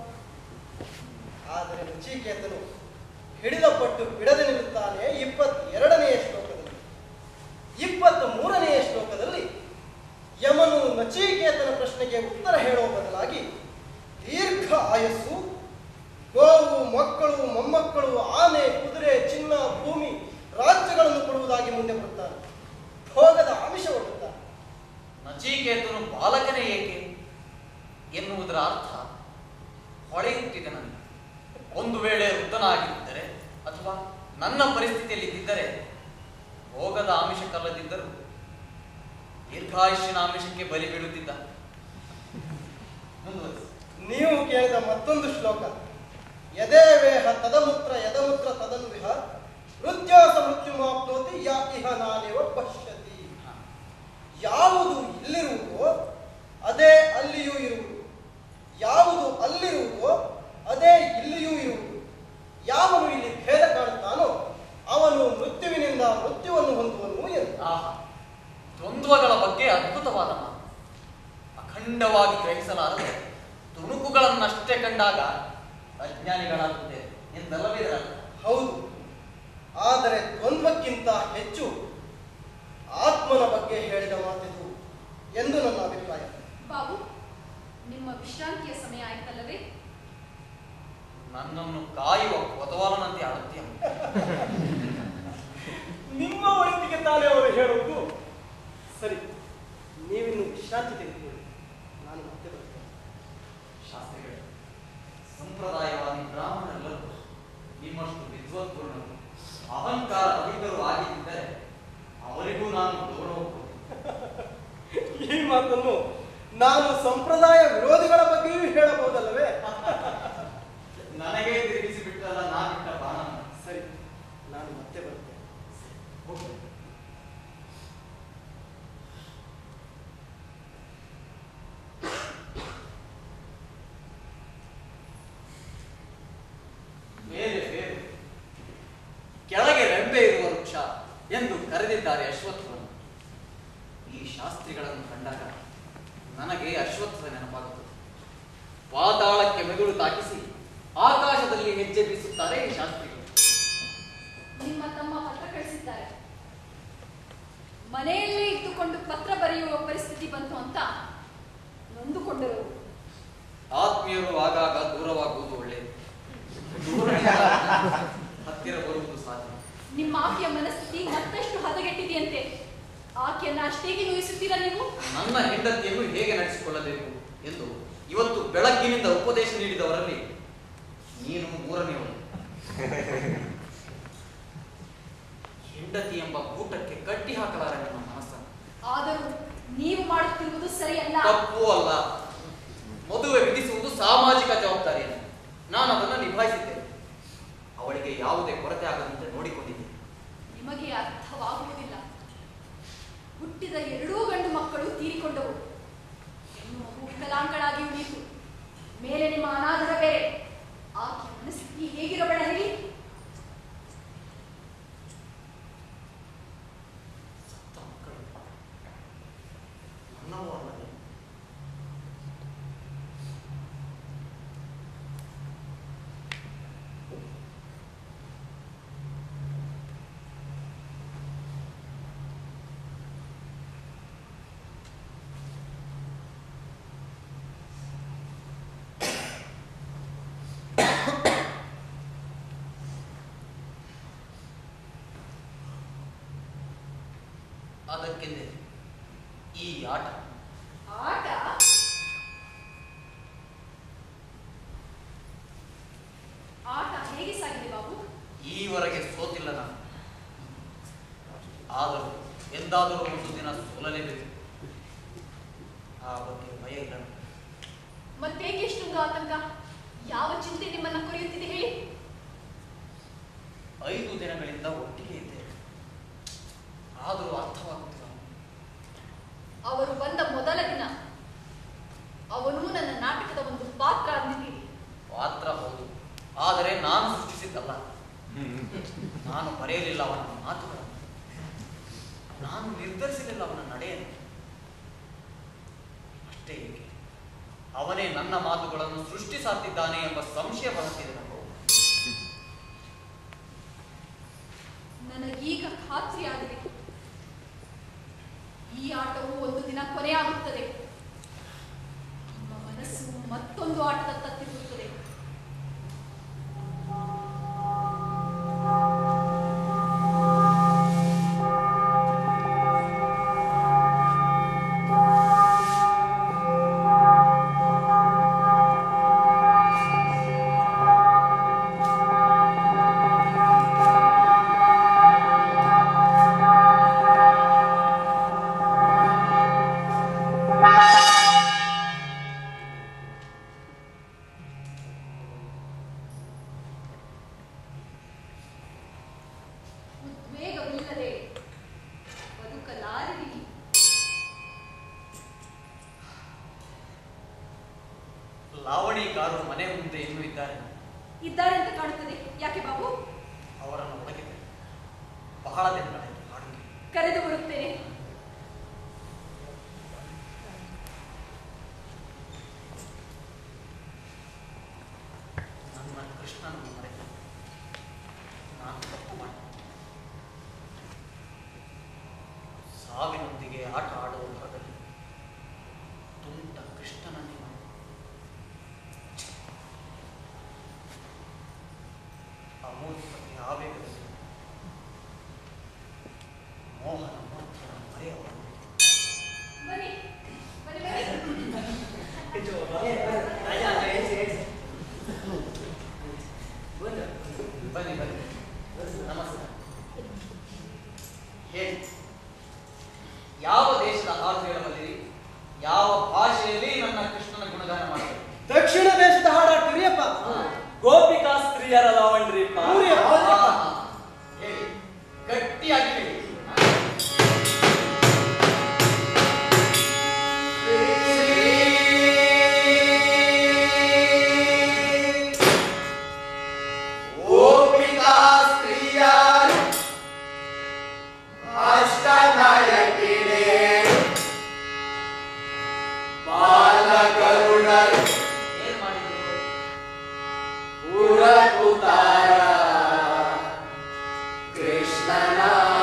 ಆದರೆ ನಚಿಕೇತನು ಹಿಡಿದ ಪಟ್ಟು ಬಿಡದೆ ನಿಲ್ಲುತ್ತಾನೆ ಇಪ್ಪತ್ತೆರಡನೆಯ ಶ್ಲೋಕದಲ್ಲಿ ಇಪ್ಪತ್ತ ಮೂರನೆಯ ಶ್ಲೋಕದಲ್ಲಿ ಯಮನು ನಚಿಕೇತನ ಪ್ರಶ್ನೆಗೆ ಉತ್ತರ ಹೇಳುವ ಬದಲಾಗಿ ದೀರ್ಘ ಆಯಸ್ಸು ಗೋವು ಮಕ್ಕಳು ಮೊಮ್ಮಕ್ಕಳು ಆನೆ ಕುದುರೆ ಚಿನ್ನ ಭೂಮಿ ರಾಜ್ಯಗಳನ್ನು ಕೊಡುವುದಾಗಿ ಮುಂದೆ ಬರುತ್ತಾನೆ ಭೋಗದ ಆಮಿಷ ಒಡ್ಡುತ್ತಾನೆ ನಚಿಕೇತನು ಬಾಲಕನೇ ಏಕೆ ಎನ್ನುವುದರ ಅರ್ಥ ಹೊಳೆಯುತ್ತಿದೆ ನನಗೆ ಒಂದು ವೇಳೆ ವೃದ್ಧನಾಗಿದ್ದರೆ ಅಥವಾ ನನ್ನ ಪರಿಸ್ಥಿತಿಯಲ್ಲಿ ಇದ್ದಿದ್ದರೆ ಭೋಗದ ಆಮಿಷಕ್ಕಲ್ಲದಿದ್ದರೂ ದೀರ್ಘಾಯುಷ್ಯನ ಆಮಿಷಕ್ಕೆ ಬಲಿ ಬೀಳುತ್ತಿದ್ದ ಮುಂದುವರಿಸಿ ನೀವು ಕೇಳಿದ ಮತ್ತೊಂದು ಶ್ಲೋಕ ಯದೇ ವೇಹ ತದಮುತ್ರ ಯದಮುತ್ರ ತದನ್ವಿಹ ಮೃತ್ಯೋಸ ಮೃತ್ಯು ಮಾಪ್ನೋತಿ ಯಾ ಇಹ ನಾನೇವ ಪಶ್ಯತಿ ಯಾವುದು ಇಲ್ಲಿರುವುದೋ ಅದೇ ಅಲ್ಲಿಯೂ ಇರುವುದು ಯಾವುದು ಅಲ್ಲಿರುವುದೋ ಅದೇ ಇಲ್ಲಿಯೂ ಇರುವುದು ಯಾವನು ಇಲ್ಲಿ ಭೇದ ಕಾಣುತ್ತಾನೋ ಅವನು ಮೃತ್ಯುವಿನಿಂದ ಮೃತ್ಯುವನ್ನು ಹೊಂದುವನು ಎಂದು ಆಹಾ ದ್ವಂದ್ವಗಳ ಬಗ್ಗೆ ಅದ್ಭುತವಾದ ಮಾತು ಅಖಂಡವಾಗಿ ಗ್ರಹಿಸಲಾರದೆ ತುಣುಕುಗಳನ್ನಷ್ಟೇ ಕಂಡಾಗ ಅಜ್ಞಾನಿಗಳಾಗುತ್ತೇವೆ ಎಂದಲ್ಲವೇ ಇದರ ಅರ್ಥ? ಹೌದು ಆದರೆ ದ್ವಂದ್ವಕ್ಕಿಂತ ಹೆಚ್ಚು ಆತ್ಮನ ಬಗ್ಗೆ ಹೇಳಿದ ಮಾತಿದು ಎಂದು ನನ್ನ ಅಭಿಪ್ರಾಯ ಬಾಬು ನಿಮ್ಮ ವಿಶ್ರಾಂತಿಯ ಸಮಯ ಆಯ್ತಲ್ಲವೇ ನನ್ನನ್ನು ಕಾಯುವ ಕೊತವಾಲನಂತೆ ಆಡುತ್ತೀಯ ನಿಮ್ಮ ಒಳಿತಿಗೆ ತಾನೇ ಅವರು ಹೇಳುವುದು ಸರಿ ನೀವಿನ್ನು ವಿಶ್ರಾಂತಿ ತೆಗೆದುಕೊಳ್ಳಿ ನಾನು ಮತ್ತೆ ಬರ್ತೇನೆ ಶಾಸ್ತ್ರಿಗಳೇ ಸಂಪ್ರದಾಯವಾದಿ ಬ್ರಾಹ್ಮಣರೆಲ್ಲರೂ ನಿಮ್ಮಷ್ಟು ವಿದ್ವತ್ಪೂರ್ಣರು ಅಹಂಕಾರ ರಹಿತರು ಆಗಿದ್ದರೆ ಅವರಿಗೂ ನಾನು ಗೌರವ ಕೊಡುತ್ತೇನೆ. ಈ ಮಾತನ್ನು ನಾನು ಸಂಪ್ರದಾಯ ವಿರೋಧಿಗಳ ಬಗ್ಗೆಯೂ ಹೇಳಬಹುದಲ್ಲವೇ ನನಗೆ ತಿರುಗಿಸಿ ಬಿಟ್ಟಲ್ಲ ನಾ ಬಿಟ್ಟ ಬಾಣ ಸರಿ ನಾನು ಮತ್ತೆ ಬರ್ತೇನೆ ಹೋಗಿ. ಮೇಲೆ ಬೇರು ಕೆಳಗೆ ರೆಂಬೆ ಇರುವ ವೃಕ್ಷ ಎಂದು ಕರೆದಿದ್ದಾರೆ ಅಶ್ವತ್ಥವನ್ನು ಈ ಶಾಸ್ತ್ರಿಗಳನ್ನು ಕಂಡಾಗ ನನಗೆ ಅಶ್ವತ್ಥದ ನೆನಪಾಗುತ್ತದೆ ಪಾತಾಳಕ್ಕೆ ಮೆದುಳು ತಾಕಿಸಿ ಆಕಾಶದಲ್ಲಿ ಹೆಜ್ಜೆ ಬೀಸುತ್ತಾರೆ ಈ ಶಾಸ್ತ್ರಿಗಳು ನಿಮ್ಮ ತಮ್ಮ ಪತ್ರ ಕಳಿಸಿದ್ದಾರೆ ಮನೆಯಲ್ಲೇ ಇದ್ದುಕೊಂಡು ಪತ್ರ ಬರೆಯುವ ಪರಿಸ್ಥಿತಿ ಬಂತು ಅಂತ ನೊಂದುಕೊಂಡರು ಆತ್ಮೀಯರು ಆಗಾಗ ದೂರವಾಗುವುದು ಒಳ್ಳೆಯದು ದೂರ ಹತ್ತಿರ ಬರುವುದು ಸಾಧ್ಯ ನಿಮ್ಮ ಆಕೆಯ ಮನಸ್ಥಿತಿ ಮತ್ತಷ್ಟು ಹದಗೆಟ್ಟಿದೆಯಂತೆ ಆಕೆಯನ್ನ ಅಷ್ಟೇಗೆ ನೋಯಿಸುತ್ತೀರಾ ನೀವು ನನ್ನ ಹೆಂಡತಿಯನ್ನು ಹೇಗೆ ನಡೆಸಿಕೊಳ್ಳಬೇಕು ಎಂದು ಇವತ್ತು ಬೆಳಗ್ಗಿನಿಂದ ಉಪದೇಶ ನೀಡಿದವರಲ್ಲಿ ನೀನು ಮೂರನೆಯವನು ಹೆಂಡತಿ ಎಂಬ ಕೂಟಕ್ಕೆ ಕಟ್ಟಿ ಹಾಕಲಾರ ನಿಮ್ಮ ಮನಸ್ಸನ್ನು ಆದರೂ ನೀವು ಮಾಡುತ್ತಿರುವುದು ಸರಿಯಲ್ಲ ತಪ್ಪು ಅಲ್ಲ ಮದುವೆ ವಿಧಿಸುವುದು ಸಾಮಾಜಿಕ ಜವಾಬ್ದಾರಿಯನ್ನು ನಾನು ಅದನ್ನು ನಿಭಾಯಿಸಿದ್ದೇನೆ ಅವಳಿಗೆ ಯಾವುದೇ ಕೊರತೆ ಆಗದಂತೆ ನೋಡಿಕೊಂಡಿದ್ದೆ ನಿಮಗೆ ಅರ್ಥವಾಗುವುದಿಲ್ಲ ಹುಟ್ಟಿದ ಎರಡೂ ಗಂಡು ಮಕ್ಕಳು ತೀರಿಕೊಂಡವು ಹೆಣ್ಣು ಮಗು ವಿಕಲಾಂಗಳಾಗಿ ಉಳಿಯಿತು ಮೇಲೆ ನಿಮ್ಮ ಅನಾದರ ಬೇರೆ ಆಕೆ ಮನಸ್ಥಿತಿ ಹೇಗಿರಬೇಡ ಹೇಳಿ ಸತ್ತ ಮಕ್ಕಳು ನನ್ನವೂ ಅಲ್ಲವೇ ಅದಕ್ಕೆಂದೇ ಈ ಆಟ ಆಟ ಆಟ ಹೇಗೆ ಸಾಗಿದೆ ಬಾಬು ಈ ಎಂದಾದರೂ ಒಂದು ದಿನ ಸೋಲಲೇಬೇಕು ಆ ಬಗ್ಗೆ ಭಯ ಇಲ್ಲ ನನಗೆ. ಮತ್ತೇಕೆ ಇಷ್ಟೊಂದು ಆತಂಕ ಯಾವ ಚಿಂತೆ ನಿಮ್ಮನ್ನ ಕೊರೆಯುತ್ತಿದೆ ಹೇಳಿ ಐದು ದಿನಗಳಿಂದ ಒಟ್ಟಿಗೆ ಇದ್ದೇವೆ ಆದರೂ ಅರ್ಥವಾಗುತ್ತಿಲ್ಲ ಅವರು ಬಂದ ಮೊದಲ ದಿನ ಅವನು ನನ್ನ ನಾಟಕದ ಒಂದು ಪಾತ್ರ ಅಂದಿದ್ದೀರಿ ಪಾತ್ರ ಹೌದು ಆದರೆ ನಾನು ಸೃಷ್ಟಿಸಿದ್ದಲ್ಲ ನಾನು ಬರೆಯಲಿಲ್ಲ ಅವನ ಮಾತುಗಳನ್ನು ನಾನು ನಿರ್ಧರಿಸಲಿಲ್ಲ ಅವನ ನಡೆಯನ್ನು ಅಷ್ಟೇ ಏಕೆ ಅವನೇ ನನ್ನ ಮಾತುಗಳನ್ನು ಸೃಷ್ಟಿಸಾತಿದ್ದಾನೆ ಎಂಬ ಸಂಶಯ ಬರುತ್ತಿದೆ ನನಗೆ ನನಗೀಗ ಖಾತ್ರಿಯಾಗಿದೆ ಈ ಆಟವು ಒಂದು ದಿನ ಕೊನೆಯಾಗುತ್ತದೆ ನಿಮ್ಮ ಮನಸ್ಸು ಮತ್ತೊಂದು ಆಟದತ್ತ ತಿರುಗುತ್ತದೆ ಉದ್ವೇಗವಿಲ್ಲದೆ ಬದುಕಲಾರಿರಿ ಲಾವಣಿಕಾರರು ಮನೆ ಮುಂದೆ ಇನ್ನೂ ಇದ್ದಾರೆ ಇದ್ದಾರೆ ಅಂತ ಕಾಣುತ್ತದೆ ಯಾಕೆ ಬಾಬು ಅವರನ್ನು ಒಳಗಿದೆ ಬಹಳ ದಿನಗಳಲ್ಲಿ ಹಾಡುಗೆ ಕರೆದು ಬರುತ್ತೇನೆ ನನ್ನ ಕೃಷ್ಣನನ್ನು ಮರೆತು ನಾನು ತಪ್ಪು ಮಾಡಿದೆ ಸಾವಿನೊಂದಿಗೆ ಆಟ ಆಡುವ ಹೊರದಲ್ಲಿ ತುಂಟ ಕೃಷ್ಣನನ್ನೇ ಮರೆತು ಅಮೂರ್ತಿ ಆವೇಗದಲ್ಲಿ ಮೋಹನ ಮೂರ್ತಿಯನ್ನು ಮರೆಯಬಹುದು ಬನ್ನಿ ಬನ್ನಿ ಬನ್ನಿ ಬನ್ನಿ ಬನ್ನಿ ನಮಸ್ಕಾರ ಹೇಳಿ ಯಾವ ದೇಶದ ಹಾಡು ಹೇಳಬಲ್ಲಿರಿ ಯಾವ ಭಾಷೆಯಲ್ಲಿ ನನ್ನ ಕೃಷ್ಣನ ಗುಣಗಾನ ಮಾಡಬೇಕು ದಕ್ಷಿಣ ದೇಶದ ಹಾಡಾಡ್ತೀರಿಯಪ್ಪ ಗೋಪಿಕಾ ಸ್ತ್ರೀಯರ ಲಾವಣ್ರಿಪ್ಪ ಹೇಳಿ ಗಟ್ಟಿಯಾಗಿ ಹೇಳಿ ಓಪಿಕಾ ಸ್ತ್ರೀಯರು ಅಷ್ಟನಾಯಕಿನೇ ಬಾಲಕರುಣರು ಏನ್ ಮಾಡಿದ್ರು ಪುರಕುತಾರ ಕೃಷ್ಣನ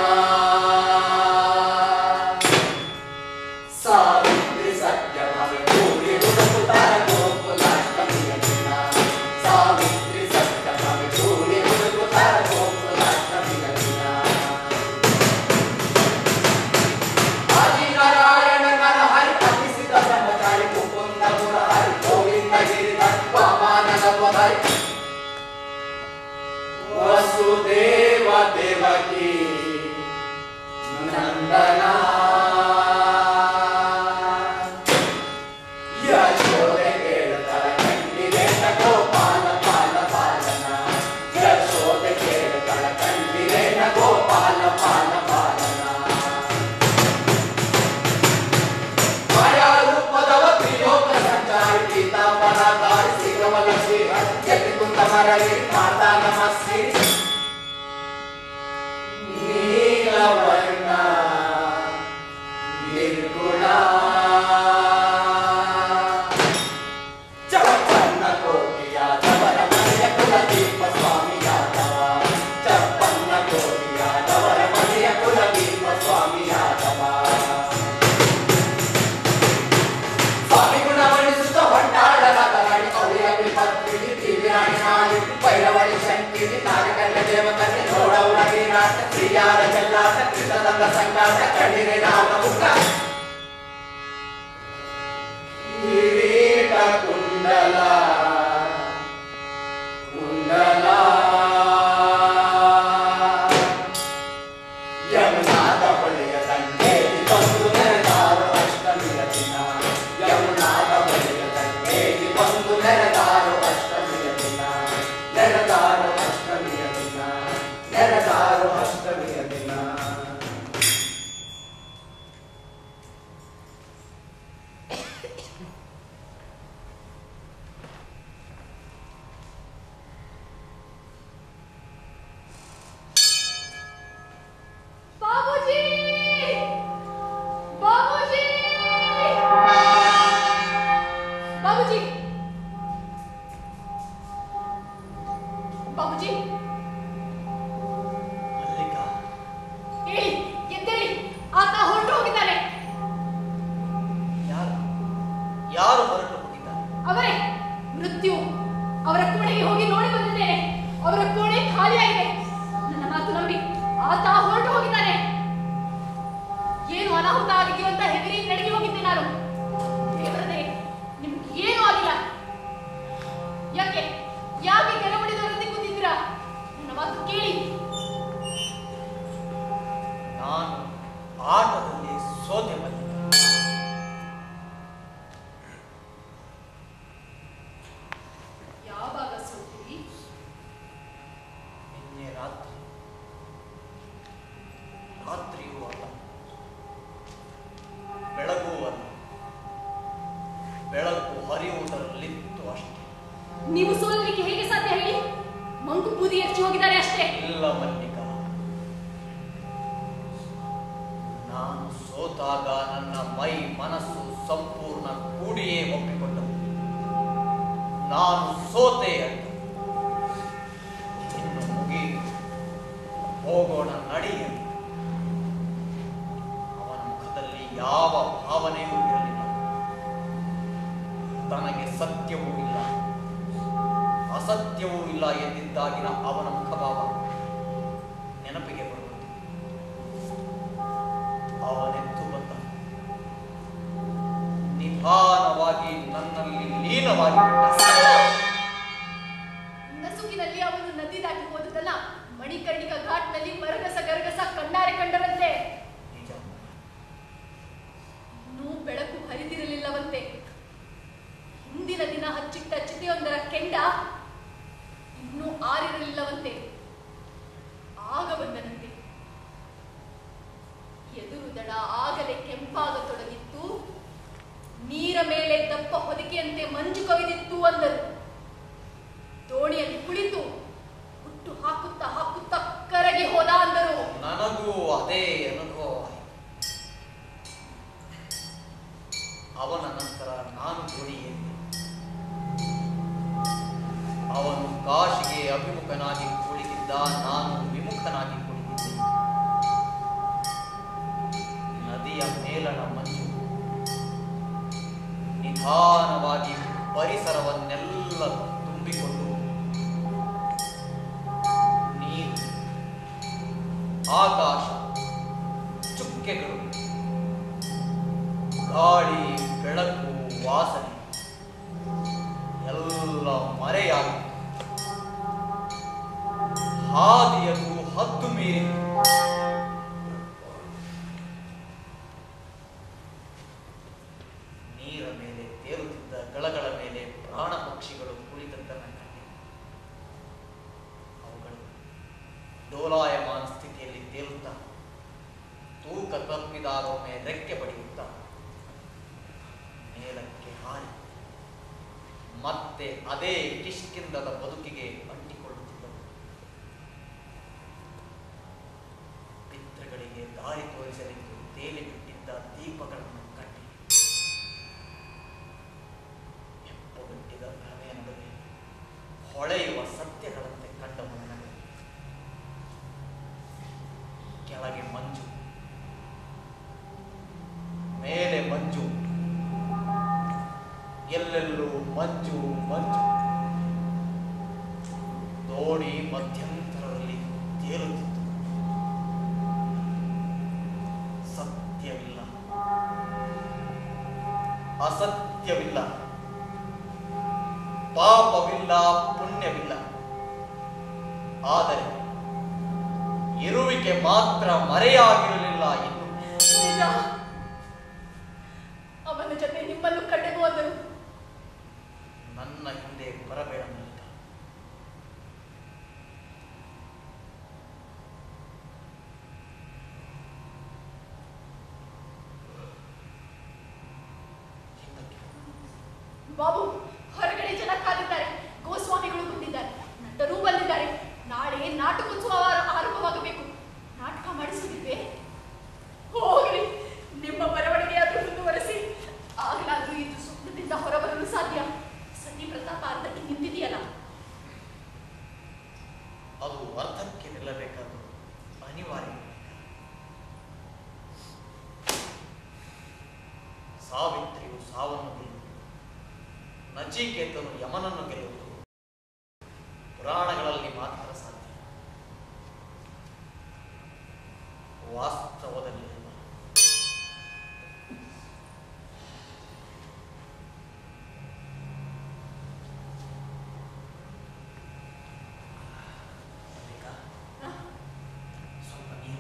ಸಾವಿತ್ರಿ ಸತ್ಯಭಾವೆ ಕೂಡಿ ಹುಡುಕುತ್ತಾರ ಗೋಕುಲಾಷ್ಟಮಿಯ ದಿನ ಸಾವಿತ್ರಿ ಸತ್ಯಭಾವೆ ಕೂಡಿ ಹುಡುಕುತ್ತಾರ ಗೋಕುಲಾಷ್ಟಮಿಯ ದಿನ ಆದಿನಾರಾಯಣನ ಹರಿ ಪತಿಸಿದ ಬ್ರಹ್ಮಚಾರಿ ಮುಕುಂದ ಮುರಹರಿ ಗೋವಿಂದ ಗಿರಿಧರ್ ವಾಮನನ ಪದರಿ ವಸುದೇವ ದೇವಕಿ ನಂದನ ಯಶೋದೆ ಕೇಳ್ತಾಳೆ ಕಣ್ಣಿಗೆ ಗೋಪಾಲ ಪಾಲ ಪಾಲನ ಯಶೋದೆ ಕೇಳ್ತಾಳೆ ಕಣ್ಣಿಗೆ ಗೋಪಾಲ ಪಾಲ ಪಾಲನ ಮಾಯಾರೂಪದವ ತ್ರಿಲೋಕ ಸಂಚಾರಿ ಪೀತಾಂಬರ ದಾರಿ ಸಿಗಮಲ ಶ್ರೀಹರಿ ಜತಿ ಕುಂತ ಮರಳಿ ಮಾತಾ ನಮಸ್ತಿ ನೀಲವರ್ಣ ನಿರ್ಗುಣ ಚಪ್ಪನ್ನ ಕೋಟಿಯಾದವರ ಮನೆಯ ಕುಲದೀಪ ಸ್ವಾಮಿಯಾದವ ಚಪ್ಪನ್ನ ಕೋಟಿಯಾದವರ ಮನೆಯ ಕುಲದೀಪ ಸ್ವಾಮಿಯಾದವ ಸ್ವಾಮಿ ಗುಣವಣಿಸುತ್ತ ಹೊಂಟಾಡಲಾಗಲಾಡಿ ಅವಳಿಯ ವಿಪತ್ತಿಗೆ ದಿವ್ಯಾಣಿ ನಾಡಿ ಪೈರವಳಿ ಶಂಕಿಗೆ ನಾಗಕನ್ಯ ದೇವಕನ್ಯ ನೋಡವಳಗಿ ನಾಟ ಪ್ರಿಯಾರ ಚೆಲ್ಲಾಟ ಕೃತದಂಗ ಸಂಗಾಟ ಕಣ್ಣಿರೆ ನಾಮ ಮುಖ ಕಿರೀಟ ಕುಂಡಲ ಕುಂಡಲ ಯಮುನಾದ ಹೊಳೆಯ ದಂಡ ಯಾರು ಹೊರಟು ಹೋಗಿದ್ದಾರೆ ಅವರೇ ಮೃತ್ಯು ಅವರ ಕೋಣೆಗೆ ಹೋಗಿ ನೋಡಿ ಬಂದಿದ್ದೇನೆ ಅವರ ಕೋಣೆ ಖಾಲಿಯಾಗಿದೆ ನನ್ನ ಮಾತು ನಂಬಿ ಆತ ಹೊರಟು ಹೋಗಿದ್ದಾನೆ ಏನು ಅನಾಹುತ ಆಗಿದೆಯೋ ಅಂತ ಹೆದರಿ ನಡಗಿ ಹೋಗಿದ್ದೆ ನಾನು ದೇವರೇ ನಿಮ್ಗೆ ಏನೂ ಆಗಿಲ್ಲ ಯಾಕೆ ಯಾಕೆ ಕೆರಮಡಿದವರಂತೆ ಕೂತಿದ್ದೀರಾ ನನ್ನ ಮಾತು ಕೇಳಿ ನಾನು ಆಟದಲ್ಲಿ ಸೋತೆ ಬಂದಿದ್ದೆ ಯಾವಾಗ ಸೋತಿರಿ ನಿನ್ನೆ ರಾತ್ರಿ ರಾತ್ರಿಯೂ ಅಲ್ಲ ಬೆಳಗೂ ಅಲ್ಲ ಬೆಳಕು ಹರಿಯುವುದರಲ್ಲಿತ್ತು ಅಷ್ಟೇ ನೀವು ಸೋಲಲಿಕ್ಕೆ ಹೇಗೆ ಸಾಧ್ಯ ಹೇಳಿ ಮಂಕು ಬೂದಿ ಹೆಚ್ಚಿ ಹೋಗಿದ್ದಾರೆ ಅಷ್ಟೇ ಇಲ್ಲ ಮಲ್ಲಿಕ ನಾನು ಸೋತಾಗ ನನ್ನ ಮೈ ಮನಸ್ಸು ಸಂಪೂರ್ಣ ಕೂಡಿಯೇ ಒಪ್ಪಿಕೊಂಡವು ನಾನು ಸೋತೆ ಅಂತ ಇನ್ನು ಮುಗಿ ಹೋಗೋಣ ನಡಿ ಅಂತ. ಅವನ ಮುಖದಲ್ಲಿ ಯಾವ ಭಾವನೆಯೂ ಇರಲಿಲ್ಲ ತನಗೆ ಸತ್ಯವೂ ಇಲ್ಲ ಅಸತ್ಯವೂ ಇಲ್ಲ ಎಂದಿದ್ದಾಗಿನ ಅವನ ಮುಖಭಾವ ನೆನಪಿಗೆ ಬರುವುದು ಅವನೆದ್ದು ಬಂದ ನಿಧಾನವಾಗಿ ನನ್ನಲ್ಲಿ ಲೀನವಾಗಿ ಬಿಟ್ಟ ನಸುಕಿನಲ್ಲಿ ಅವನು ನದಿ ದಾಟಿ ಹೋದುದಲ್ಲ ಮಣಿಕರ್ಣಿಕ ಘಾಟ್ನಲ್ಲಿ ಮರಗಸ ಗರಗಸ ಕಣ್ಣಾರೆ ಕಂಡರಂತೆ ನಿಜ ಇನ್ನೂ ಬೆಳಕು ಹರಿದಿರಲಿಲ್ಲವಂತೆ ಹಿಂದಿನ ದಿನ ಹಚ್ಚಿಟ್ಟ ಚಿತೆಯೊಂದರ ಕೆಂಡ ಇನ್ನೂ ಆರಿರಲಿಲ್ಲವಂತೆ ಆಗ ಬಂದನಂತೆ ಎದುರು ದಡ ಆಗಲೇ ಕೆಂಪಾಗತೊಡಗಿತ್ತು ನೀರ ಮೇಲೆ ದಪ್ಪ ಹೊದಿಕೆಯಂತೆ ಮಂಜು ಕವಿದಿತ್ತು ಅಂದರು ದೋಣಿಯಲ್ಲಿ ಕುಳಿತು ಹುಟ್ಟು ಹಾಕುತ್ತಾ ಹಾಕುತ್ತಾ ಕರಗಿ ಹೋದ ಅಂದರು ನನಗೂ ಅದೇ ಅನುಭವವಾಯಿತು ಅವನ ನಂತರ ನಾನು ದೋಣಿಯಲ್ಲಿ ಅವನು ಕಾಶಿಗೆ ಅಭಿಮುಖನಾಗಿ ಕುಳಿತಿದ್ದ ನಾನು ವಿಮುಖನಾಗಿ ಕುಳಿತಿದ್ದೆ ನದಿಯ ಮೇಲಣ ಮಂಜು ನಿಧಾನವಾಗಿ ಪರಿಸರವನ್ನೆಲ್ಲ ತುಂಬಿಕೊಂಡು ನೀರು ಆಕಾಶ ಚುಕ್ಕೆಗಳು ಗಾಳಿ ಬೆಳಕು ವಾಸನೆ ಎಲ್ಲ ಮರೆಯಾಗಿತ್ತು ಹಾದಿಯದು ಹದ್ದು ಮೀರಿತು ನೀರ ಮೇಲೆ ತೇಲುತ್ತಿದ್ದ ಗಳಗಳ ಮೇಲೆ ಪ್ರಾಣ ಪಕ್ಷಿಗಳು ಕುಳಿತದ್ದನ್ನು ಕಂಡೆ ಅವುಗಳು ಡೋಲಾಯಮಾನ ಸ್ಥಿತಿಯಲ್ಲಿ ತೇಲುತ್ತಾ ತೂಕ ತಪ್ಪಿದಾರೊಮ್ಮೆ ರೆಕ್ಕೆ ಬಡಿಯುತ್ತಾ ಮೇಲಕ್ಕೆ ಹಾರಿ ಮತ್ತೆ ಅದೇ ಕಿಷ್ಕಿಂದದ ಬದುಕಿಗೆ ಅಂಟಿಕೊಳ್ಳುತ್ತಿದ್ದವು ಪಿತೃಗಳಿಗೆ ದಾರಿ ತೋರಿಸಲೆಂದು ತೇಲಿ ಬಿಟ್ಟಿದ್ದ ದೀಪಗಳನ್ನು ಕಂಡೆ ಹೆಪ್ಪುಗಟ್ಟಿದ ಭ್ರಮೆಯ ನಡುವೆ ಹೊಳೆಯುವ ಸತ್ಯಗಳಂತೆ ಕಂಡ ನನಗೆ ಕೆಳಗೆ ಮಂಜು ಮೇಲೆ ಮಂಜು ಎಲ್ಲೆಲ್ಲೂ ಮಂಜು ಮಂಜು ದೋಣಿ ಮಧ್ಯಂತರದಲ್ಲಿ ತೇಲುತ್ತಿತ್ತು ಸತ್ಯವಿಲ್ಲ ಅಸತ್ಯವಿಲ್ಲ ಪಾಪವಿಲ್ಲ ಪುಣ್ಯವಿಲ್ಲ ಆದರೆ ಇರುವಿಕೆ ಮಾತ್ರ ಮರೆಯಾಗಿರಲಿಲ್ಲ ಇನ್ನು ನಿಜ ಅವನ ಜೊತೆ ನಿಮ್ಮನ್ನು ಕಂಡೆನು ಅಂದರು ನನ್ನ ಹಿಂದೆ ಬರಬೇಡ ಮಲ್ಲಿಕ ಹಿಂದಕ್ಕೆ ಬಾಬು ಹೊರಗಡೆ ಜನ ಕಾದಿದ್ದಾರೆ ಗೋಸ್ವಾಮಿಗಳು ಬಂದಿದ್ದಾರೆ ನಟರೂ ಬಂದಿದ್ದಾರೆ ನಾಳೆ ನಾಟಕೋತ್ಸವ ಆರ- ಆರಂಭವಾಗಬೇಕು ನಾಟಕ ಮಾಡಿಸುತ್ತಿದ್ದೆ ಹೋಗ್ರಿ ನಿಮ್ಮ ಬರವಣಿಗೆಯಾದ್ರೂ ಮುಂದುವರೆಸಿ ಆಗಲಾದ್ರೂ ಇದು ಸ್ವಪ್ನದಿಂದ ಹೊರಬರಲು ಸಾಧ್ಯ ಸತಿ ಪ್ರತಾಪ ಅರ್ಧಕ್ಕೆ ನಿಂತಿದೆಯಲ್ಲ ಅದು ಅರ್ಥಕ್ಕೆ ನಿಲ್ಲಬೇಕಾದ್ದು ಅನಿವಾರ್ಯ ಸಾವಿತ್ರಿಯು ಸಾವನ್ನು ಗೆದ್ದು ನಚಿಕೇತನು ಯಮನನ್ನು ಗೆಲ್ಲುವುದು ಪುರಾಣಗಳಲ್ಲಿ ಮಾತ್ರ ಸಾಧ್ಯ ವಾಸ್ತವದಲ್ಲಿ ಅಲ್ಲ. ಮಲ್ಲಿಕಾ, ಸ್ವಲ್ಪ ನೀರು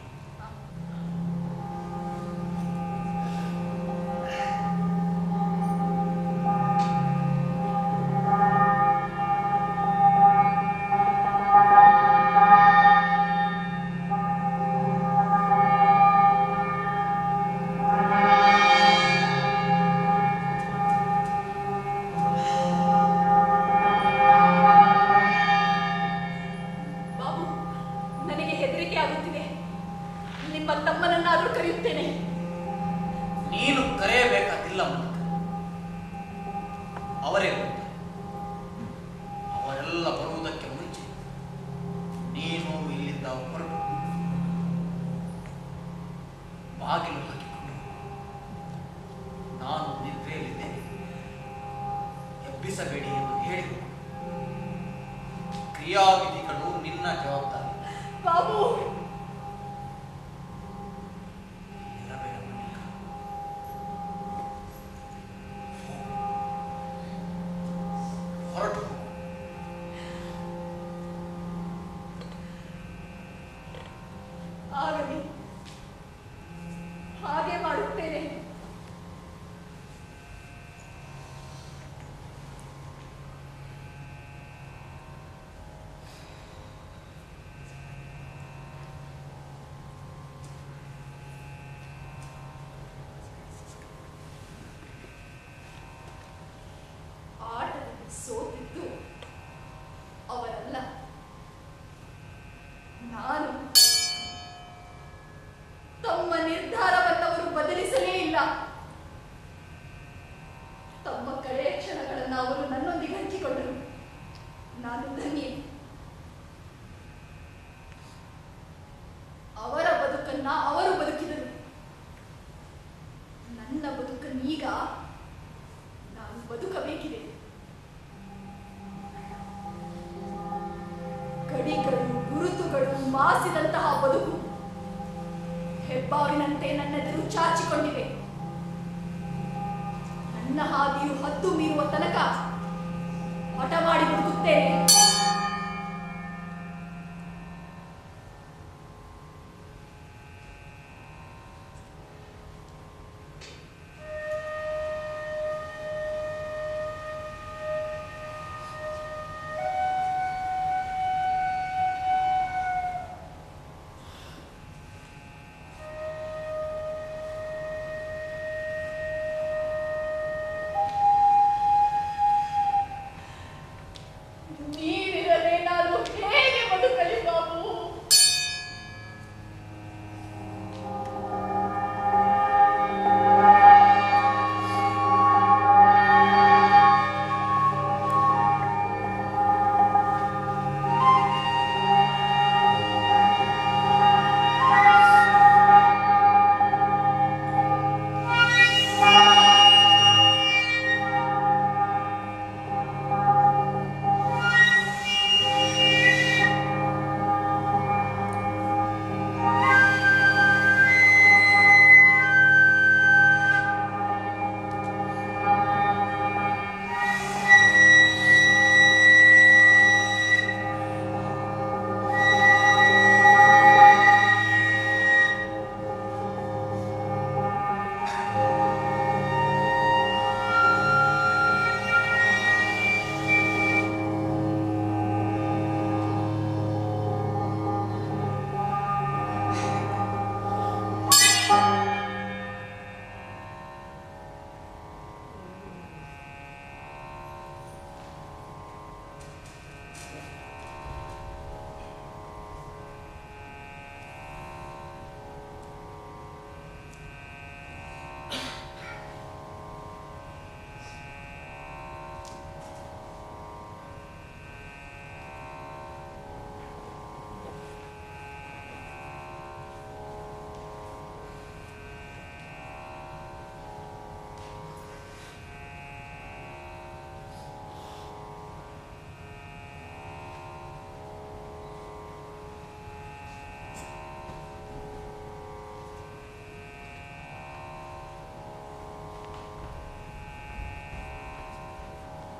ಬಾಬು ನನಗೆ ಹೆದರಿಕೆ ಆಗುತ್ತಿದೆ ನಿಮ್ಮ ತಮ್ಮನನ್ನಾದರೂ ಕರೆಯುತ್ತೇನೆ ನೀನು ಕರೆಯಬೇಕಾಗಿಲ್ಲ ಮಲ್ಲಿಕ ಅವರೇ ಬಂದ ಅವರೆಲ್ಲ ಬರುವುದಕ್ಕೆ ಮುಂಚೆ ನೀನು ಇಲ್ಲಿಂದ ಹೊರಟು ಬಾಗಿಲು ಹಾಕಿಕೊಂಡು ನಾನು ನಿದ್ರೆಯಲ್ಲಿದ್ದೇನೆ ಎಬ್ಬಿಸಬೇಡಿ ಎಂದು ಹೇಳಿ ಕ್ರಿಯಾವಿಧಿಗಳು ನಿನ್ನ ಜವಾಬ್ದಾರಿ ಬಾಬು ಇರಬೇಡ ಮಲ್ಲಿಕ ಹೊರಟು ಹೋಗು. ಆಗಲಿ ಹಾಗೆ ಮಾಡುತ್ತೇನೆ ಆಟದಲ್ಲಿ ಸೋತಿದ್ದು ಅವರಲ್ಲ ನಾನು ತಮ್ಮ ನಿರ್ಧಾರವನ್ನು ಅವರು ಬದಲಿಸಲೇ ಇಲ್ಲ ತಮ್ಮ ಕಡೆಯ ಕ್ಷಣಗಳನ್ನು ಅವರು ನನ್ನೊಂದಿಗೆ ಹಂಚಿಕೊಂಡರು ನಾನು ಧನ್ಯೆ ಅವರ ಬದುಕನ್ನ ಅವರು ಬದುಕಿದರು ನನ್ನ ಬದುಕನ್ನೀಗ ನಾನು ಬದುಕಬೇಕಿದೆ ಗಡಿಗಳು ಗುರುತುಗಳು ಮಾಸಿದಂತಹ ಬದುಕು ಹೆಬ್ಬಾವಿನಂತೆ ನನ್ನೆದುರು ಚಾಚಿಕೊಂಡಿದೆ ನನ್ನ ಹಾದಿಯು ಹದ್ದು ಮೀರುವ ತನಕ ಹಠ ಮಾಡಿ ಬದುಕುತ್ತೇನೆ ನೀ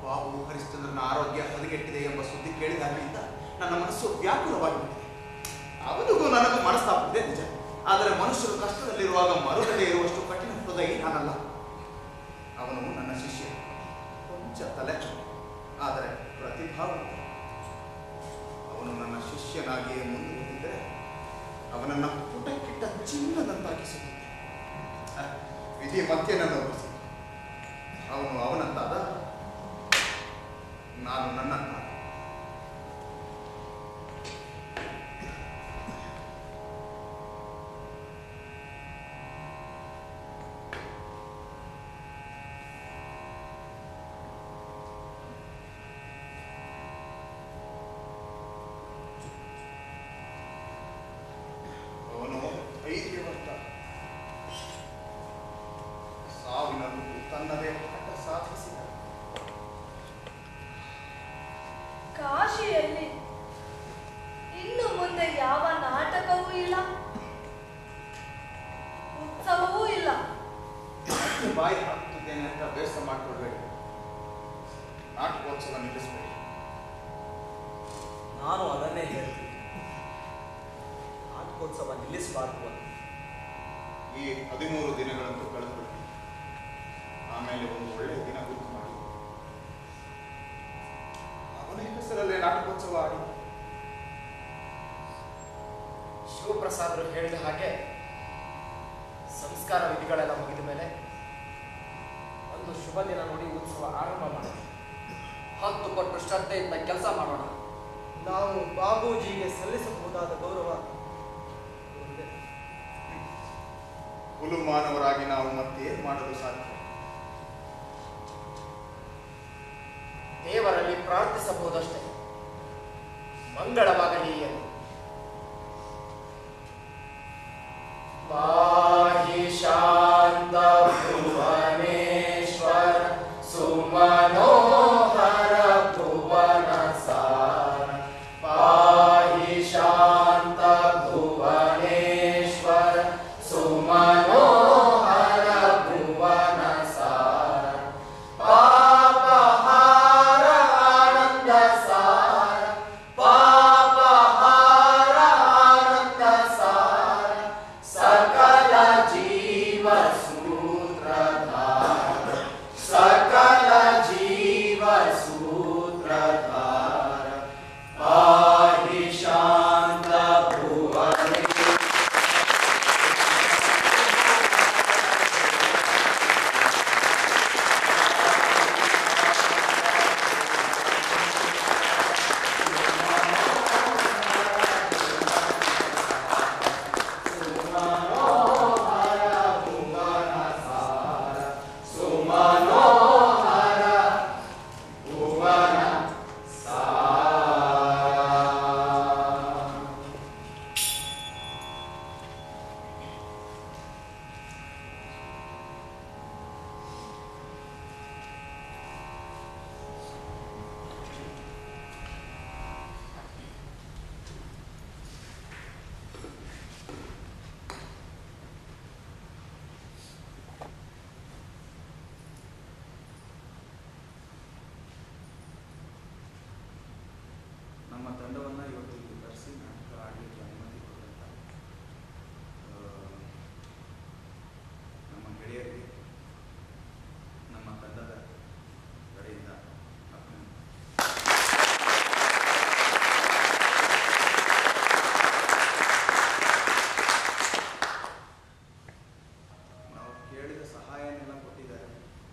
ಬಾಬು ಹರಿಶ್ಚಂದ್ರನ ಆರೋಗ್ಯ ಹದಗೆಟ್ಟಿದೆ ಎಂಬ ಸುದ್ದಿ ಕೇಳಿದಾಗಲಿಂದ ನನ್ನ ಮನಸ್ಸು ವ್ಯಾಕುಲವಾಗಿಬಿಟ್ಟಿದೆ ಅವನಿಗೂ ನನಗೂ ಮನಸ್ತಾಪವಿದೆ ನಿಜ ಆದರೆ ಮನುಷ್ಯರು ಕಷ್ಟದಲ್ಲಿರುವಾಗ ಮರುಗಡೆ ಇರುವಷ್ಟು ಕಠಿಣ ಹೃದಯ ನಾನಲ್ಲ ಅವನು ನನ್ನ ಶಿಷ್ಯ ಕೊಂಚ ತಲೆ ಆದರೆ ಪ್ರತಿಭಾವಂತ ಅವನು ನನ್ನ ಶಿಷ್ಯನಾಗಿಯೇ ಮುಂದುವರೆದಿದ್ದರೆ ಅವನನ್ನ ಪುಟಕ್ಕಿಟ್ಟ ಚಿನ್ನದಂತಾಗಿಸುತ್ತಿದ್ದೆ ಅಹ್, ವಿಧಿ ಮತ್ತೆ ನನ್ನ ಒಪ್ಪಿಸಿ ಅವನು ಅವನಂತಾದ ನಾನು ನನ್ನಂತಾದ ಅವನು ಧೈರ್ಯವಂತ ಸಾವಿನಲ್ಲೂ ತನ್ನದೇ ಹಠ ಸಾಧಿಸಿದ ಕಾಶಿಯಲ್ಲಿ ಇನ್ನು ಮುಂದೆ ಯಾವ ನಾಟಕವೂ ಇಲ್ಲ ಉತ್ಸವವೂ ಇಲ್ಲ ಮತ್ತೆ ಬಾಯಿ ಹಾಕುತ್ತಿದ್ದೇನೆ ಅಂತ ಬೇಸರ ಮಾಡಿಕೊಳ್ಬೇಡಿ ನಾಟಕೋತ್ಸವ ನಿಲ್ಲಿಸಬೇಡಿ ನಾನು ಅದನ್ನೇ ಹೇಳ್ತೀನಿ ನಾಟಕೋತ್ಸವ ನಿಲ್ಲಿಸಬಾರ್ದು ಅಂತ ಈ ಹದಿಮೂರು ದಿನಗಳಂತೂ ಕಳೆದುಬಿಡಿ ಆಮೇಲೆ ಒಂದು ಒಳ್ಳೆಯ ದಿನ ಗುರುತು ಮಾಡಿ ಅವನ ಹೆಸರಲ್ಲೇ ನಾಟಕೋತ್ಸವ ಆಡಿ ಶಿವಪ್ರಸಾದರು ಹೇಳಿದ ಹಾಗೆ ಸಂಸ್ಕಾರ ವಿಧಿಗಳೆಲ್ಲ ಮುಗಿದ ಮೇಲೆ ಒಂದು ಶುಭ ದಿನ ನೋಡಿ ಉತ್ಸವ ಆರಂಭ ಮಾಡೋಣ ಹತ್ತು ಕೊಟ್ಟು ಶ್ರದ್ಧೆಯಿಂದ ಕೆಲಸ ಮಾಡೋಣ ನಾವು ಬಾಬೂಜಿಗೆ ಸಲ್ಲಿಸಬಹುದಾದ ಗೌರವ ಒಂದೇ. ಹುಲುಮಾನವರಾಗಿ ನಾವು ಮತ್ತೇನು ಮಾಡಲು ಸಾಧ್ಯ ದೇವರಲ್ಲಿ ಪ್ರಾರ್ಥಿಸಬಹುದಷ್ಟೇ ಮಂಗಳವಾಗಲಿ ಎಂದು ಪಾಹಿ ಶಾಂತ ಭುವನೇಶ್ವರ ಸುಮನೋಹರ ಭುವನ ಸಾರ ಪಾಹಿ ಶಾಂತ ಭುವನೇಶ್ವರ ಸುಮನೋಹರ ಭುವನ ಸಾರ ಪಾಪಹಾರ ಆನಂದ ಸಾರ ಪಾಪಹಾರ ಆನಂದ ಸಾರ ಸಕಲ ಜೀವ ಸೂತ್ರಧಾರ ಸಕಲ ಜೀವ ಸೂತ್ರಧಾರ ಪಾಹಿ ಶಾಂತ ಭುವನೇ ನಮ್ಮ ತಂಡವನ್ನು ಇವತ್ತು ಇಲ್ಲಿ ಕರೆಸಿ ನಾಟಕ ಆಡಲಿಕ್ಕೆ ಅನುಮತಿ ಕೊಟ್ಟಂತ ಆ, ನಮ್ಮ ಗೆಳೆಯರಿಗೆ ನಮ್ಮ ತಂಡದ ಕಡೆಯಿಂದ ಅಭಿನಂದನೆ ನಾವು ಕೇಳಿದ ಸಹಾಯನೆಲ್ಲ ಕೊಟ್ಟಿದ್ದಾರೆ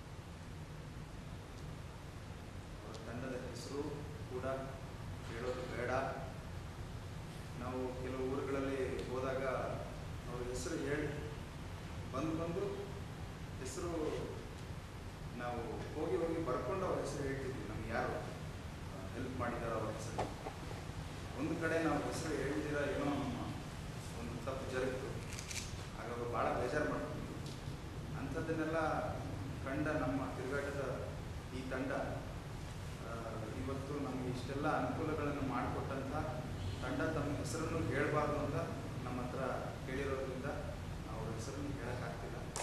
ಅವರ ತಂಡದ ಹೆಸರು ಕೂಡ ಹೇಳೋದು ಬೇಡ ನಾವು ಕೆಲವು ಊರುಗಳಲ್ಲಿ ಹೋದಾಗ ಅವ್ರ ಹೆಸರು ಹೇಳಿ ಬಂದು ಬಂದು ಹೆಸರು ನಾವು ಹೋಗಿ ಹೋಗಿ ಬರ್ಕೊಂಡು ಅವ್ರ ಹೆಸರು ಹೇಳ್ತಿದ್ವಿ ನಮ್ಗೆ ಯಾರು ಹೆಲ್ಪ್ ಮಾಡಿದಾರೋ ಅವ್ರ ಹೆಸರು ಒಂದು ಕಡೆ ನಾವು ಹೆಸರು ಹೇಳ್ದಿರ ಏನೋ ನಮ್ಮ ಒಂದು ತಪ್ಪು ಜರುಗಿತು ಆಗ ಅವರು ಭಾಳ ಬೇಜಾರು ಮಾಡ್ತಿದ್ವಿ ಅಂಥದ್ದನ್ನೆಲ್ಲ ಕಂಡ ನಮ್ಮ ತಿರುಗಾಟದ ಈ ತಂಡ ಆ, ಇವತ್ತು ನಮಗೆ ಇಷ್ಟೆಲ್ಲ ಅನುಕೂಲಗಳನ್ನು ಮಾಡಿಕೊಟ್ಟಂಥ ತಂಡ ತಮ್ಮ ಹೆಸರನ್ನು ಹೇಳಬಾರ್ದು ಅಂತ ನಮ್ಮ ಹತ್ರ ಕೇಳಿರೋದ್ರಿಂದ ಅವ್ರ ಹೆಸರನ್ನು ಹೇಳೋಕ್ಕಾಗ್ತಿಲ್ಲ ಆ,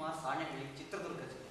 ಕುಮಾರ್ ಸಾಣೆಹಳ್ಳಿ ಚಿತ್ರದುರ್ಗ ಜಿಲ್ಲೆ